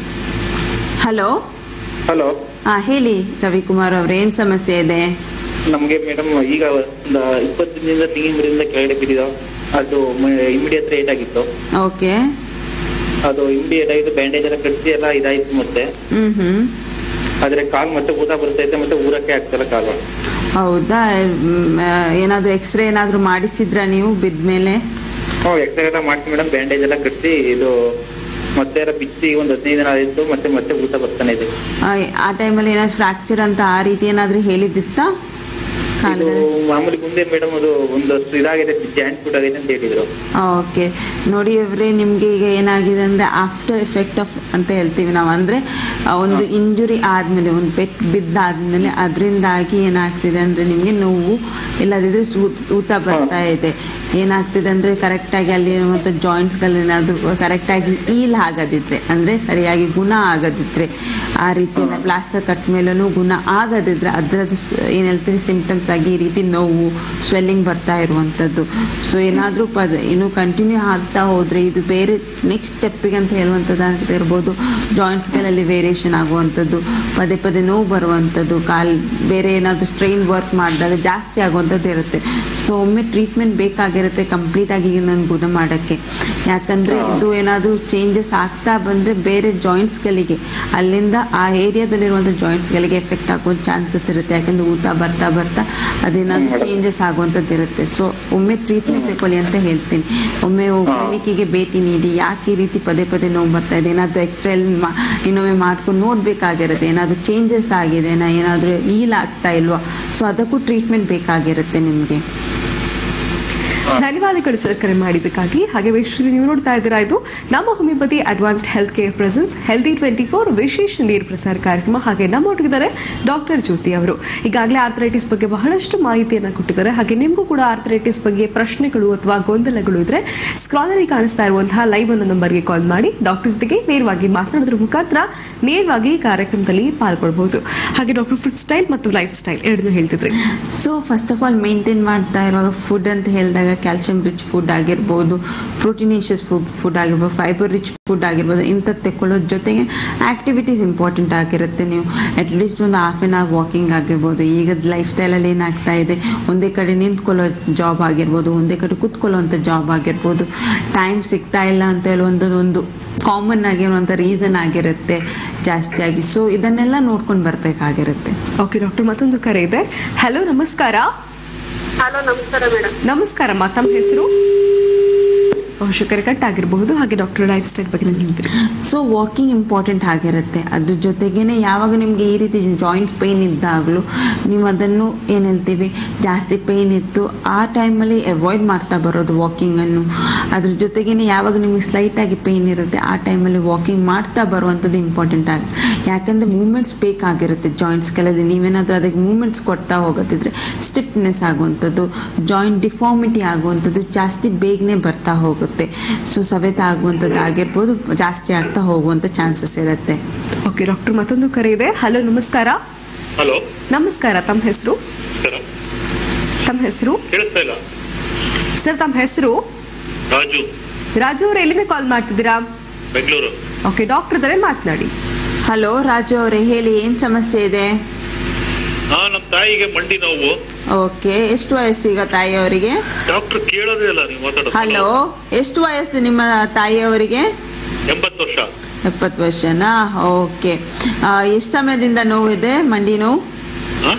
ಹಲೋ ಹಲೋ ಹಾಂ ಹೇಳಿ ರವಿಕುಮಾರ್ ಅವ್ರೆ ಏನು ಸಮಸ್ಯೆ ಇದೆ ನಮ್ಗೆ ಮೇಡಮ್ ಈಗ ಒಂದು ಇಪ್ಪತ್ತು ದಿನದಿಂದ ತಿಂಗಳಿಂದ ಕೆಳಗಡೆ ಬಿದ್ದಿದ್ದು ಅದು ಇಮಿಡಿಯೇಟ್ ರೇಟ್ ಆಗಿತ್ತು ಓಕೆ ಅದು ಇಮಿಡಿಯೇಟ್ ಆಗಿದ್ದು ಬ್ಯಾಂಡೇಜ್ ಎಲ್ಲ ಕಟ್ಟಿ ಎಲ್ಲ ಇದಾಯ್ತು ಮತ್ತೆ ಹ್ಞೂ ಹ್ಞೂ ಆದ್ರೆ ಕಾಲ್ ಮತ್ತೆ ಊಟ ಬರ್ತೈತೆ ಮತ್ತೆ ಊರಕ್ಕೆ ಆಗ್ತಲ್ಲ ಕಾಲು ಹೌದಾ ಮ್, ಆ, ಏನಾದ್ರು ಎಕ್ಸ್ರೇ ಏನಾದ್ರು ಮಾಡಿಸಿದ್ರಾ ನೀವು ಬಿದ್ಮೇಲೆ ಹ್ಞೂ ಎಕ್ಸ್ರೇ ಎಲ್ಲ ಮಾಡ್ಸಿ ಮೇಡಮ್ ಬ್ಯಾಂಡೇಜ್ ಎಲ್ಲ ಕಟ್ಟಿ ಇದು ಮತ್ತೆ ಎಲ್ಲ ಬಿಚ್ಚಿ ಒಂದು ಹದಿನೈದು ದಿನ ಆಯ್ತು ಮತ್ತೆ ಮತ್ತೆ ಊಟ ಬರ್ತಾನೆ ಇದೆ ಆ, ಆ ಟೈಮಲ್ಲಿ ಏನಾದ್ರು ಫ್ರಾಕ್ಚರ್ ಅಂತ ಆ ರೀತಿ ಏನಾದ್ರು ಹೇಳಿದ್ದಿತ್ತಾ ಇದು ಕಾಲ್ಗೆ ಮಾಮೂಲಿ ಮುಂದೆ ಮೇಡಮ್ ಅದು ಒಂದಷ್ಟು ಇದಾಗಿದೆ ಜಾಯಿಂಟ್ ಫುಡ್ ಆಗಿದೆ ಅಂತ ಹೇಳಿದ್ರು ಓಕೆ ನೋಡಿ ಅವರೇ ನಿಮಗೆ ಈಗ ಏನಾಗಿದೆ ಅಂದರೆ ಆಫ್ಟರ್ ಎಫೆಕ್ಟ್ ಆಫ್ ಅಂತ ಹೇಳ್ತೀವಿ ನಾವು ಅಂದರೆ ಒಂದು ಇಂಜುರಿ ಆದಮೇಲೆ ಒಂದು ಪೆಟ್ ಬಿದ್ದಾದ್ಮೇಲೆ ಅದರಿಂದಾಗಿ ಏನಾಗ್ತಿದೆ ಅಂದರೆ ನಿಮಗೆ ನೋವು ಇಲ್ಲದಿದ್ದರೆ ಸೂ- ಊತ ಬರ್ತಾ ಇದೆ ಏನಾಗ್ತಿದೆ ಅಂದರೆ ಕರೆಕ್ಟಾಗಿ ಅಲ್ಲಿರುವಂಥ ಜಾಯಿಂಟ್ಸ್ಗಳೇನಾದರೂ ಕರೆಕ್ಟಾಗಿ ಈಲ್ ಆಗದಿದ್ರೆ ಅಂದರೆ ಸರಿಯಾಗಿ ಗುಣ ಆಗದಿದ್ರೆ ಆ ರೀತಿ ಪ್ಲಾಸ್ಟರ್ ಕಟ್ ಮೇಲೂ ಗುಣ ಆಗದಿದ್ರೆ ಅದರದ್ದು ಏನು ಹೇಳ್ತೀವಿ ಸಿಂಪ್ಟಮ್ಸ್ ಆಗಿ ಈ ರೀತಿ ನೋವು ಸ್ವೆಲ್ಲಿಂಗ್ ಬರ್ತಾ ಇರುವಂಥದ್ದು ಸೊ ಏನಾದರೂ ಪದ ಇನ್ನು ಕಂಟಿನ್ಯೂ ಆಗ್ತಾ ಹೋದರೆ ಇದು ಬೇರೆ ನೆಕ್ಸ್ಟ್ ಸ್ಟೆಪ್ಪಿಗೆ ಅಂತ ಹೇಳುವಂಥದ್ದು ಇರ್ಬೋದು ಜಾಯಿಂಟ್ಸ್ಗಳಲ್ಲಿ ವೇರಿಯೇಷನ್ ಆಗುವಂಥದ್ದು ಪದೇ ಪದೇ ನೋವು ಬರುವಂಥದ್ದು ಕಾಲ್ ಬೇರೆ ಏನಾದರೂ ಸ್ಟ್ರೈನ್ ವರ್ಕ್ ಮಾಡಿದಾಗ ಜಾಸ್ತಿ ಆಗುವಂಥದ್ದು ಇರುತ್ತೆ ಸೊ ಒಮ್ಮೆ ಟ್ರೀಟ್ಮೆಂಟ್ ಬೇಕಾಗಿರುತ್ತೆ ಕಂಪ್ಲೀಟಾಗಿ ನಾನು ಗುಣ ಮಾಡೋಕ್ಕೆ ಯಾಕಂದರೆ ಇದು ಏನಾದರೂ ಚೇಂಜಸ್ ಆಗ್ತಾ ಬಂದರೆ ಬೇರೆ ಜಾಯಿಂಟ್ಸ್ಗಳಿಗೆ ಅಲ್ಲಿಂದ ಆ ಏರಿಯಾದಲ್ಲಿರುವಂಥ ಜಾಯಿಂಟ್ಸ್ಗಳಿಗೆ ಎಫೆಕ್ಟ್ ಆಗೋ ಚಾನ್ಸಸ್ ಇರುತ್ತೆ ಯಾಕಂದರೆ ಊಟ ಬರ್ತಾ ಬರ್ತಾ ಅದೇನಾದರೂ ಚೇಂಜಸ್ ಆಗುವಂಥದ್ದು ಇರುತ್ತೆ ಸೊ ಒಮ್ಮೆ ಟ್ರೀಟ್ಮೆಂಟ್ ತಗೊಳ್ಳಿ ಅಂತ ಹೇಳ್ತೀನಿ ಒಮ್ಮೆ ಕ್ಲಿನಿಕ್ಕಿಗೆ ಭೇಟಿ ನೀಡಿ ಯಾಕೆ ಈ ರೀತಿ ಪದೇ ಪದೇ ನೋವು ಬರ್ತಾ ಇದೆ ಏನಾದರೂ ಎಕ್ಸ್ರೇ ಇನ್ನೊಮ್ಮೆ ಮಾಡ್ಕೊಂಡು ನೋಡಬೇಕಾಗಿರುತ್ತೆ ಏನಾದರೂ ಚೇಂಜಸ್ ಆಗಿದೆ ನಾ ಏನಾದರೂ ಈಲ್ ಆಗ್ತಾ ಇಲ್ವಾ ಸೊ ಅದಕ್ಕೂ ಟ್ರೀಟ್ಮೆಂಟ್ ಬೇಕಾಗಿರುತ್ತೆ ನಿಮಗೆ ಧನ್ಯವಾದಗಳು ಸರ್ ಕರೆ ಮಾಡಿದ್ದಕ್ಕಾಗಿ ಹಾಗೆ ವೀಕ್ಷಕರು ನೀವು ನೋಡ್ತಾ ಇದ್ದೀರಾ ಇದು ನಮ್ಮ homeopathy advanced health care presents healthy twenty four ವಿಶೇಷ ನೀರು ಪ್ರಸಾರ ಕಾರ್ಯಕ್ರಮ ಹಾಗೆ ನಮ್ಮೊಟ್ಟಿಗಿದ್ದಾರೆ ಡಾಕ್ಟರ್ ಜ್ಯೋತಿ ಅವರು ಈಗಾಗಲೇ ಆರ್ಥರೈಟಿಸ್ ಬಗ್ಗೆ ಬಹಳಷ್ಟು ಮಾಹಿತಿಯನ್ನು ಕೊಟ್ಟಿದ್ದಾರೆ ಹಾಗೆ ನಿಮಗೂ ಕೂಡ ಆರ್ಥರೈಟಿಸ್ ಬಗ್ಗೆ ಪ್ರಶ್ನೆಗಳು ಅಥವಾ ಗೊಂದಲಗಳು ಇದ್ರೆ ಸ್ಕ್ರಾಲಲ್ಲಿ ಕಾಣಿಸ್ತಾ ಇರುವಂತಹ ಲೈವ್ ಅನ್ನೋ ನಂಬರ್ಗೆ ಕಾಲ್ ಮಾಡಿ ಡಾಕ್ಟರ್ಸ್ ಜೊತೆಗೆ ನೇರವಾಗಿ ಮಾತನಾಡೋದ್ರ ಮುಖಾಂತರ ನೇರವಾಗಿ ಈ ಕಾರ್ಯಕ್ರಮದಲ್ಲಿ ಪಾಲ್ಗೊಳ್ಬಹುದು ಹಾಗೆ ಡಾಕ್ಟರ್ ಫುಡ್ ಸ್ಟೈಲ್ ಮತ್ತು ಲೈಫ್ ಸ್ಟೈಲ್ ಎರಡನ್ನೂ ಹೇಳ್ತಿದ್ರಿ so first of all maintain ಮಾಡ್ತಾ ಇರುವಾಗ ಫುಡ್ ಅಂತ ಹೇಳಿದಾಗ ಕ್ಯಾಲ್ಸಿಯಂ ರಿಚ್ ಫುಡ್ ಆಗಿರ್ಬೋದು ಪ್ರೋಟೀನೇಷಿಯಸ್ ಫುಡ್ ಫುಡ್ ಆಗಿರ್ಬೋದು ಫೈಬರ್ ರಿಚ್ ಫುಡ್ ಆಗಿರ್ಬೋದು ಇಂಥದ್ದು ತೆಕ್ಕೊಳ್ಳೋದ್ರ ಜೊತೆಗೆ ಆ್ಯಕ್ಟಿವಿಟೀಸ್ ಇಂಪಾರ್ಟೆಂಟ್ ಆಗಿರುತ್ತೆ ನೀವು ಅಟ್ಲೀಸ್ಟ್ ಒಂದು ಹಾಫ್ ಆನ್ ಅವರ್ ವಾಕಿಂಗ್ ಆಗಿರ್ಬೋದು ಈಗ ಲೈಫ್ ಸ್ಟೈಲಲ್ಲಿ ಏನಾಗ್ತಾ ಇದೆ ಒಂದೇ ಕಡೆ ನಿಂತ್ಕೊಳ್ಳೋ ಜಾಬ್ ಆಗಿರ್ಬೋದು ಒಂದೇ ಕಡೆ ಕೂತ್ಕೊಳ್ಳೋವಂಥ ಜಾಬ್ ಆಗಿರ್ಬೋದು ಟೈಮ್ ಸಿಗ್ತಾ ಇಲ್ಲ ಅಂತ ಹೇಳುವಂಥ ಒಂದು ಕಾಮನ್ ಆಗಿರುವಂಥ ರೀಸನ್ ಆಗಿರುತ್ತೆ ಜಾಸ್ತಿಯಾಗಿ ಸೊ ಇದನ್ನೆಲ್ಲ ನೋಡ್ಕೊಂಡು ಬರಬೇಕಾಗಿರುತ್ತೆ ಓಕೆ ಡಾಕ್ಟರ್ ಮತ್ತೊಂದು ಕರೆ ಇದೆ ಹಲೋ ನಮಸ್ಕಾರ ಹಲೋ ನಮಸ್ಕಾರ ಮೇಡಮ್ ನಮಸ್ಕಾರಮ್ಮ ತಮ್ಮ ಹೆಸರು ಅವಶ್ಯಕತೆ ಕಟ್ ಆಗಿರಬಹುದು ಹಾಗೆ ಡಾಕ್ಟರ್ ಲೈಫ್ ಸ್ಟೈಲ್ ಬಗ್ಗೆ ನಂಗೆ ಹೇಳ್ತೀರಿ ಸೊ ವಾಕಿಂಗ್ ಇಂಪಾರ್ಟೆಂಟ್ ಆಗಿರುತ್ತೆ ಅದ್ರ ಜೊತೆಗೇನೆ ಯಾವಾಗ ನಿಮಗೆ ಈ ರೀತಿ ಜಾಯಿಂಟ್ ಪೇಯ್ನ್ ಇದ್ದಾಗಲೂ ನೀವು ಅದನ್ನು ಏನು ಹೇಳ್ತೀವಿ ಜಾಸ್ತಿ ಪೇಯ್ನ್ ಇತ್ತು ಆ ಟೈಮಲ್ಲಿ ಅವಾಯ್ಡ್ ಮಾಡ್ತಾ ಬರೋದು ವಾಕಿಂಗನ್ನು ಅದ್ರ ಜೊತೆಗೇನೆ ಯಾವಾಗ ನಿಮಗೆ ಸ್ಲೈಟಾಗಿ ಪೇಯ್ನ್ ಇರುತ್ತೆ ಆ ಟೈಮಲ್ಲಿ ವಾಕಿಂಗ್ ಮಾಡ್ತಾ ಬರುವಂಥದ್ದು ಇಂಪಾರ್ಟೆಂಟ್ ಆಗಿ ಯಾಕಂದರೆ ಮೂಮೆಂಟ್ಸ್ ಬೇಕಾಗಿರುತ್ತೆ ಜಾಯಿಂಟ್ಸ್ಗಳಲ್ಲಿ ನೀವೇನಾದರೂ ಅದಕ್ಕೆ ಮೂಮೆಂಟ್ಸ್ ಕೊಡ್ತಾ ಹೋಗೋದಿದ್ರೆ ಸ್ಟಿಫ್ನೆಸ್ ಆಗುವಂಥದ್ದು ಜಾಯಿಂಟ್ ಡಿಫಾರ್ಮಿಟಿ ಆಗುವಂಥದ್ದು ಜಾಸ್ತಿ ಬೇಗನೆ ಬರ್ತಾ ಹೋಗುತ್ತೆ ಸೊ ಸವೆತ ಆಗುವಂಥದ್ದು ಆಗಿರ್ಬೋದು ಜಾಸ್ತಿ ಆಗ್ತಾ ಹೋಗುವಂಥ ಚಾನ್ಸಸ್ ಇರುತ್ತೆ ಓಕೆ ಡಾಕ್ಟರ್ ಮತ್ತೊಂದು ಕರೆ ಇದೆ ಹಲೋ ನಮಸ್ಕಾರ ಹಲೋ ನಮಸ್ಕಾರ ತಮ್ಮ ಹೆಸರು ಸರ್ ತಮ್ಮ ಹೆಸರು ಕೇಳಿಸ್ತಾ ಇಲ್ಲ ಸರ್ ತಮ್ಮ ಹೆಸರು ರಾಜು ರಾಜು ಅವರು ಎಲ್ಲಿಂದ ಕಾಲ್ ಮಾಡ್ತಿದ್ದೀರಾ ಬೆಂಗಳೂರು ಓಕೆ ಡಾಕ್ಟರ್ ಇದ್ದಾರೆ ಮಾತನಾಡಿ ಹಲೋ ರಾಜು ಅವರೇ ಹೇಳಿ ಏನು ಸಮಸ್ಯೆ ಇದೆ ಹಾ ನಮ್ಮ ತಾಯಿಗೆ ಮಂಡಿ ನೋವು ಓಕೆ ಎಷ್ಟು ವಯಸ್ಸೀಗ ತಾಯಿಯವರಿಗೆ ಡಾಕ್ಟರ್ ಕೇಳೋದೇ ಇಲ್ಲ ನೀವು ಮಾತಾಡೋದು ಹಲೋ ಎಷ್ಟು ವಯಸ್ಸು ನಿಮ್ಮ ತಾಯಿಯವರಿಗೆ ಎಂಬತ್ತು ವರ್ಷ ಎಪ್ಪತ್ತು ವರ್ಷನಾ ಓಕೆ ಎಷ್ಟು ಸಮಯದಿಂದ ನೋವಿದೆ ಮಂಡಿ ನೋವು ಹಾ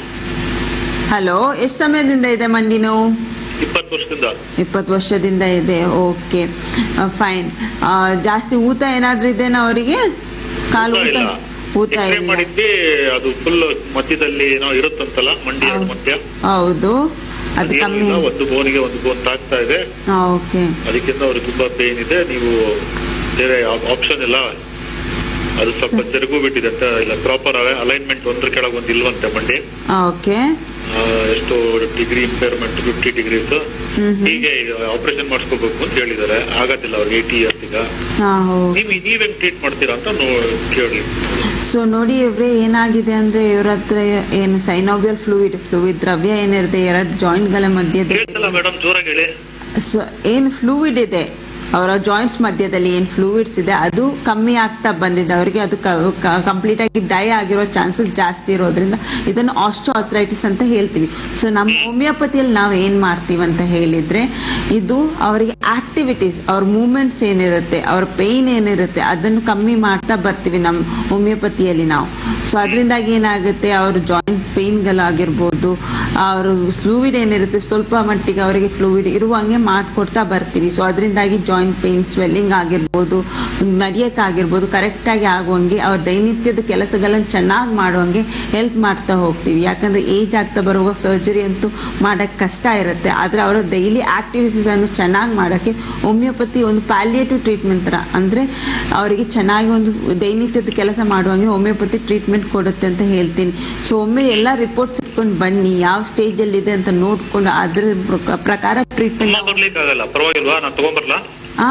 ಹಲೋ ಎಷ್ಟು ಸಮಯದಿಂದ ಇದೆ ಮಂಡಿ ನೋವು ಇಪ್ಪತ್ತು ವರ್ಷದಿಂದ ಇಪ್ಪತ್ತು ವರ್ಷದಿಂದ ಇದೆ ಓಕೆ ಫೈನ್ ಜಾಸ್ತಿ ಊತ ಏನಾದ್ರೂ ಇದೆನಾ ಅವರಿಗೆ ಕಾಲು ಊಟ ಊತ ಇಲ್ಲ ಊತ X-ray ಇಲ್ಲ ಮಾಡಿದ್ದೆ ಅದು ಫುಲ್ ಮಧ್ಯದಲ್ಲಿ ಏನೋ ಇರುತ್ತಂತಲ್ಲ ಮಂಡಿ ಎರಡು ಮಧ್ಯ ಹೌದು ಅದು ಅದೇನಿಲ್ಲ, ಕಮ್ಮಿ ಒಂದು ಬೋನಿಗೆ ಒಂದು ಬೋನ್ ತಾಗ್ತಾ ಇದೆ ಓಕೆ ಅದಕ್ಕಿಂತ ಅವ್ರಿಗೆ ತುಂಬಾ ಪೇನ್ ಇದೆ ನೀವು ಬೇರೆ ಆಪ್ಷನ್ ಇಲ್ಲ ಅದು ಸ್ವಲ್ಪ ತಿರುಗು ಬಿಟ್ಟಿದೆ ಅಂತ ಇಲ್ಲ ಪ್ರಾಪರ್ ಅಲೈನ್ಮೆಂಟ್ ಒಂದ್ರ ಕೆಳಗೆ ಒಂದು ಇಲ್ವಂತೆ ಮಂಡಿ ಓಕೆ ಆ, ಎಷ್ಟು ಡಿಗ್ರಿ ಇಂಪೇರ್ಮೆಂಟ್ ಫಿಫ್ಟಿ ಡಿಗ್ರೀಸ್ ಹೀಗೆ ಆಪರೇಷನ್ ಮಾಡಿಸ್ಕೋಬೇಕು ಅಂತ ಹೇಳಿದ್ದಾರೆ ಆಗೋದಿಲ್ಲ ಅವ್ರಿಗೆ ಏಯ್ಟಿ ಇಯರ್ಸ್ ಈಗ ಹಾಂ ನೀವ್ ನೀವ್ ಹೆಂಗ್ ಟ್ರೀಟ್ ಮಾಡ್ತೀರಾ ಅಂತ ನೋ- ಕೇಳಿ ಸೊ ನೋಡಿ ಇವ್ರೆ ಏನಾಗಿದೆ ಅಂದ್ರೆ ಇವ್ರ ಹತ್ರ ಏನು ಸೈನೋವಿಯಲ್ ಫ್ಲೂಯಿಡ್ ಫ್ಲೂಯಿಡ್ ದ್ರವ್ಯ ಏನಿರುತ್ತೆ ಎರಡು ಜಾಯಿಂಟ್ಗಳ ಮಧ್ಯದಲ್ಲಿ ಕೇಳ್ತಲ್ಲ ಮೇಡಮ್ ಜೋರಾಗಿ ಹೇಳಿ ಸೊ ಏನು ಫ್ಲೂಯಿಡ್ ಇದೆ ಅವರ ಜಾಯಿಂಟ್ಸ್ ಮಧ್ಯದಲ್ಲಿ ಏನು ಫ್ಲೂಯಿಡ್ಸ್ ಇದೆ ಅದು ಕಮ್ಮಿ ಆಗ್ತಾ ಬಂದಿದೆ ಅವರಿಗೆ ಅದು ಕಂಪ್ಲೀಟ್ ಆಗಿ ಡೈ ಆಗಿರೋ ಚಾನ್ಸಸ್ ಜಾಸ್ತಿ ಇರೋದ್ರಿಂದ ಇದನ್ನು ಆಸ್ಟ್ರೋಆಥ್ರೈಟಿಸ್ ಅಂತ ಹೇಳ್ತೀವಿ ಸೊ ನಮ್ಮ ಹೋಮಿಯೋಪತಿಯಲ್ಲಿ ನಾವು ಏನು ಮಾಡ್ತೀವಿ ಅಂತ ಹೇಳಿದ್ರೆ ಇದು ಅವರಿಗೆ ಆಕ್ಟಿವಿಟೀಸ್ ಅವ್ರ ಮೂಮೆಂಟ್ಸ್ ಏನಿರುತ್ತೆ ಅವ್ರ ಪೇಯ್ನ್ ಏನಿರುತ್ತೆ ಅದನ್ನು ಕಮ್ಮಿ ಮಾಡ್ತಾ ಬರ್ತೀವಿ ನಮ್ಮ ಹೋಮಿಯೋಪತಿಯಲ್ಲಿ ನಾವು ಸೊ ಅದರಿಂದಾಗಿ ಏನಾಗುತ್ತೆ ಅವ್ರ ಜಾಯಿಂಟ್ ಪೇಯ್ನ್ಗಳಾಗಿರ್ಬೋದು ಅವರು ಫ್ಲೂಯಿಡ್ ಏನಿರುತ್ತೆ ಸ್ವಲ್ಪ ಮಟ್ಟಿಗೆ ಅವರಿಗೆ ಫ್ಲೂಯಿಡ್ ಇರುವಂಗೆ ಮಾಡಿಕೊಡ್ತಾ ಬರ್ತೀವಿ ಸೊ ಅದರಿಂದಾಗಿ ಜಾಯಿಂಟ್ ಪೇಯ್ನ್ ಸ್ವೆಲ್ಲಿಂಗ್ ಆಗಿರ್ಬೋದು ನಡೆಯೋಕ್ಕಾಗಿರ್ಬೋದು ಕರೆಕ್ಟಾಗಿ ಆಗುವಂಗೆ ಅವ್ರ ದೈನಿತ್ಯದ ಕೆಲಸಗಳನ್ನು ಚೆನ್ನಾಗಿ ಮಾಡುವಂಗೆ ಹೆಲ್ಪ್ ಮಾಡ್ತಾ ಹೋಗ್ತೀವಿ ಯಾಕಂದರೆ ಏಜ್ ಆಗ್ತಾ ಬರುವ ಸರ್ಜರಿ ಅಂತೂ ಮಾಡೋಕ್ಕೆ ಕಷ್ಟ ಇರುತ್ತೆ ಆದರೆ ಅವರ ಡೈಲಿ ಆ್ಯಕ್ಟಿವಿಟೀಸನ್ನು ಚೆನ್ನಾಗಿ ಮಾಡೋಕ್ಕೆ ಹೋಮಿಯೋಪತಿ ಒಂದು ಪ್ಯಾಲಿಯೇಟಿವ್ ಟ್ರೀಟ್ಮೆಂಟ್ ಥರ ಅಂದರೆ ಅವರಿಗೆ ಚೆನ್ನಾಗಿ ಒಂದು ದೈನಿತ್ಯದ ಕೆಲಸ ಮಾಡುವಂಗೆ ಹೋಮಿಯೋಪತಿ ಟ್ರೀಟ್ಮೆಂಟ್ ಕೊಡುತ್ತೆ ಅಂತ ಹೇಳ್ತೀನಿ ಸೊ ಒಮ್ಮೆ ಎಲ್ಲ ರಿಪೋರ್ಟ್ಸ್ ಇಟ್ಕೊಂಡು ಬನ್ನಿ ಯಾವ ಸ್ಟೇಜಲ್ಲಿದೆ ಅಂತ ನೋಡಿಕೊಂಡು ಅದ್ರ ಪ್ರಕ- ಪ್ರಕಾರ ಟ್ರೀಟ್ಮೆಂಟ್ ಅಮ್ಮ ಬರ್ಲಿಕ್ಕೆ ಆಗಲ್ಲ ಪರವಾಗಿಲ್ವಾ ನಾನು ತಗೊಂಬರ್ಲಾ ಆ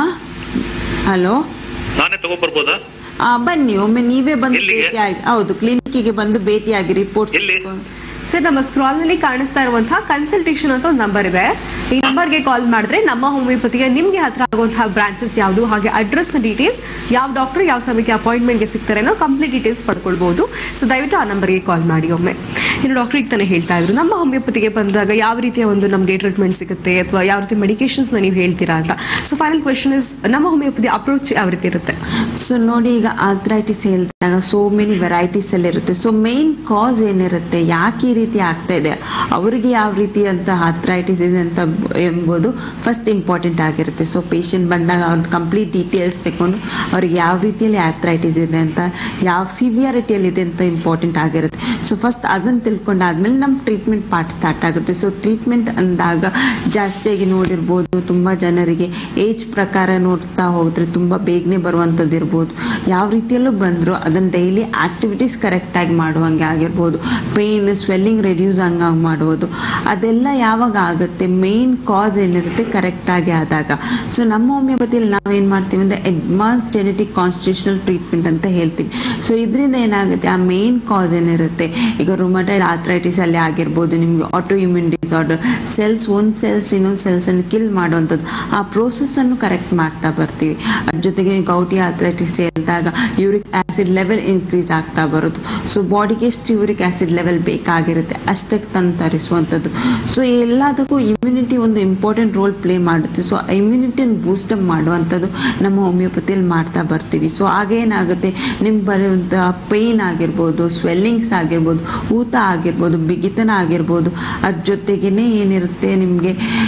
ಹಲೋ ನಾನೇ ತಗೊಂಬರ್ಬೋದಾ ಆ, ಬನ್ನಿ ಒಮ್ಮೆ ನೀವೇ ಬಂದು ಎಲ್ಲಿಗೆ? ಭೇಟಿಯಾಗಿ ಹೌದು ಕ್ಲಿನಿಕ್ಕಿಗೆ ಬಂದು ಭೇಟಿಯಾಗಿ ರಿಪೋರ್ಟ್ಸ್ ಎಲ್ಲಿ? ಸರ್ ನಮ್ಮ ಸ್ಕ್ರಾಲ್ ನಲ್ಲಿ ಕಾಣಿಸ್ತಾ ಇರುವಂತಹ ಕನ್ಸಲ್ಟೇಷನ್ ಅಂತ ಒಂದು ನಂಬರ್ ಇದೆ ಈ ನಂಬರ್ಗೆ ಕಾಲ್ ಮಾಡಿದ್ರೆ ನಮ್ಮ ಹೋಮಿಯೋಪತಿಗೆ ನಿಮ್ಗೆ ಹತ್ರ ಆಗುವಂತಹ ಬ್ರಾಂಚಸ್ ಯಾವುದು ಹಾಗೆ ಅಡ್ರೆಸ್ ನ ಡೀಟೇಲ್ಸ್ ಯಾವ ಡಾಕ್ಟರ್ ಯಾವ ಸಮಯಕ್ಕೆ ಅಪಾಯಿಂಟ್ಮೆಂಟ್ಗೆ ಸಿಗ್ತಾರೆ ಅನ್ನೋ ಕಂಪ್ಲೀಟ್ ಡೀಟೇಲ್ಸ್ ಪಡ್ಕೊಳ್ಬಹುದು ಸೊ ದಯವಿಟ್ಟು ಆ ನಂಬರ್ಗೆ ಕಾಲ್ ಮಾಡಿ ಒಮ್ಮೆ ಇನ್ನು ಡಾಕ್ಟರ್ ಈಗ ತಾನೇ ಹೇಳ್ತಾ ಇದ್ರು ನಮ್ಮ ಹೋಮಿಯೋಪತಿಗೆ ಬಂದಾಗ ಯಾವ ರೀತಿಯ ಒಂದು ನಮಗೆ ಟ್ರೀಟ್ಮೆಂಟ್ ಸಿಗುತ್ತೆ ಅಥವಾ ಯಾವ ರೀತಿ ಮೆಡಿಕೇಶನ್ಸ್ ನೀವು ಹೇಳ್ತೀರಾ ಅಂತ ಸೊ ಫೈನಲ್ ಕ್ವೆಶನ್ ಇಸ್ ನಮ್ಮ ಹೋಮಿಯೋಪತಿ ಅಪ್ರೋಚ್ ಯಾವ ರೀತಿ ಇರುತ್ತೆ ಸೊ ನೋಡಿ ಈಗ ಆರ್ಥ್ರೈಟಿಸ್ ಹೇಳಿದಾಗ ಸೋ ಮೆನಿ ವೆರೈಟೀಸ್ ಅಲ್ಲಿ ಇರುತ್ತೆ ಸೊ ಮೇನ್ ಕಾಸ್ ಏನಿರುತ್ತೆ ಯಾಕೆ ಈ ರೀತಿ ಆಗ್ತಾ ಇದೆ ಅವರಿಗೆ ಯಾವ ರೀತಿಯಂತ ಆರ್ಥ್ರೈಟಿಸ್ ಇದೆ ಅಂತ ಬ- ಎಂಬುದು ಫಸ್ಟ್ ಇಂಪಾರ್ಟೆಂಟ್ ಆಗಿರುತ್ತೆ ಸೊ ಪೇಷಂಟ್ ಬಂದಾಗ ಅವ್ರದ್ದು ಕಂಪ್ಲೀಟ್ ಡೀಟೇಲ್ಸ್ ತಗೊಂಡು ಅವ್ರಿಗೆ ಯಾವ ರೀತಿಯಲ್ಲಿ ಆರ್ಥ್ರೈಟಿಸ್ ಇದೆ ಅಂತ ಯಾವ ಸಿವಿಯಾರಿಟಿಯಲ್ಲಿ ಇದೆ ಅಂತ ಇಂಪಾರ್ಟೆಂಟ್ ಆಗಿರುತ್ತೆ ಸೊ ಫಸ್ಟ್ ಅದನ್ನು ತಿಳ್ಕೊಂಡಾದ್ಮೇಲೆ ನಮ್ಮ ಟ್ರೀಟ್ಮೆಂಟ್ ಪಾರ್ಟ್ ಸ್ಟಾರ್ಟ್ ಆಗುತ್ತೆ ಸೊ ಟ್ರೀಟ್ಮೆಂಟ್ ಅಂದಾಗ ಜಾಸ್ತಿಯಾಗಿ ನೋಡಿರ್ಬೋದು ತುಂಬ ಜನರಿಗೆ ಏಜ್ ಪ್ರಕಾರ ನೋಡ್ತಾ ಹೋದರೆ ತುಂಬ ಬೇಗನೆ ಬರುವಂಥದ್ದು ಇರ್ಬೋದು ಯಾವ ರೀತಿಯಲ್ಲೂ ಬಂದರೂ ಅದನ್ನು ಡೈಲಿ ಆ್ಯಕ್ಟಿವಿಟೀಸ್ ಕರೆಕ್ಟಾಗಿ ಮಾಡುವಂಗೆ ಆಗಿರ್ಬೋದು ಪೇಯ್ನ್ ಸ್ವೆಲ್ಲಿಂಗ್ ರೆಡ್ಯೂಸ್ ಹಂಗಾಗಿ ಮಾಡುವುದು ಅದೆಲ್ಲ ಯಾವಾಗ ಆಗುತ್ತೆ ಮೇನ್ ಕಾಸ್ ಏನಿರುತ್ತೆ ಕರೆಕ್ಟಾಗಿ ಆದಾಗ ಸೊ ನಮ್ಮ ಹೋಮಿಯೋಪತಿಯಲ್ಲಿ ನಾವೇನು ಮಾಡ್ತೀವಿ ಅಂದರೆ ಅಡ್ವಾನ್ಸ್ ಜೆನೆಟಿಕ್ ಕಾನ್ಸ್ಟಿಟ್ಯೂಷನಲ್ ಟ್ರೀಟ್ಮೆಂಟ್ ಅಂತ ಹೇಳ್ತೀವಿ ಸೊ ಇದರಿಂದ ಏನಾಗುತ್ತೆ ಆ ಮೇನ್ ಕಾಸ್ ಏನಿರುತ್ತೆ ಈಗ ರುಮಟೈಡ್ ಆಥ್ರೈಟಿಸ್ ಅಲ್ಲಿ ಆಗಿರ್ಬೋದು ನಿಮಗೆ ಆಟೋ ಇಮ್ಯೂನ್ ಡಿಸಾರ್ಡರ್ ಸೆಲ್ಸ್ ಒಂದು ಸೆಲ್ಸ್ ಇನ್ನೊಂದು ಸೆಲ್ಸನ್ನು ಕಿಲ್ ಮಾಡುವಂಥದ್ದು ಆ ಪ್ರೋಸೆಸ್ಸನ್ನು ಕರೆಕ್ಟ್ ಮಾಡ್ತಾ ಬರ್ತೀವಿ ಅದ್ರ ಜೊತೆಗೆ ಗೌಟಿ ಆಥ್ರೈಟಿಸ್ ಹೇಳಿದಾಗ ಯೂರಿಕ್ ಆ್ಯಸಿಡ್ ಲೆವೆಲ್ ಇನ್ಕ್ರೀಸ್ ಆಗ್ತಾ ಬರೋದು ಸೊ ಬಾಡಿಗೆ ಎಷ್ಟು ಯೂರಿಕ್ ಆ್ಯಸಿಡ್ ಲೆವೆಲ್ ಬೇಕಾಗಿರುತ್ತೆ ಅಷ್ಟಕ್ಕೆ ತಂದು ತರಿಸುವಂಥದ್ದು ಸೊ ಎಲ್ಲದಕ್ಕೂ ಇಮ್ಯುನಿಟಿ ಒಂದು ಇಂಪಾರ್ಟೆಂಟ್ ರೋಲ್ ಪ್ಲೇ ಮಾಡುತ್ತೆ ಸೊ ಇಮ್ಯುನಿಟಿಯನ್ನು ಬೂಸ್ಟಪ್ ಮಾಡುವಂಥದ್ದು ನಮ್ಮ ಹೋಮಿಯೋಪತಿಯಲ್ಲಿ ಮಾಡ್ತಾ ಬರ್ತೀವಿ ಸೊ ಆಗ ಏನಾಗುತ್ತೆ ನಿಮ್ಗೆ ಬರುವಂಥ ಪೇಯ್ನ್ ಆಗಿರ್ಬೋದು ಸ್ವೆಲ್ಲಿಂಗ್ಸ್ ಆಗಿರ್ಬೋದು ಊತ ಆಗಿರ್ಬೋದು ಬಿಗಿತನ ಆಗಿರ್ಬೋದು ಅದ್ರ ಜೊತೆಗೇ ಏನಿರುತ್ತೆ ನಿಮಗೆ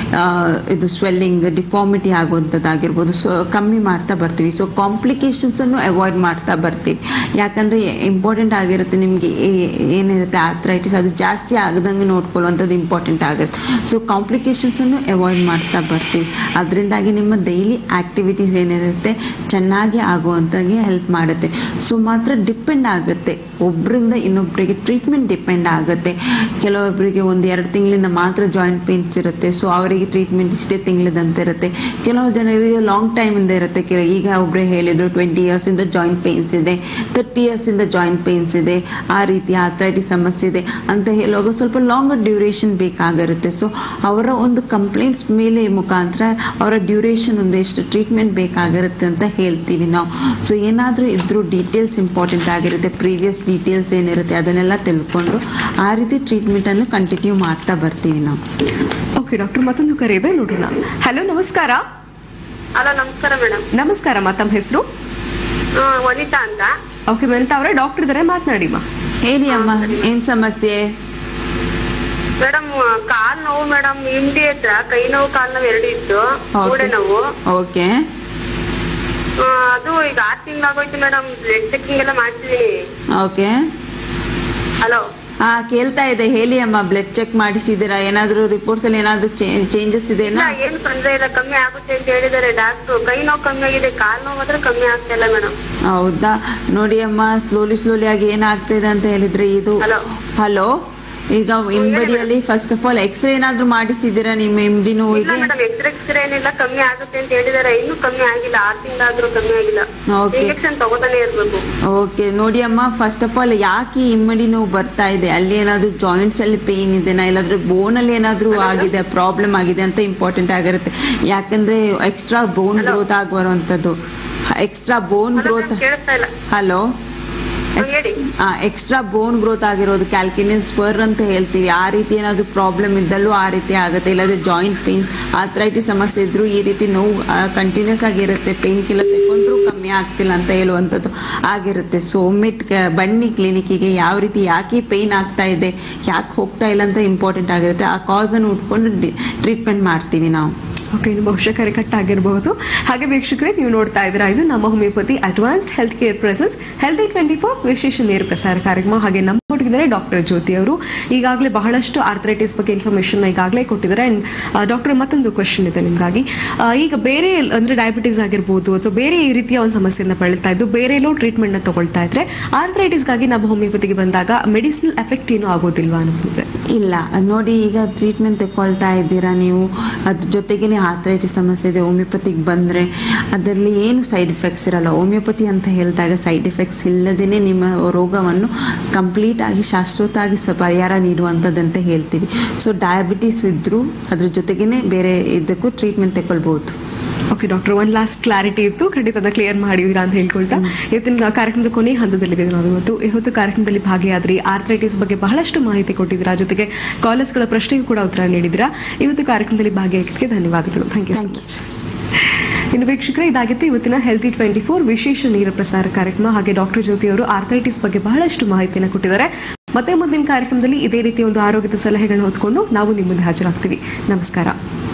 ಇದು ಸ್ವೆಲ್ಲಿಂಗ್ ಡಿಫಾರ್ಮಿಟಿ ಆಗುವಂಥದ್ದಾಗಿರ್ಬೋದು ಸೊ ಕಮ್ಮಿ ಮಾಡ್ತಾ ಬರ್ತೀವಿ ಸೊ ಕಾಂಪ್ಲಿಕೇಶನ್ಸನ್ನು ಅವಾಯ್ಡ್ ಮಾಡ್ತಾ ಬರ್ತೀವಿ ಯಾಕಂದರೆ ಇಂಪಾರ್ಟೆಂಟ್ ಆಗಿರುತ್ತೆ ನಿಮಗೆ ಏನಿರುತ್ತೆ ಆಥ್ರೈಟಿಸ್ ಅದು ಜಾಸ್ತಿ ಆಗದಂಗೆ ನೋಡ್ಕೊಳ್ಳುವಂಥದ್ದು ಇಂಪಾರ್ಟೆಂಟ್ ಆಗುತ್ತೆ ಸೊ ಕಾಂಪ್ಲಿಕೇಶನ್ಸನ್ನು ಅವಾಯ್ಡ್ ಮಾಡ್ತಾ ಬರ್ತೀವಿ ಅದರಿಂದಾಗಿ ನಿಮ್ಮ ಡೈಲಿ ಆ್ಯಕ್ಟಿವಿಟೀಸ್ ಏನಿರುತ್ತೆ ಚೆನ್ನಾಗಿ ಆಗುವಂತಾಗೆ ಹೆಲ್ಪ್ ಮಾಡುತ್ತೆ ಸೊ ಮಾತ್ರ ಡಿಪೆಂಡ್ ಆಗುತ್ತೆ ಒಬ್ಬರಿಂದ ಇನ್ನೊಬ್ಬರಿಗೆ ಟ್ರೀಟ್ಮೆಂಟ್ ಡಿಪೆಂಡ್ ಆಗುತ್ತೆ ಕೆಲವೊಬ್ಬರಿಗೆ ಒಂದು ಎರಡು ತಿಂಗಳಿಂದ ಮಾತ್ರ ಜಾಯಿಂಟ್ ಪೇನ್ಸ್ ಇರುತ್ತೆ ಸೊ ಅವರಿಗೆ ಟ್ರೀಟ್ಮೆಂಟ್ ಇಷ್ಟೇ ತಿಂಗಳದಂತ ಇರುತ್ತೆ ಕೆಲವು ಜನರಿಗೆ ಲಾಂಗ್ ಟೈಮಿಂದ ಇರುತ್ತೆ ಕೆಲ- ಈಗ ಒಬ್ಬರೇ ಹೇಳಿದರು ಟ್ವೆಂಟಿ ಇಯರ್ಸಿಂದ ಜಾಯಿಂಟ್ ಪೇನ್ಸ್ ಇದೆ ತರ್ಟಿ ಇಯರ್ಸಿಂದ ಜಾಯಿಂಟ್ ಪೇನ್ಸ್ ಇದೆ ಆ ರೀತಿ ಆಥ್ರೈಟಿಸ್ ಸಮಸ್ಯೆ ಇದೆ ಅಂತ ಹೇಳುವಾಗ ಸ್ವಲ್ಪ ಲಾಂಗರ್ ಡ್ಯೂರೇಷನ್ ಬೇಕಾಗಿರುತ್ತೆ ಸೊ ಅವರ ಒಂದು ಕಂಪ್ಲೇಂಟ್ಸ್ ಮೇಲೆ ಮುಖಾಂತರ ಅವರ ಡ್ಯೂರೇಷನ್ ಒಂದು ಎಷ್ಟು ಟ್ರೀಟ್ಮೆಂಟ್ ಬೇಕಾಗಿರುತ್ತೆ ಅಂತ ಹೇಳ್ತೀವಿ ನಾವು ಸೊ ಏನಾದರೂ ಇದ್ರೂ ಡೀಟೇಲ್ಸ್ ಇಂಪಾರ್ಟೆಂಟ್ ಆಗಿರುತ್ತೆ ಪ್ರೀವಿಯಸ್ ಡೀಟೇಲ್ಸ್ ಏನಿರುತ್ತೆ ಅದನ್ನೆಲ್ಲ ತಿಳ್ಕೊಂಡು ಆ ರೀತಿ ಟ್ರೀಟ್ಮೆಂಟನ್ನು ಕಂಟಿನ್ಯೂ ಮಾಡ್ತಾ ಬರ್ತೀವಿ ನಾವು ಓಕೆ ಡಾಕ್ಟರ್ ಮತ್ತೊಂದು ಕರೆ ಇದೆ ನೋಡೋಣ ಹಲೋ ನಮಸ್ಕಾರ ಹಲೋ ನಮಸ್ಕಾರ ಮೇಡಮ್ ನಮಸ್ಕಾರ ಮಾ ತಮ್ಮ ಹೆಸರು ವನಿತಾ ಅಂತ ಓಕೆ ಮೆಂತ ಅವರೇ ಡಾಕ್ಟರ್ ಇದ್ದಾರೆ ಮಾತನಾಡಿ ಮಾ ಹೇಳಿ ಅಮ್ಮ ಏನು ಸಮಸ್ಯೆ ಮೇಡಮ್ ಕಾಲ್ ನೋವು ಮೇಡಮ್ ಹಿಂಡಿ ಹತ್ರ ಕೈ ನೋವು ಕಾಲ್ ನೋವು ಎರಡು ಇತ್ತು ಗೋಡೆ ನೋವು ಓಕೆ ಆ, ಅದು ಈಗ ಆರು ತಿಂಗಳಾಗೋಯ್ತು ಮೇಡಮ್ ಬ್ಲಡ್ ಚೆಕಿಂಗ್ ಎಲ್ಲ ಮಾಡ್ತಿದೀನಿ ಓಕೆ ಹಲೋ ಹಾ ಕೇಳ್ತಾ ಇದೆ ಹೇಳಿ ಅಮ್ಮ ಬ್ಲಡ್ ಚೆಕ್ ಮಾಡಿಸಿದ್ದೀರಾ ಏನಾದರೂ ರಿಪೋರ್ಟ್ಸ್ ಅಲ್ಲಿ ಏನಾದರೂ ಚೇಂಜಸ್ ಇಲ್ಲ ಇದೆನಾ ಏನ್ ತೊಂದ್ರೆ ಇಲ್ಲ ಕಮ್ಮಿ ಆಗುತ್ತೆ ಅಂತ ಹೇಳಿದಾರೆ ಡಾಕ್ಟ್ರು ಕೈ ನೋವು ಕಮ್ಮಿ ಆಗಿದೆ ಕಾಲ್ ನೋವು ಮಾತ್ರ ಕಮ್ಮಿ ಆಗ್ತಾ ಇಲ್ಲ ಮೇಡಮ್ ಹೌದಾ ನೋಡಿ ಅಮ್ಮ ಸ್ಲೋಲಿ ಸ್ಲೋಲಿ ಆಗಿ ಏನಾಗ್ತಿದೆ ಅಂತ ಹೇಳಿದ್ರೆ ಇದು Hello. ಹಲೋ ಈಗ ಹಿಂಬಡಿಯಲ್ಲಿ ಫಸ್ಟ್ ಆಫ್ ಆಲ್ ಎಕ್ಸ್ರೇ ಏನಾದ್ರೂ ಮಾಡಿಸಿದ್ದೀರಾ ನಿಮ್ಮ ಹಿಂಬಡಿ ಇಲ್ಲ ನೋವಿಗೆ ಮೇಡಮ್ ಎಕ್ಸ್ರೇ ಏನಿಲ್ಲ ಕಮ್ಮಿ ಆಗುತ್ತೆ ಅಂತ ಹೇಳಿದಾರೆ ಇನ್ನೂ ಕಮ್ಮಿ ಆಗಿಲ್ಲ ಆರ್ ತಿಂಗಳಾದ್ರೂ ಕಮ್ಮಿ ಆಗಿಲ್ಲ Okay. ಇಂಜೆಕ್ಷನ್ ತಗೋತಾನೆ ಇರ್ಬೇಕು ಓಕೆ ನೋಡಿ ಅಮ್ಮ ಫಸ್ಟ್ ಆಫ್ ಆಲ್ ಯಾಕೆ ಈ ಹಿಂಬಡಿ ನೋವು ಬರ್ತಾ ಇದೆ ಅಲ್ಲಿ ಏನಾದರೂ ಜಾಯಿಂಟ್ಸ್ ಅಲ್ಲಿ ಪೇನ್ ಇದೆನಾ ಇಲ್ಲಾಂದ್ರೆ ಬೋನ್ ಅಲ್ಲಿ ಏನಾದರೂ ಆಗಿದೆ ಪ್ರಾಬ್ಲಮ್ ಆಗಿದೆ ಅಂತ ಇಂಪಾರ್ಟೆಂಟ್ ಆಗಿರುತ್ತೆ ಯಾಕಂದ್ರೆ ಎಕ್ಸ್ಟ್ರಾ ಬೋನ್ ಗ್ರೋತ್ ಆಗುವಂಥದ್ದು ಎಕ್ಸ್ಟ್ರಾ ಬೋನ್ ಗ್ರೋತ್ ಕೇಳಿಸ್ತಾ ಇಲ್ಲ ಹಲೋ ಹೇಳಿ. ಎಕ್ಸ್ಟ್ರಾ ಬೋನ್ ಗ್ರೋತ್ ಆಗಿರೋದು ಕ್ಯಾಲ್ಕಿನಿಯನ್ ಸ್ಪರ್ ಅಂತ ಹೇಳ್ತೀವಿ ಆ ರೀತಿ ಏನಾದರೂ ಪ್ರಾಬ್ಲಮ್ ಇದ್ದಲ್ಲೂ ಆ ರೀತಿ ಆಗುತ್ತೆ ಇಲ್ಲಾಂದ್ರೆ ಜಾಯಿಂಟ್ ಪೇನ್ಸ್ ಆಥ್ರೈಟಿಸ್ ಸಮಸ್ಯೆ ಇದ್ರೂ ಈ ರೀತಿ ನೋವು ಕಂಟಿನ್ಯೂಸ್ ಆಗಿರುತ್ತೆ ಪೇನ್ ಕಿಲ್ಲರ್ ತಗೊಂಡ್ರೂ ಕಮ್ಮಿ ಆಗ್ತಿಲ್ಲ ಅಂತ ಹೇಳುವಂಥದ್ದು ಆಗಿರುತ್ತೆ ಸೊ ಒಮ್ಮೆ ಕ- ಬನ್ನಿ ಕ್ಲಿನಿಕ್ಕಿಗೆ ಯಾವ ರೀತಿ ಯಾಕೆ ಪೇನ್ ಆಗ್ತಾ ಇದೆ ಯಾಕೆ ಹೋಗ್ತಾ ಇಲ್ಲ ಅಂತ ಇಂಪಾರ್ಟೆಂಟ್ ಆಗಿರುತ್ತೆ ಆ ಕಾಸನ್ನು ಉಟ್ಕೊಂಡು ಟ್ರೀಟ್ಮೆಂಟ್ ಮಾಡ್ತೀವಿ ನಾವು ಓಕೆ ಇನ್ನು ಬಹುಶಃ ಕರೆ ಕಟ್ ಆಗಿರಬಹುದು ಹಾಗೆ ವೀಕ್ಷಕರೇ ನೀವು ನೋಡ್ತಾ ಇದ್ದೀರಾ ಇದು ನಮ್ಮ homeopathy advanced health care presents healthy twenty four ವಿಶೇಷ ನೇರ ಪ್ರಸಾರ ಕಾರ್ಯಕ್ರಮ ಹಾಗೆ ನಮ್ಮ ಒಟ್ಟಿಗಿದ್ದಾರೆ ಡಾಕ್ಟರ್ ಜ್ಯೋತಿ ಅವರು ಈಗಾಗಲೇ ಬಹಳಷ್ಟು ಆರ್ಥರೈಟಿಸ್ ಬಗ್ಗೆ ಇನ್ಫಾರ್ಮೇಶನ್ ಈಗಾಗಲೇ ಕೊಟ್ಟಿದ್ದಾರೆ ಅಂಡ್ ಡಾಕ್ಟರ್ ಮತ್ತೊಂದು ಕ್ವಶನ್ ಇದೆ ನಿಮಗಾಗಿ ಈಗ ಬೇರೆ ಅಂದ್ರೆ ಡಯಾಬಿಟೀಸ್ ಆಗಿರ್ಬೋದು ಅಥವಾ ಬೇರೆ ಈ ರೀತಿಯ ಒಂದು ಸಮಸ್ಯೆಯಿಂದ ಬಳಲ್ತಾ ಇದ್ದು ಬೇರೆ ಎಲ್ಲೋ ಟ್ರೀಟ್ಮೆಂಟ್ನ ತಗೊಳ್ತಾ ಇದ್ರೆ ಆರ್ಥರೈಟಿಸ್ಗಾಗಿ ನಮ್ಮ ಹೋಮಿಯೋಪತಿಗೆ ಬಂದಾಗ ಮೆಡಿಸಿನಲ್ ಎಫೆಕ್ಟ್ ಏನೂ ಆಗೋದಿಲ್ವಾ ಅನ್ನೋದಿದೆ ಇಲ್ಲ ಅದ್ ನೋಡಿ ಈಗ ಟ್ರೀಟ್ಮೆಂಟ್ ತಗೊಳ್ತಾ ಇದ್ದೀರಾ ನೀವು ಅದ್ರ ಜೊತೆಗೇನೆ ಆರ್ಥರೈಟಿಸ್ ಸಮಸ್ಯೆ ಇದೆ ಹೋಮಿಯೋಪತಿಗೆ ಬಂದರೆ ಅದರಲ್ಲಿ ಏನು ಸೈಡ್ ಎಫೆಕ್ಟ್ಸ್ ಇರಲ್ಲ ಹೋಮಿಯೋಪತಿ ಅಂತ ಹೇಳಿದಾಗ ಸೈಡ್ ಎಫೆಕ್ಟ್ಸ್ ಇಲ್ಲದೇ ನಿಮ್ಮ ರೋಗವನ್ನು ಕಂಪ್ಲೀಟ್ ಆಗಿ ಶಾಶ್ವತವಾಗಿ ಸ ಪರಿಹಾರ ನೀಡುವಂಥದ್ದಂತ ಹೇಳ್ತೀವಿ ಸೊ ಡಯಾಬಿಟೀಸ್ ಇದ್ದರೂ ಅದ್ರ ಜೊತೆಗೇನೆ ಬೇರೆ ಇದಕ್ಕೂ ಟ್ರೀಟ್ಮೆಂಟ್ ತಗೊಳ್ಬೋದು okay doctor one last clarity ಇತ್ತು ಖಂಡಿತ ಅದನ್ನ ಕ್ಲಿಯರ್ ಮಾಡಿದೀರಾ ಅಂತ ಹೇಳ್ಕೊಳ್ತಾ ಇವತ್ತಿನ ಕಾರ್ಯಕ್ರಮದ ಕೊನೆ ಹಂತದಲ್ಲಿದ್ದೀವಿ ನಾವು ಇವತ್ತು ಇವತ್ತು ಕಾರ್ಯಕ್ರಮದಲ್ಲಿ ಭಾಗಿಯಾದ್ರಿ ಆರ್ಥರೈಟಿಸ್ ಬಗ್ಗೆ ಬಹಳಷ್ಟು ಮಾಹಿತಿ ಕೊಟ್ಟಿದ್ದೀರಾ ಜೊತೆಗೆ ಕಾಲೇಜ್ಗಳ ಪ್ರಶ್ನೆಗೂ ಕೂಡ ಉತ್ತರ ನೀಡಿದ್ದೀರಾ ಇವತ್ತು ಕಾರ್ಯಕ್ರಮದಲ್ಲಿ ಭಾಗಿಯಾಗಿದ್ದಕ್ಕೆ ಧನ್ಯವಾದಗಳು ಥ್ಯಾಂಕ್ ಯು ಸೊ ಮಚ್ ಇನ್ನು ವೀಕ್ಷಕರೇ ಇದಾಗಿತ್ತು ಇವತ್ತಿನ ಹೆಲ್ತಿ ಟ್ವೆಂಟಿ ಫೋರ್ ವಿಶೇಷ ನೇರ ಪ್ರಸಾರ ಕಾರ್ಯಕ್ರಮ ಹಾಗೆ ಡಾಕ್ಟರ್ ಜ್ಯೋತಿ ಅವರು ಆರ್ಥರೈಟಿಸ್ ಬಗ್ಗೆ ಬಹಳಷ್ಟು ಮಾಹಿತಿಯನ್ನು ಕೊಟ್ಟಿದ್ದಾರೆ ಮತ್ತೆ ಮುಂದಿನ ಕಾರ್ಯಕ್ರಮದಲ್ಲಿ ಇದೇ ರೀತಿಯ ಒಂದು ಆರೋಗ್ಯದ ಸಲಹೆಗಳನ್ನ ಹೊತ್ಕೊಂಡು ನಾವು ನಿಮ್ಮ ಮುಂದೆ ಹಾಜರಾಗ್ತೀವಿ ನಮಸ್ಕಾರ